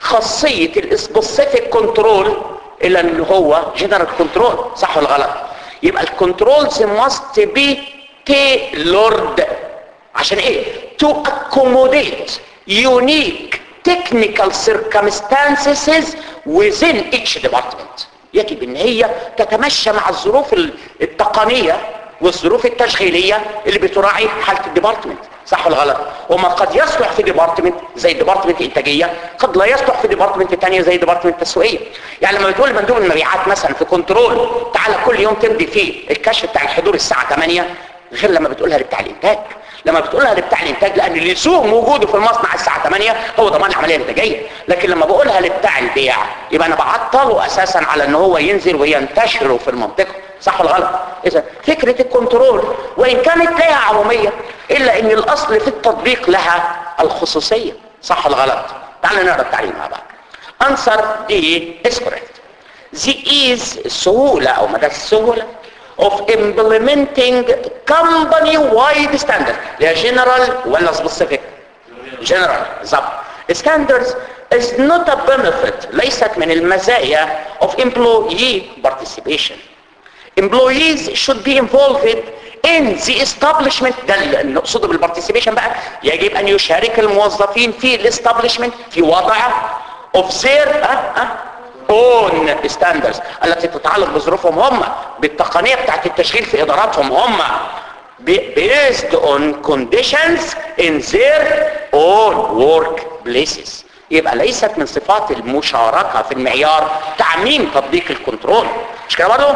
خاصية السبيسيفيك كنترول الى ان هو جنرال كنترول صح ولا غلط يبقى الكنترولز must be tailored عشان ايه to accommodate unique technical circumstances within each department يجب ان هي تتمشى مع الظروف التقنية والظروف التشغيلية اللي بتراعي حالة الديبارتمنت صح ولا غلط وما قد يصلح في ديبارتمنت زي ديبارتمنت انتاجية قد لا يصلح في ديبارتمنت تانية زي ديبارتمنت تسويقية يعني لما بتقول مندوب المبيعات مثلا في كنترول تعالى كل يوم تمضي فيه الكشف بتاع الحضور الساعة 8 غير لما بتقولها لبتاع الانتاج لما بتقولها لبتاع الانتاج لان لزوم وجوده في المصنع الساعه 8 هو ضمان العمليه الانتاجيه لكن لما بقولها لبتاع البيع يبقى انا بعطله اساسا على ان هو ينزل وينتشر في المنطقه صح ولا غلط اذا فكره الكنترول وان كانت لها عموميه الا ان الاصل في التطبيق لها الخصوصيه صح ولا غلط تعال نقرا التعليم مع بعض answer دي is correct the is السهوله او مدى السهوله of implementing company wide standard لا general ولا specific general بالظبط standards is not a benefit ليست من المزايا of employee participation employees should be involved in the establishment ده اللي نقصده بالبارتيسيبيشن بقى يجب ان يشارك الموظفين في الاستابليشمنت في وضع of their uh, uh, own standards التي تتعلق بظروفهم هم بالتقنية بتاعت التشغيل في اداراتهم هم based on conditions in their own work places يبقى ليست من صفات المشاركة في المعيار تعميم تطبيق الكنترول مش كده برضه؟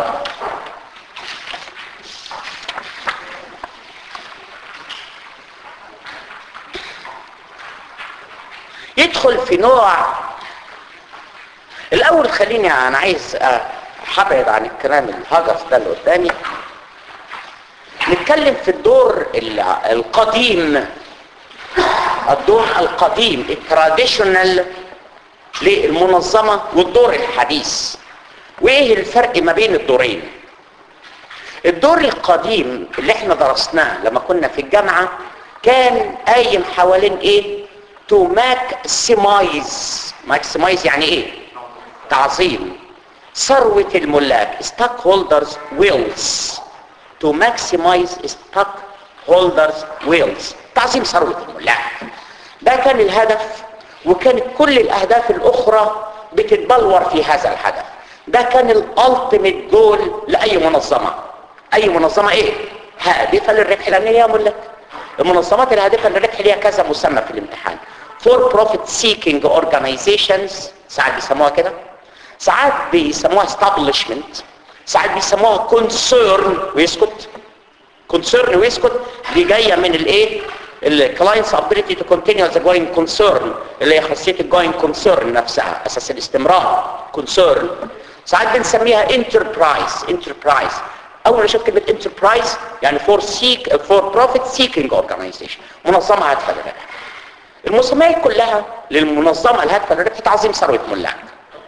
يدخل في نوع الاول خليني انا عايز هبعد عن الكلام الهجس ده اللي قدامي نتكلم في الدور القديم الدور القديم التراديشنال للمنظمة والدور الحديث وايه الفرق ما بين الدورين الدور القديم اللي احنا درسناه لما كنا في الجامعة كان قايم حوالين ايه تو ماكسمايز ماكسمايز يعني ايه تعظيم ثروة الملاك stockholders wills to maximize stockholders wills تعظيم ثروة الملاك ده كان الهدف وكانت كل الاهداف الاخرى بتتبلور في هذا الهدف ده كان الالتيميت جول لاي منظمة اي منظمة ايه هادفة للربح لان هي ملاك المنظمات الهادفة للربح ليها كذا مسمى في الامتحان for profit seeking organizations ساعات بيسموها كده ساعات بيسموها establishment ساعات بيسموها concern ويسكت concern ويسكت دي جايه من الايه الكلاينتس ability to continue the going concern اللي هي خاصيه الجوين concern نفسها اساس الاستمرار concern ساعات بنسميها enterprise enterprise اول ما اشوف كلمه enterprise يعني for seek for profit seeking organization منظمه هادفه للربح المسميات كلها للمنظمه الهادفه للربح تعظيم ثروه ملاك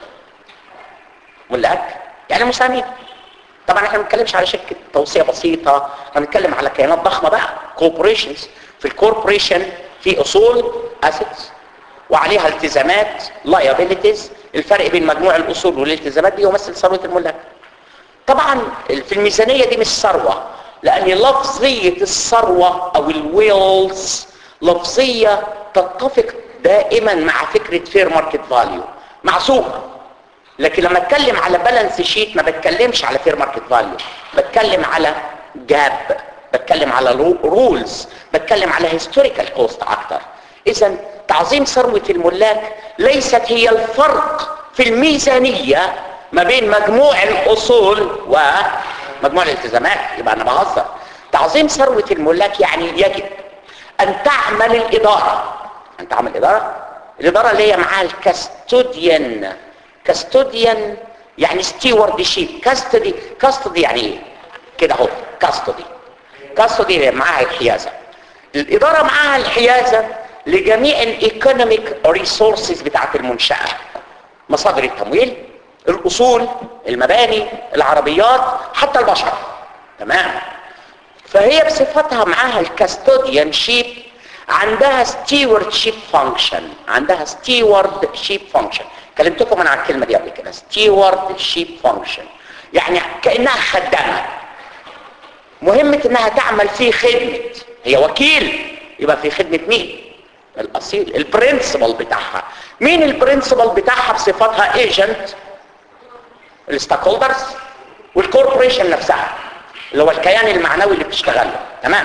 ملاك يعني مساهمين طبعا احنا ما بنتكلمش على شركه توصيه بسيطه احنا بنتكلم على كيانات ضخمه بقى كوربوريشنز في الكوربوريشن في اصول اسيتس وعليها التزامات لايبيليتيز الفرق بين مجموع الاصول والالتزامات دي يمثل ثروه الملاك طبعا في الميزانيه دي مش ثروه لان لفظيه الثروه او الويلز لفظيه تتفق دائما مع فكره فير ماركت فاليو معصومه لكن لما اتكلم على بالانس شيت ما بتكلمش على فير ماركت فاليو بتكلم على جاب بتكلم على رولز بتكلم على هيستوريكال كوست اكتر اذا تعظيم ثروه الملاك ليست هي الفرق في الميزانيه ما بين مجموع الاصول ومجموع الالتزامات يبقى انا بهزر تعظيم ثروه الملاك يعني يجب ان تعمل الاداره ان تعمل الاداره الاداره اللي هي معاها الكاستوديان كاستوديان يعني ستيورد شيب كاستودي كاستودي يعني ايه كده اهو كاستودي كاستودي معاها الحيازه الاداره معاها الحيازه لجميع الايكونوميك ريسورسز بتاعت المنشاه مصادر التمويل الاصول المباني العربيات حتى البشر تمام فهي بصفتها معاها الكاستوديان شيب عندها steward ship function عندها steward ship function كلمتكم انا على الكلمه دي قبل كده steward ship function يعني كانها خدامه مهمه انها تعمل في خدمه هي وكيل يبقى في خدمه مين الاصيل البرنسبل بتاعها مين البرنسبل بتاعها بصفتها ايجنت الستاك هولدرز والكوربوريشن نفسها اللي هو الكيان المعنوي اللي بتشتغل له تمام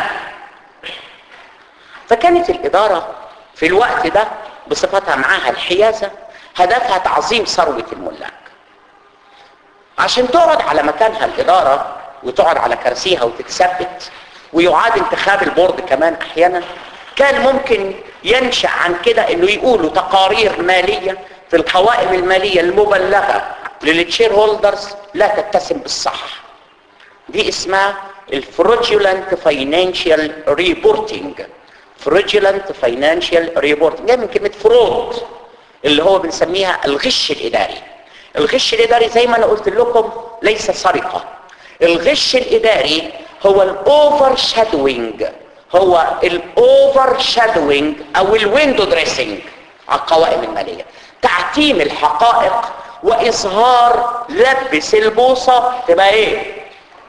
فكانت الاداره في الوقت ده بصفتها معاها الحيازه هدفها تعظيم ثروه الملاك عشان تقعد على مكانها الاداره وتقعد على كرسيها وتتثبت ويعاد انتخاب البورد كمان احيانا كان ممكن ينشا عن كده انه يقولوا تقارير ماليه في القوائم الماليه المبلغه للتشير هولدرز لا تتسم بالصح دي اسمها الفروجولانت فاينانشال ريبورتنج فروجولانت فاينانشال ريبورتنج جاي من كلمه فرود اللي هو بنسميها الغش الاداري الغش الاداري زي ما انا قلت لكم ليس سرقه الغش الاداري هو الاوفر شادوينج هو الاوفر شادوينج او الويندو دريسنج على القوائم الماليه تعتيم الحقائق واظهار لبس البوصه تبقى ايه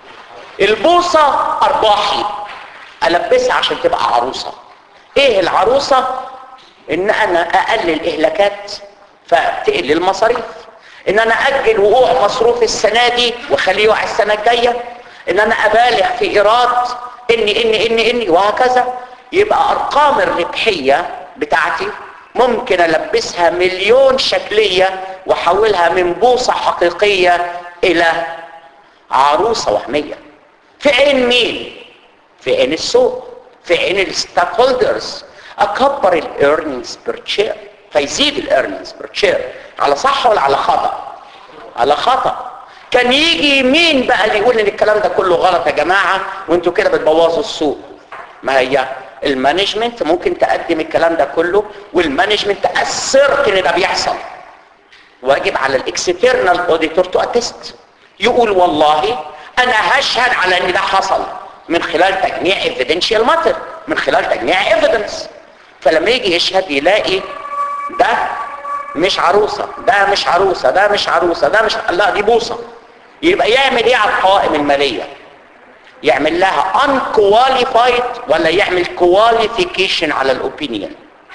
البوصه ارباحي البسها عشان تبقى عروسه ايه العروسه ان انا اقلل اهلاكات فتقل المصاريف ان انا اجل وقوع مصروف السنه دي واخليه يقع السنه الجايه ان انا ابالغ في ايراد اني اني اني اني وهكذا يبقى ارقام الربحيه بتاعتي ممكن البسها مليون شكليه واحولها من بوصه حقيقيه الى عروسه وهميه في عين مين في عين السوق في عين الستاك هولدرز اكبر الايرنينجز بير شير فيزيد الايرنينجز بير شير على صح ولا على خطا على خطا كان يجي مين بقى اللي يقول ان الكلام ده كله غلط يا جماعه وانتوا كده بتبوظوا السوق ما هي المانجمنت ممكن تقدم الكلام ده كله والمانجمنت اثرت ان ده بيحصل واجب على الاكسترنال اوديتور تو اتست يقول والله انا هشهد على ان ده حصل من خلال تجميع evidential matter من خلال تجميع evidence فلما يجي يشهد يلاقي ده مش عروسة ده مش عروسة ده مش عروسة ده مش لا دي بوصة يبقى يعمل ايه على القوائم المالية يعمل لها unqualified ولا يعمل qualification على الاوبينيون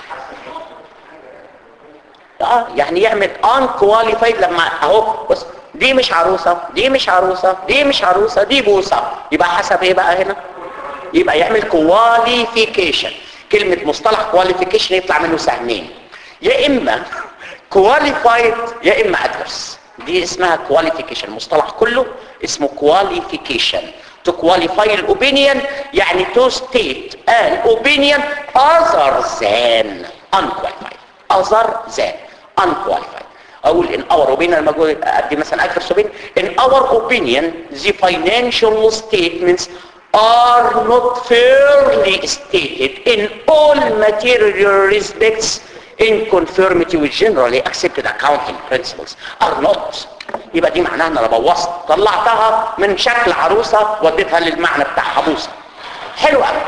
اه يعني يعمل unqualified لما اهو بص دي مش عروسة دي مش عروسة دي مش عروسة دي بوصة يبقى حسب ايه بقى هنا يبقى يعمل qualification كلمة مصطلح qualification يطلع منه سهمين يا اما qualified يا اما adverse دي اسمها qualification المصطلح كله اسمه qualification to qualify opinion يعني to state an opinion other than unqualified other than unqualified اقول in our opinion لما اقول ادي مثلا adverse opinion in our opinion the financial statements are not fairly stated in all material respects in conformity with generally accepted accounting principles are not يبقى دي معناها ان انا بوظت طلعتها من شكل عروسه وديتها للمعنى بتاعها بوصه حلو قوي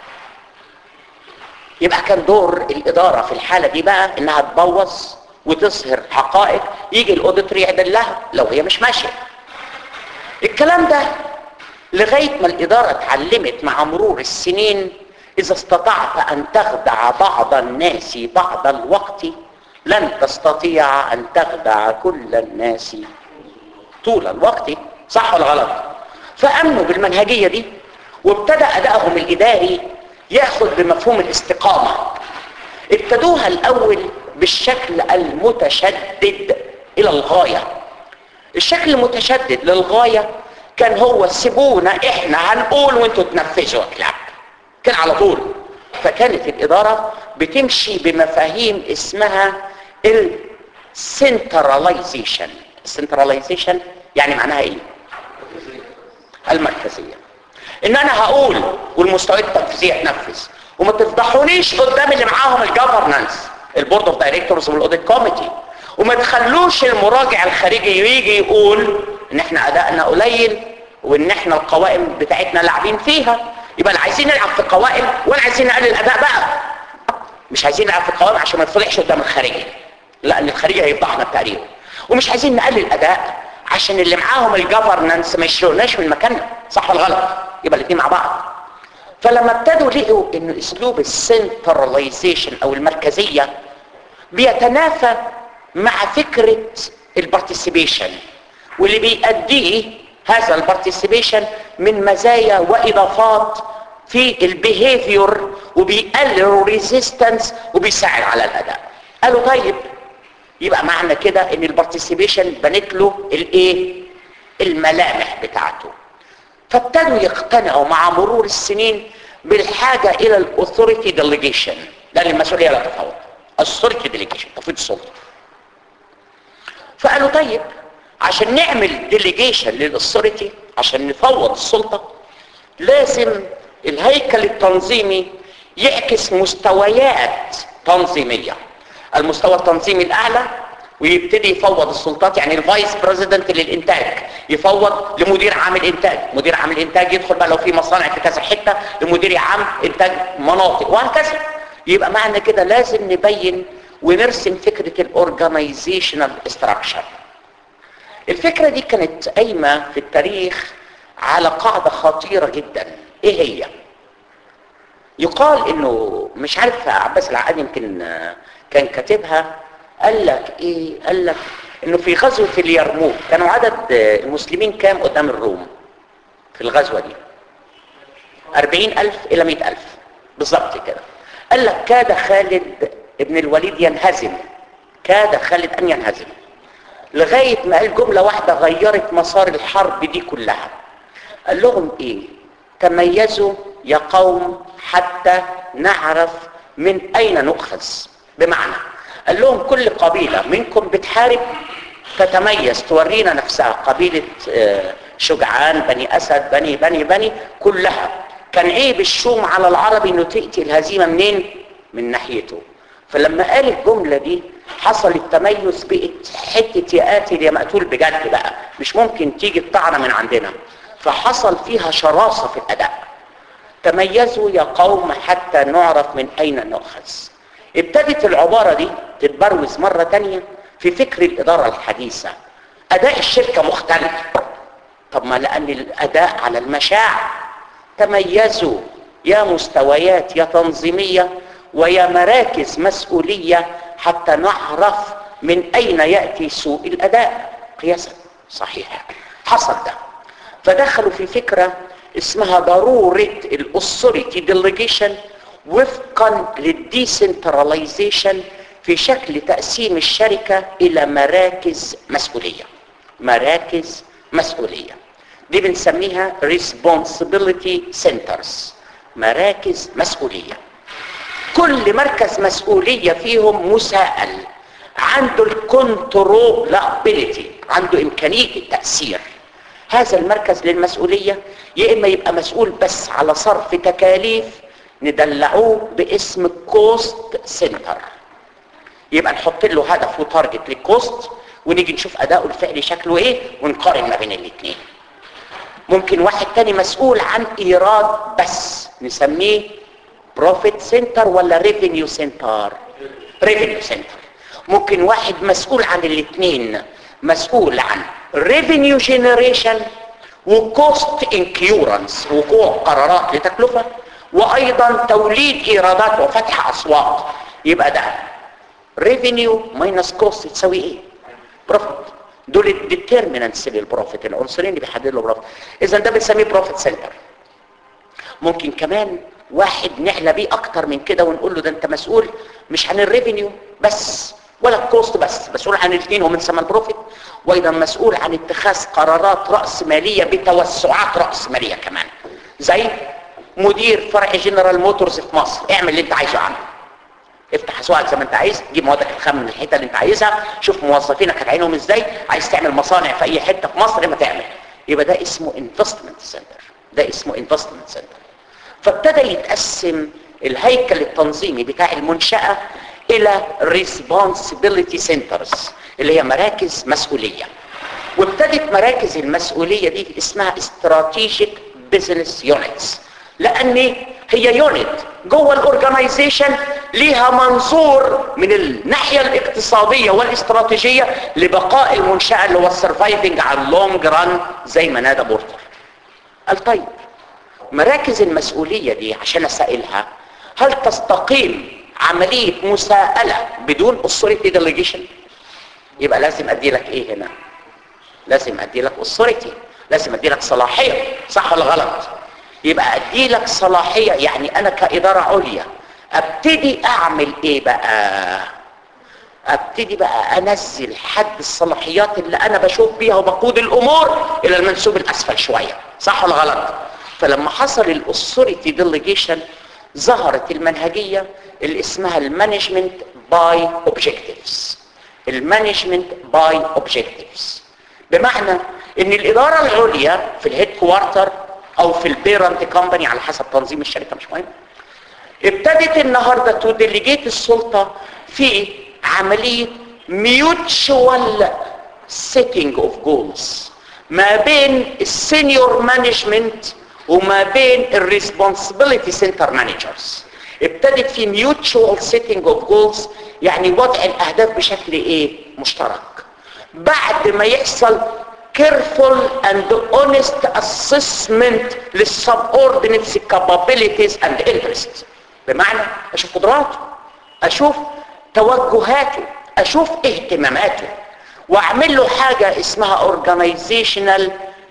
يبقى كان دور الاداره في الحاله دي بقى انها تبوظ وتظهر حقائق يجي الاوديتور يعدل لها لو هي مش ماشيه الكلام ده لغايه ما الاداره اتعلمت مع مرور السنين اذا استطعت ان تخدع بعض الناس بعض الوقت لن تستطيع ان تخدع كل الناس طول الوقت صح ولا غلط فامنوا بالمنهجيه دي وابتدى ادائهم الاداري ياخذ بمفهوم الاستقامه ابتدوها الاول بالشكل المتشدد الى الغايه الشكل المتشدد للغايه كان هو سيبونا احنا هنقول وانتوا تنفذوا الكلام كان على طول فكانت الاداره بتمشي بمفاهيم اسمها السنتراليزيشن السنتراليزيشن يعني معناها ايه المركزيه ان انا هقول والمستوى التنفيذيه تنفذ وما تفضحونيش قدام اللي معاهم الجفرنانس البورد اوف دايركتورز والاوديت كوميتي وما تخلوش المراجع الخارجي يجي يقول ان احنا ادائنا قليل وان احنا القوائم بتاعتنا لاعبين فيها يبقى لا عايزين نلعب في القوائم ولا عايزين نقلل الاداء بقى مش عايزين نلعب في القوائم عشان ما يتفضحش قدام الخارجي لا ان الخارجي هيفضحنا بتقريره ومش عايزين نقلل اداء عشان اللي معاهم الجفرنانس ما يشيلوناش من مكاننا صح ولا غلط يبقى الاثنين مع بعض فلما ابتدوا لقوا ان اسلوب السنتراليزيشن او المركزيه بيتنافى مع فكره البارتيسيبيشن واللي بيأديه هذا البارتيسيبيشن من مزايا واضافات في البيهيفير وبيقلل الريزيستنس وبيساعد على الاداء قالوا طيب يبقى معنى كده ان البارتيسيبيشن بنت له الايه الملامح بتاعته فابتدوا يقتنعوا مع مرور السنين بالحاجه الى الاثوريتي ديليجيشن لان المسؤوليه لا تتفاوت اثوريتي ديليجيشن تفويض السلطه فقالوا طيب عشان نعمل ديليجيشن للاثوريتي عشان نفوض السلطه لازم الهيكل التنظيمي يعكس مستويات تنظيميه المستوى التنظيمي الاعلى ويبتدي يفوض السلطات يعني الفايس بريزيدنت للانتاج يفوض لمدير عام الانتاج مدير عام الانتاج يدخل بقى لو في مصانع في كذا حته لمدير عام انتاج مناطق وهكذا يبقى معنى كده لازم نبين ونرسم فكره الاورجنايزيشنال استراكشر الفكره دي كانت قايمه في التاريخ على قاعده خطيره جدا ايه هي يقال انه مش عارف عباس العقاد يمكن كان كاتبها قال لك ايه قال لك انه في غزوه اليرموك كانوا عدد المسلمين كام قدام الروم في الغزوه دي أربعين ألف إلى مئة ألف بالضبط كده قال لك كاد خالد ابن الوليد ينهزم كاد خالد أن ينهزم لغاية ما قال جملة واحدة غيرت مسار الحرب دي كلها قال لهم ايه تميزوا يا قوم حتى نعرف من اين نؤخذ بمعنى قال لهم كل قبيلة منكم بتحارب تتميز تورينا نفسها قبيلة شجعان بني أسد بني بني بني كلها كان عيب الشوم على العربي انه تأتي الهزيمة منين من ناحيته فلما قال الجملة دي حصل التميز بقت حتة يا قاتل يا مقتول بجد بقى مش ممكن تيجي الطعنة من عندنا فحصل فيها شراسة في الأداء تميزوا يا قوم حتى نعرف من أين نؤخذ ابتدت العبارة دي تتبروز مرة تانية في فكر الإدارة الحديثة أداء الشركة مختلف طب ما لأن الأداء على المشاع تميزوا يا مستويات يا تنظيمية ويا مراكز مسؤولية حتى نعرف من أين يأتي سوء الأداء قياسا صحيح حصل ده فدخلوا في فكرة اسمها ضرورة الأثوريتي ديليجيشن وفقا للديسنتراليزيشن في شكل تقسيم الشركة إلى مراكز مسؤولية مراكز مسؤولية دي بنسميها responsibility centers مراكز مسؤولية كل مركز مسؤولية فيهم مساءل عنده الكنترولابيلتي عنده إمكانية التأثير هذا المركز للمسؤولية يا إما يبقى مسؤول بس على صرف تكاليف ندلعوه باسم كوست سنتر يبقى نحط له هدف وتارجت للكوست ونيجي نشوف اداؤه الفعلي شكله ايه ونقارن ما بين الاثنين ممكن واحد تاني مسؤول عن ايراد بس نسميه بروفيت سنتر ولا ريفينيو سنتر ريفينيو سنتر ممكن واحد مسؤول عن الاثنين مسؤول عن ريفينيو جنريشن وكوست انكيورنس وقوع قرارات لتكلفه وايضا توليد ايرادات وفتح اسواق يبقى ده ريفينيو ماينس كوست تساوي ايه بروفيت دول الديترمينانتس للبروفيت العنصرين اللي بيحددوا له بروفيت اذا ده بنسميه بروفيت سنتر ممكن كمان واحد نعلى بيه اكتر من كده ونقول له ده انت مسؤول مش عن الريفينيو بس ولا الكوست بس مسؤول عن الاثنين ومن ثمن البروفيت وايضا مسؤول عن اتخاذ قرارات راس ماليه بتوسعات راس ماليه كمان زي مدير فرع جنرال موتورز في مصر اعمل اللي انت عايزه عنه افتح اسواقك زي ما انت عايز جيب موادك الخام من الحته اللي انت عايزها شوف موظفينك هتعينهم ازاي عايز تعمل مصانع في اي حته في مصر ما تعمل يبقى ده اسمه انفستمنت سنتر ده اسمه انفستمنت سنتر فابتدى يتقسم الهيكل التنظيمي بتاع المنشاه الى responsibility centers اللي هي مراكز مسؤوليه وابتدت مراكز المسؤوليه دي اسمها strategic business units لان هي يونت جوه الاورجنايزيشن ليها منظور من الناحية الاقتصادية والاستراتيجية لبقاء المنشأة اللي هو السرفايفنج على اللونج ران زي ما نادى بورتر قال طيب مراكز المسؤولية دي عشان اسائلها هل تستقيم عملية مساءلة بدون authority delegation يبقى لازم ادي لك ايه هنا لازم ادي لك authority لازم ادي لك صلاحية صح ولا غلط يبقى ادي لك صلاحية يعني انا كإدارة عليا ابتدي اعمل ايه بقى ابتدي بقى انزل حد الصلاحيات اللي انا بشوف بيها وبقود الامور الى المنسوب الاسفل شوية صح ولا غلط فلما حصل الاثوريتي ديليجيشن ظهرت المنهجية اللي اسمها المانجمنت باي اوبجكتيفز المانجمنت باي اوبجكتيفز بمعنى ان الاداره العليا في الهيد كوارتر او في البيرنت كومباني على حسب تنظيم الشركه مش مهم ابتدت النهارده تو ديليجيت السلطه في عمليه ميوتشوال سيتنج اوف جولز ما بين السينيور مانجمنت وما بين الريسبونسبيلتي سنتر مانجرز ابتدت في ميوتشوال سيتنج اوف جولز يعني وضع الاهداف بشكل ايه مشترك بعد ما يحصل careful and honest assessment للسبوردينيتس capabilities and interests بمعنى اشوف قدراته اشوف توجهاته اشوف اهتماماته واعمل له حاجة اسمها organizational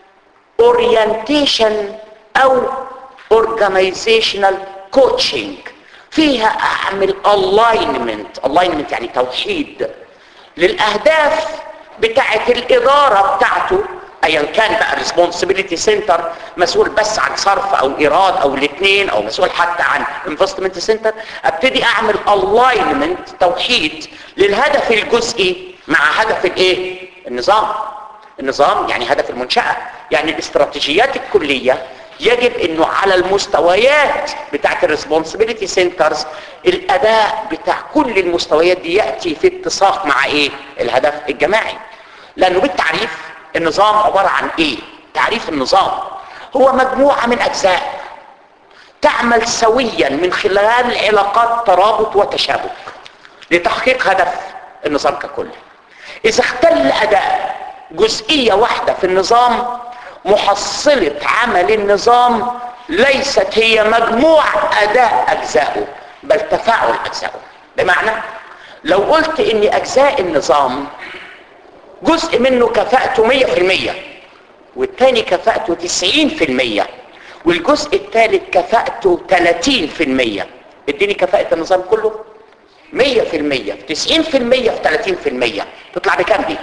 orientation او organizational coaching فيها اعمل alignment alignment يعني توحيد للاهداف بتاعت الاداره بتاعته ايا كان بقى responsibility center مسؤول بس عن صرف او ايراد او الاثنين او مسؤول حتى عن investment center ابتدي اعمل alignment توحيد للهدف الجزئي مع هدف الايه النظام النظام يعني هدف المنشأة يعني الاستراتيجيات الكلية يجب انه على المستويات بتاعت الريسبونسبيلتي سنترز الاداء بتاع كل المستويات دي ياتي في اتساق مع ايه الهدف الجماعي لانه بالتعريف النظام عباره عن ايه تعريف النظام هو مجموعه من اجزاء تعمل سويا من خلال علاقات ترابط وتشابك لتحقيق هدف النظام ككل اذا اختل اداء جزئيه واحده في النظام محصلة عمل النظام ليست هي مجموع أداء أجزائه بل تفاعل أجزائه بمعنى لو قلت إن أجزاء النظام جزء منه كفاءته مية في المية والتاني كفاءته تسعين في المية والجزء الثالث كفاءته تلاتين في المية اديني كفاءة النظام كله مية في المية في تسعين في المية في تلاتين في المية تطلع بكام دي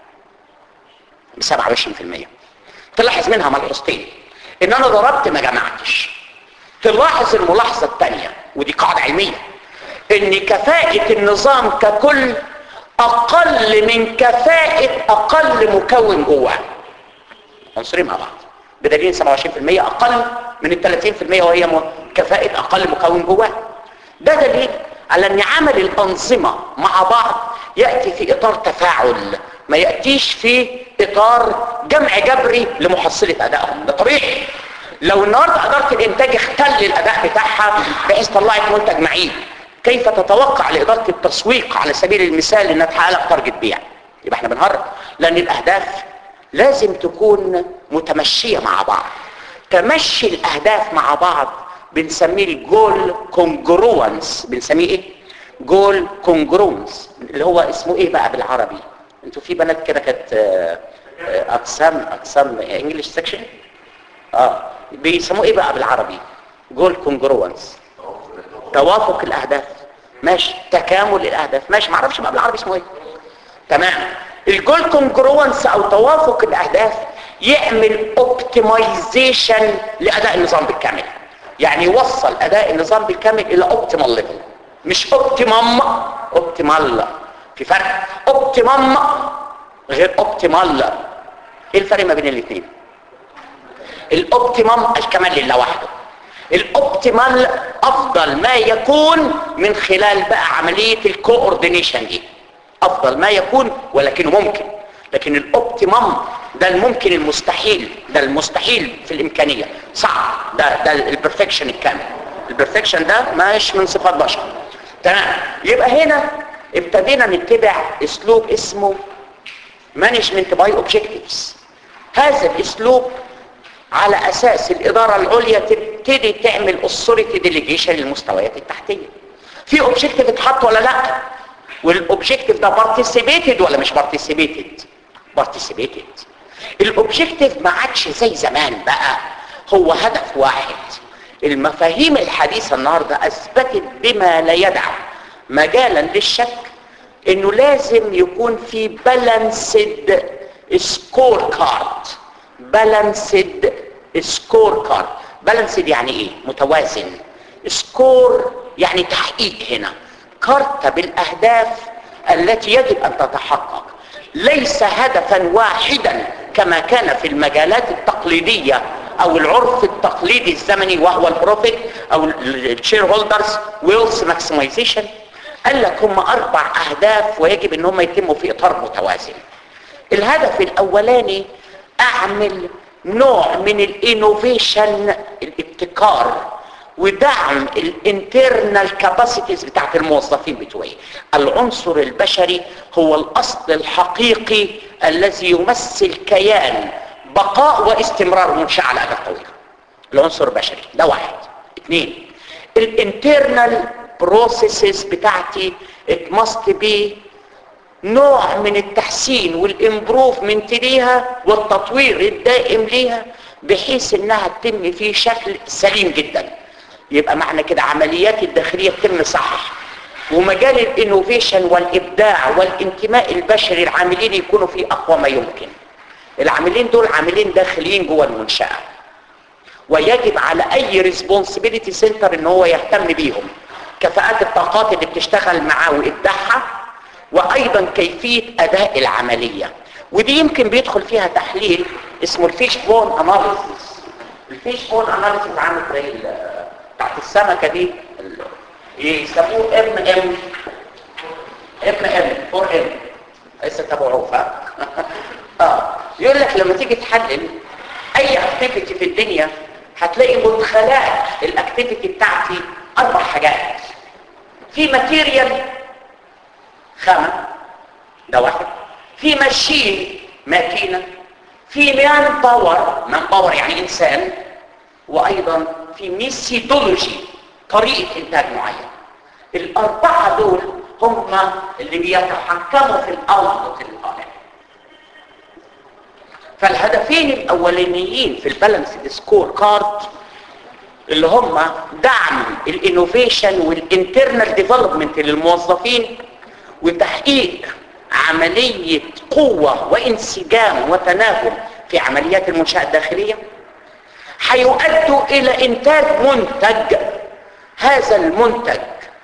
بسبعة وعشرين في المية تلاحظ منها ملحوظتين ان انا ضربت ما جمعتش تلاحظ الملاحظة الثانية ودي قاعدة علمية ان كفاءة النظام ككل اقل من كفاءة اقل مكون جواه عنصرين مع بعض بدليل 27% اقل من ال 30% وهي كفاءة اقل مكون جواه ده دليل على ان عمل الانظمة مع بعض يأتي في اطار تفاعل ما يأتيش في اطار جمع جبري لمحصلة ادائهم ده طبيعي لو النهاردة ادارة الانتاج اختل الاداء بتاعها بحيث طلعت منتج معين كيف تتوقع لادارة التسويق على سبيل المثال انها تحقق لك تارجت بيع يبقى احنا بنهرب لان الاهداف لازم تكون متمشية مع بعض تمشي الاهداف مع بعض بنسميه الجول كونجروانس بنسميه ايه جول كونجروانس اللي هو اسمه ايه بقى بالعربي انتوا في بنات كده كانت اقسام اقسام انجلش سيكشن اه بيسموه ايه بقى بالعربي جول كونجروانس توافق الاهداف ماشي تكامل الاهداف ماشي ما اعرفش بقى بالعربي اسمه ايه تمام الجول كونجروانس او توافق الاهداف يعمل اوبتمايزيشن لاداء النظام بالكامل يعني يوصل اداء النظام بالكامل الى اوبتيمال ليفل مش اوبتيمم اوبتيمال في فرق اوبتيمم غير اوبتيمال ايه الفرق ما بين الاثنين الاوبتيمم الكمال لله وحده الاوبتيمال افضل ما يكون من خلال بقى عمليه الكوردينيشن دي افضل ما يكون ولكنه ممكن لكن الاوبتيمم ده الممكن المستحيل ده المستحيل في الامكانيه صعب ده ده البرفكشن الكامل البرفكشن ده مش من صفات بشر تمام يبقى هنا ابتدينا نتبع اسلوب اسمه مانجمنت باي اوبجكتيفز هذا الاسلوب على اساس الاداره العليا تبتدي تعمل اوثوريتي ديليجيشن للمستويات التحتيه في اوبجكتيف اتحط ولا لا والاوبجكتيف ده بارتيسيبيتد ولا مش بارتيسيبيتد بارتيسيبيتد الاوبجكتيف ما عادش زي زمان بقى هو هدف واحد المفاهيم الحديثه النهارده اثبتت بما لا يدع مجالا للشك انه لازم يكون في بالانسد سكور كارد بالانسد سكور كارد بالانسد يعني ايه متوازن سكور يعني تحقيق هنا كارتة بالاهداف التي يجب ان تتحقق ليس هدفا واحدا كما كان في المجالات التقليدية او العرف التقليدي الزمني وهو البروفيت او الشير هولدرز ويلز ماكسمايزيشن قال لك هم اربع اهداف ويجب ان هم يتموا في اطار متوازن الهدف الاولاني اعمل نوع من الانوفيشن الابتكار ودعم الانترنال كاباسيتيز بتاعت الموظفين بتوعي العنصر البشري هو الاصل الحقيقي الذي يمثل كيان بقاء واستمرار منشأة على اجل طويله العنصر البشري ده واحد اثنين الانترنال بروسيسز بتاعتي it must be نوع من التحسين والامبروفمنت ليها والتطوير الدائم ليها بحيث انها تتم في شكل سليم جدا يبقى معنى كده عمليات الداخليه تتم صح ومجال الانوفيشن والابداع والانتماء البشري العاملين يكونوا في اقوى ما يمكن العاملين دول عاملين داخليين جوه المنشاه ويجب على اي ريسبونسبيلتي سنتر ان هو يهتم بيهم كفاءات الطاقات اللي بتشتغل معاه وابداعها وايضا كيفيه اداء العمليه ودي يمكن بيدخل فيها تحليل اسمه الفيش بون اناليسيس الفيش بون اناليسيس عامل زي بتاعت السمكه دي يسموه ام ام ام ام 4 ام لسه تابعوه اه يقول لك لما تيجي تحلل اي اكتيفيتي في الدنيا هتلاقي مدخلات الاكتيفيتي بتاعتي اربع حاجات في ماتيريال خامه ده واحد في ماشين ماكينه في مان باور مان باور يعني انسان وايضا في ميثودولوجي طريقه انتاج معين الاربعه دول هم اللي بيتحكموا في الاوتبوت اللي طالع فالهدفين الاولانيين في البالانس سكور كارد اللي هم دعم الانوفيشن والانترنال ديفلوبمنت للموظفين وتحقيق عملية قوة وانسجام وتناغم في عمليات المنشأة الداخلية هيؤدوا إلى إنتاج منتج هذا المنتج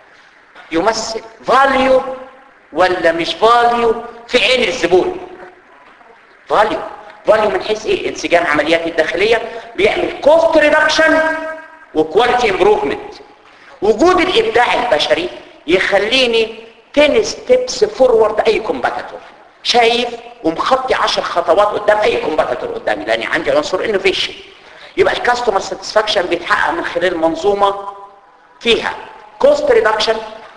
يمثل فاليو ولا مش فاليو في عين الزبون فاليو فاليو من حيث ايه انسجام عمليات الداخليه بيعمل كوست ريدكشن وكواليتي امبروفمنت وجود الابداع البشري يخليني 10 ستيبس فورورد اي كومباتيتور شايف ومخطي 10 خطوات قدام اي كومباتيتور قدامي لاني عندي عنصر انوفيشن يبقى الكاستمر ساتسفاكشن بيتحقق من خلال منظومه فيها كوست ريدكشن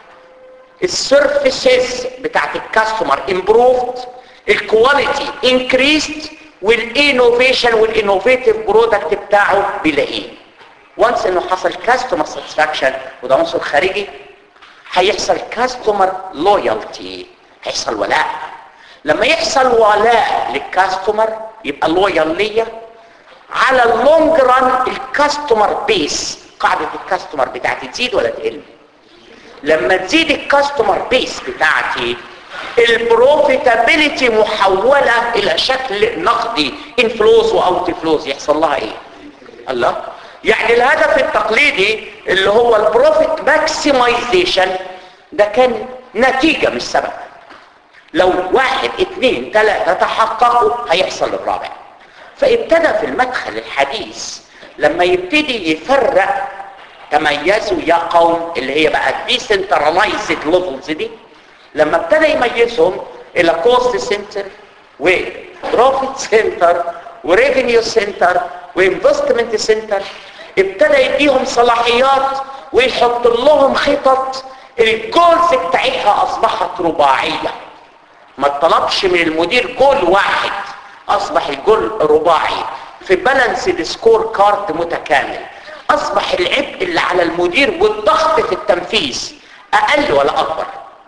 السيرفيسز بتاعت الكاستمر امبروفد الكواليتي انكريست والانوفيشن والانوفيتيف برودكت بتاعه بيلاقيه وانس انه حصل كاستمر ساتسفاكشن وده عنصر خارجي هيحصل كاستمر لويالتي هيحصل ولاء لما يحصل ولاء للكاستمر يبقى لويال ليا على اللونج ران الكاستمر بيس قاعده الكاستمر بتاعتي تزيد ولا تقل لما تزيد الكاستمر بيس بتاعتي البروفيتابيلتي محولة الى شكل نقدي انفلوز واوت فلوز يحصل لها ايه الله يعني الهدف التقليدي اللي هو البروفيت ماكسيمايزيشن ده كان نتيجة مش سبب لو واحد اتنين تلاتة تحققوا هيحصل الرابع فابتدى في المدخل الحديث لما يبتدي يفرق تميزوا يا قوم اللي هي بقى decentralized levels دي لما ابتدى يميزهم الى كوست سنتر وبروفيت سنتر وريفينيو سنتر وانفستمنت سنتر ابتدى يديهم صلاحيات ويحط لهم خطط الجولز بتاعتها اصبحت رباعيه ما طلبش من المدير جول واحد اصبح الجول رباعي في بالانس سكور كارد متكامل اصبح العبء اللي على المدير والضغط في التنفيذ اقل ولا اكبر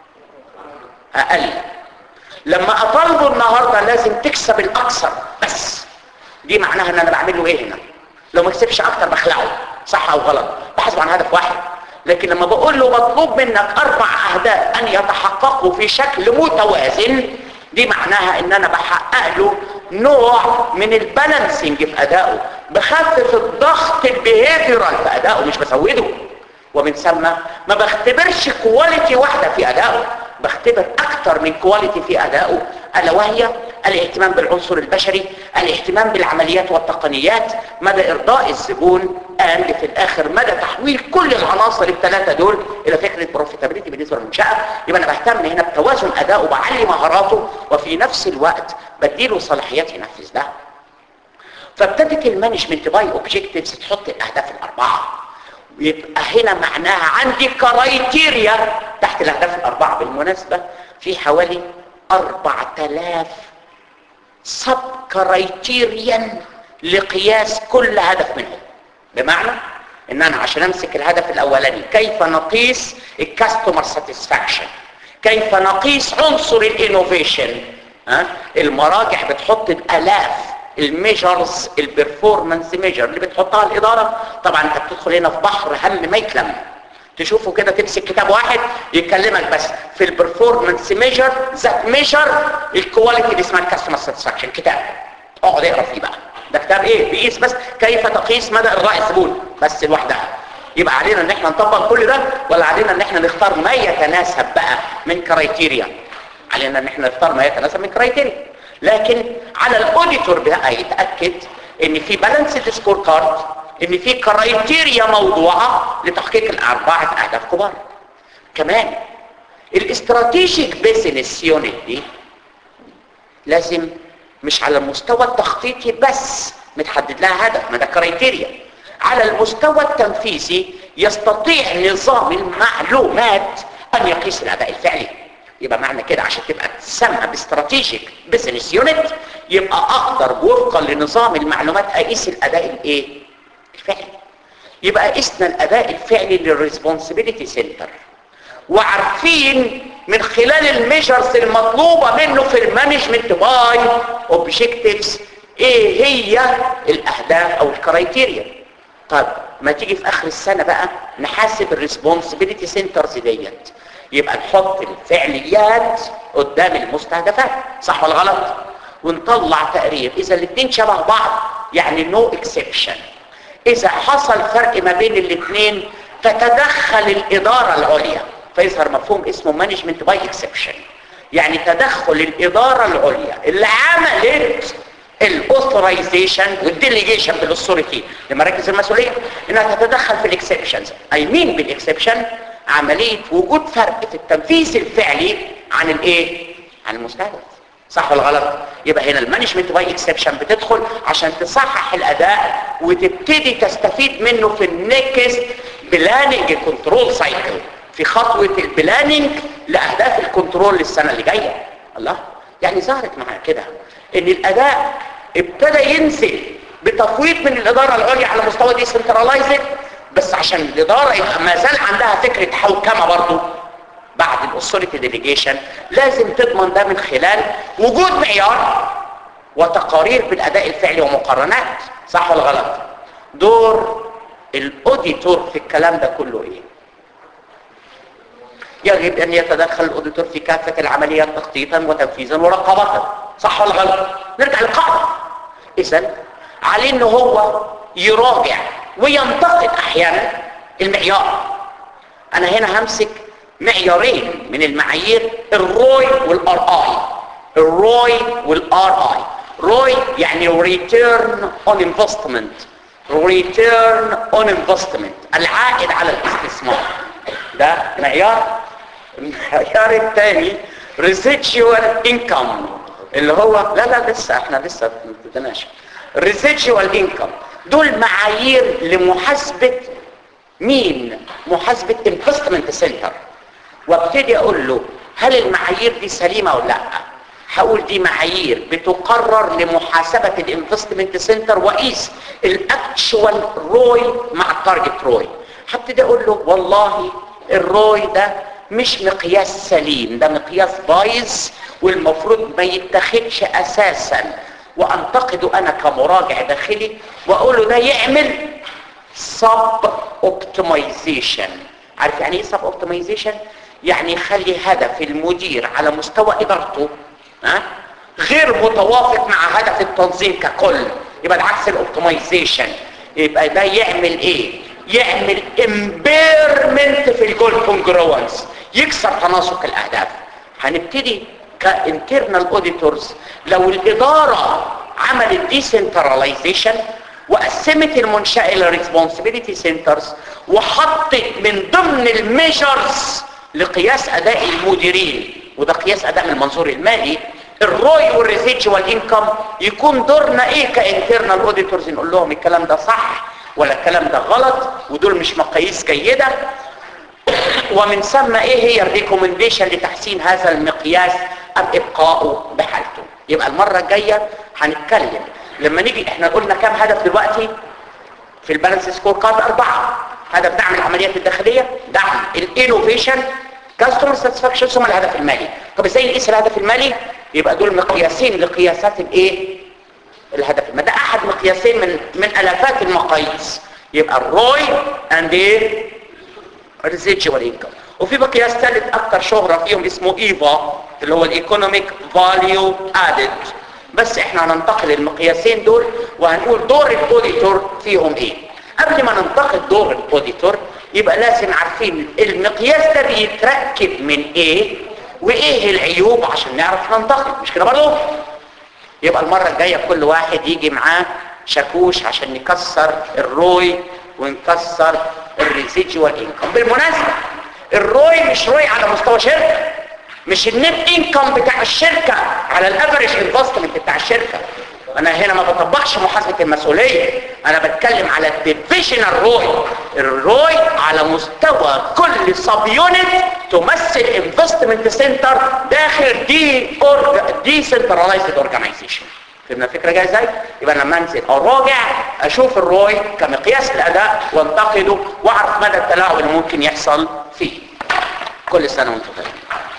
اقل لما اطالبه النهارده لازم تكسب الاكثر بس دي معناها ان انا بعمل له ايه هنا لو ما كسبش اكتر بخلعه صح او غلط بحسب عن هدف واحد لكن لما بقول له مطلوب منك اربع اهداف ان يتحققوا في شكل متوازن دي معناها ان انا بحقق له نوع من البالانسنج في ادائه بخفف الضغط البيهيفيرال في ادائه مش بسوده ومن ثم ما بختبرش كواليتي واحدة في ادائه بختبر اكتر من كواليتي في ادائه الا وهي الاهتمام بالعنصر البشري الاهتمام بالعمليات والتقنيات مدى ارضاء الزبون قال في الاخر مدى تحويل كل العناصر الثلاثه دول الى فكره بروفيتابيلتي بالنسبه للمنشاه يبقى انا بهتم هنا بتوازن ادائه بعلي مهاراته وفي نفس الوقت بديله صلاحيات ينفذ ده فابتدت المانجمنت باي اوبجكتيفز تحط الاهداف الاربعه يبقى هنا معناها عندي كرايتيريا تحت الاهداف الاربعه بالمناسبه في حوالي 4000 سب كرايتيريان لقياس كل هدف منهم بمعنى ان انا عشان امسك الهدف الاولاني كيف نقيس الكاستمر ساتسفاكشن كيف نقيس عنصر الانوفيشن ها المراجع بتحط الالاف الميجرز البرفورمانس ميجر اللي بتحطها الاداره طبعا انت بتدخل هنا في بحر هم ما يتلم تشوفه كده تمسك كتاب واحد يكلمك بس في البرفورمانس ميجر ذات ميجر الكواليتي اللي اسمها الكاستمر ساتسفاكشن كتاب اقعد اقرا فيه بقى ده كتاب ايه بيقيس بس كيف تقيس مدى ارضاء الزبون بس لوحدها يبقى علينا ان احنا نطبق كل ده ولا علينا ان احنا نختار ما يتناسب بقى من كرايتيريا علينا ان احنا نختار ما يتناسب من كرايتيريا لكن على الاوديتور بقى يتاكد ان في بالانسد سكور كارد ان في كرايتيريا موضوعه لتحقيق الاربعه اهداف كبار كمان الاستراتيجيك بيزنس يونت دي لازم مش على المستوى التخطيطي بس متحدد لها هدف ما ده كرايتيريا على المستوى التنفيذي يستطيع نظام المعلومات ان يقيس الاداء الفعلي يبقى معنى كده عشان تبقى تسمى باستراتيجيك بزنس يونت يبقى اقدر وفقا لنظام المعلومات اقيس الاداء الايه الفعلي يبقى قسنا الاداء الفعلي للريسبونسبيلتي سنتر وعارفين من خلال الميجرز المطلوبة منه في المانجمنت باي اوبجكتيفز ايه هي الاهداف او الكرايتيريا طب ما تيجي في اخر السنة بقى نحاسب الريسبونسبيلتي سنترز ديت يبقى نحط الفعليات قدام المستهدفات صح ولا غلط ونطلع تقرير اذا الاثنين شبه بعض يعني نو no اكسبشن اذا حصل فرق ما بين الاثنين تتدخل الاداره العليا فيظهر مفهوم اسمه مانجمنت باي اكسبشن يعني تدخل الاداره العليا اللي عملت الاوثرايزيشن والديليجيشن بالاثوريتي لمراكز المسؤوليه انها تتدخل في الاكسبشنز اي مين بالاكسبشن عمليه وجود فرق في التنفيذ الفعلي عن الايه عن المستهدف صح ولا غلط يبقى هنا المانجمنت باي اكسبشن بتدخل عشان تصحح الاداء وتبتدي تستفيد منه في النكست بلاننج كنترول سايكل في خطوه البلاننج لاهداف الكنترول للسنه اللي جايه الله يعني ظهرت معايا كده ان الاداء ابتدى ينزل بتفويض من الاداره العليا على مستوى دي سنترلايزد بس عشان الاداره يبقى ما زال عندها فكره حوكمه برضه بعد الاثوريتي ديليجيشن لازم تضمن ده من خلال وجود معيار وتقارير بالاداء الفعلي ومقارنات صح ولا غلط دور الاوديتور في الكلام ده كله ايه يجب ان يتدخل الاوديتور في كافه العمليات تخطيطا وتنفيذا ورقابه صح ولا غلط نرجع للقاعده اذا عليه ان هو يراجع وينتقد احيانا المعيار انا هنا همسك معيارين من المعايير الروي والار اي الروي والار اي روي يعني ريتيرن اون انفستمنت ريتيرن اون انفستمنت العائد على الاستثمار ده معيار المعيار الثاني residual income اللي هو لا لا لسه احنا لسه ما ابتديناش residual income دول معايير لمحاسبه مين محاسبه انفستمنت سنتر وابتدي اقول له هل المعايير دي سليمه ولا لا هقول دي معايير بتقرر لمحاسبه الانفستمنت سنتر وقيس الاكشوال روي مع التارجت روي هبتدي اقول له والله الروي ده مش مقياس سليم ده مقياس بايظ والمفروض ما يتخذش اساسا وانتقده انا كمراجع داخلي واقول له ده يعمل سب اوبتمايزيشن عارف يعني ايه سب اوبتمايزيشن يعني يخلي هدف المدير على مستوى ادارته ها غير متوافق مع هدف التنظيم ككل يبقى العكس الاوبتمايزيشن يبقى ده يعمل ايه يعمل امبيرمنت في الجول كونجروانس يكسر تناسق الاهداف هنبتدي كانترنال اوديتورز لو الاداره عملت ديسنتراليزيشن وقسمت المنشاه الى ريسبونسبيلتي سنترز وحطت من ضمن الميجرز لقياس اداء المديرين وده قياس اداء من المنظور المالي الروي والريزيجوال انكم يكون دورنا ايه كانترنال اوديتورز نقول لهم الكلام ده صح ولا الكلام ده غلط ودول مش مقاييس جيده ومن ثم ايه هي الريكومنديشن لتحسين هذا المقياس ام ابقائه بحالته يبقى المره الجايه هنتكلم لما نيجي احنا قلنا كام هدف دلوقتي في البالانس سكور كارد اربعه هدف دعم العمليات الداخليه دعم الانوفيشن كاستمر ساتسفاكشن ثم الهدف المالي طب ازاي نقيس الهدف المالي يبقى دول مقياسين لقياسات الايه الهدف المالي ده احد مقياسين من من الافات المقاييس يبقى الروي اند ايه ريزيجوال انكم وفي مقياس ثالث اكثر شهرة فيهم اسمه ايفا اللي هو الايكونوميك فاليو ادد بس احنا هننتقل المقياسين دول وهنقول دور الاوديتور فيهم ايه قبل ما ننتقل دور الاوديتور يبقى لازم عارفين المقياس ده بيتركب من ايه وايه العيوب عشان نعرف ننتقل مش كده برضه يبقى المرة الجاية كل واحد يجي معاه شاكوش عشان نكسر الروي ونكسر الريزيجوال انكم بالمناسبة الروي مش روي على مستوى شركة مش النت انكم بتاع الشركة على الافريج انفستمنت بتاع الشركة انا هنا ما بطبقش محاسبة المسؤولية انا بتكلم على الديفيجنال روي الروي على مستوى كل سب يونت تمثل انفستمنت سنتر داخل دي أورج... دي سنتراليزد اورجانيزيشن فهمنا الفكره جايه ازاي يبقى لما انزل اراجع اشوف الروي كمقياس الاداء وانتقده واعرف مدى التلاعب اللي ممكن يحصل فيه كل سنه وانتم طيبين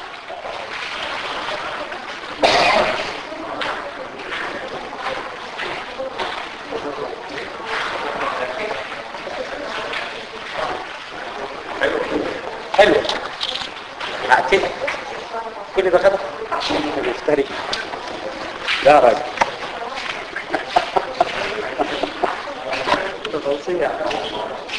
حلو هقتلك كل ده غدا مفتري لا راجل توصية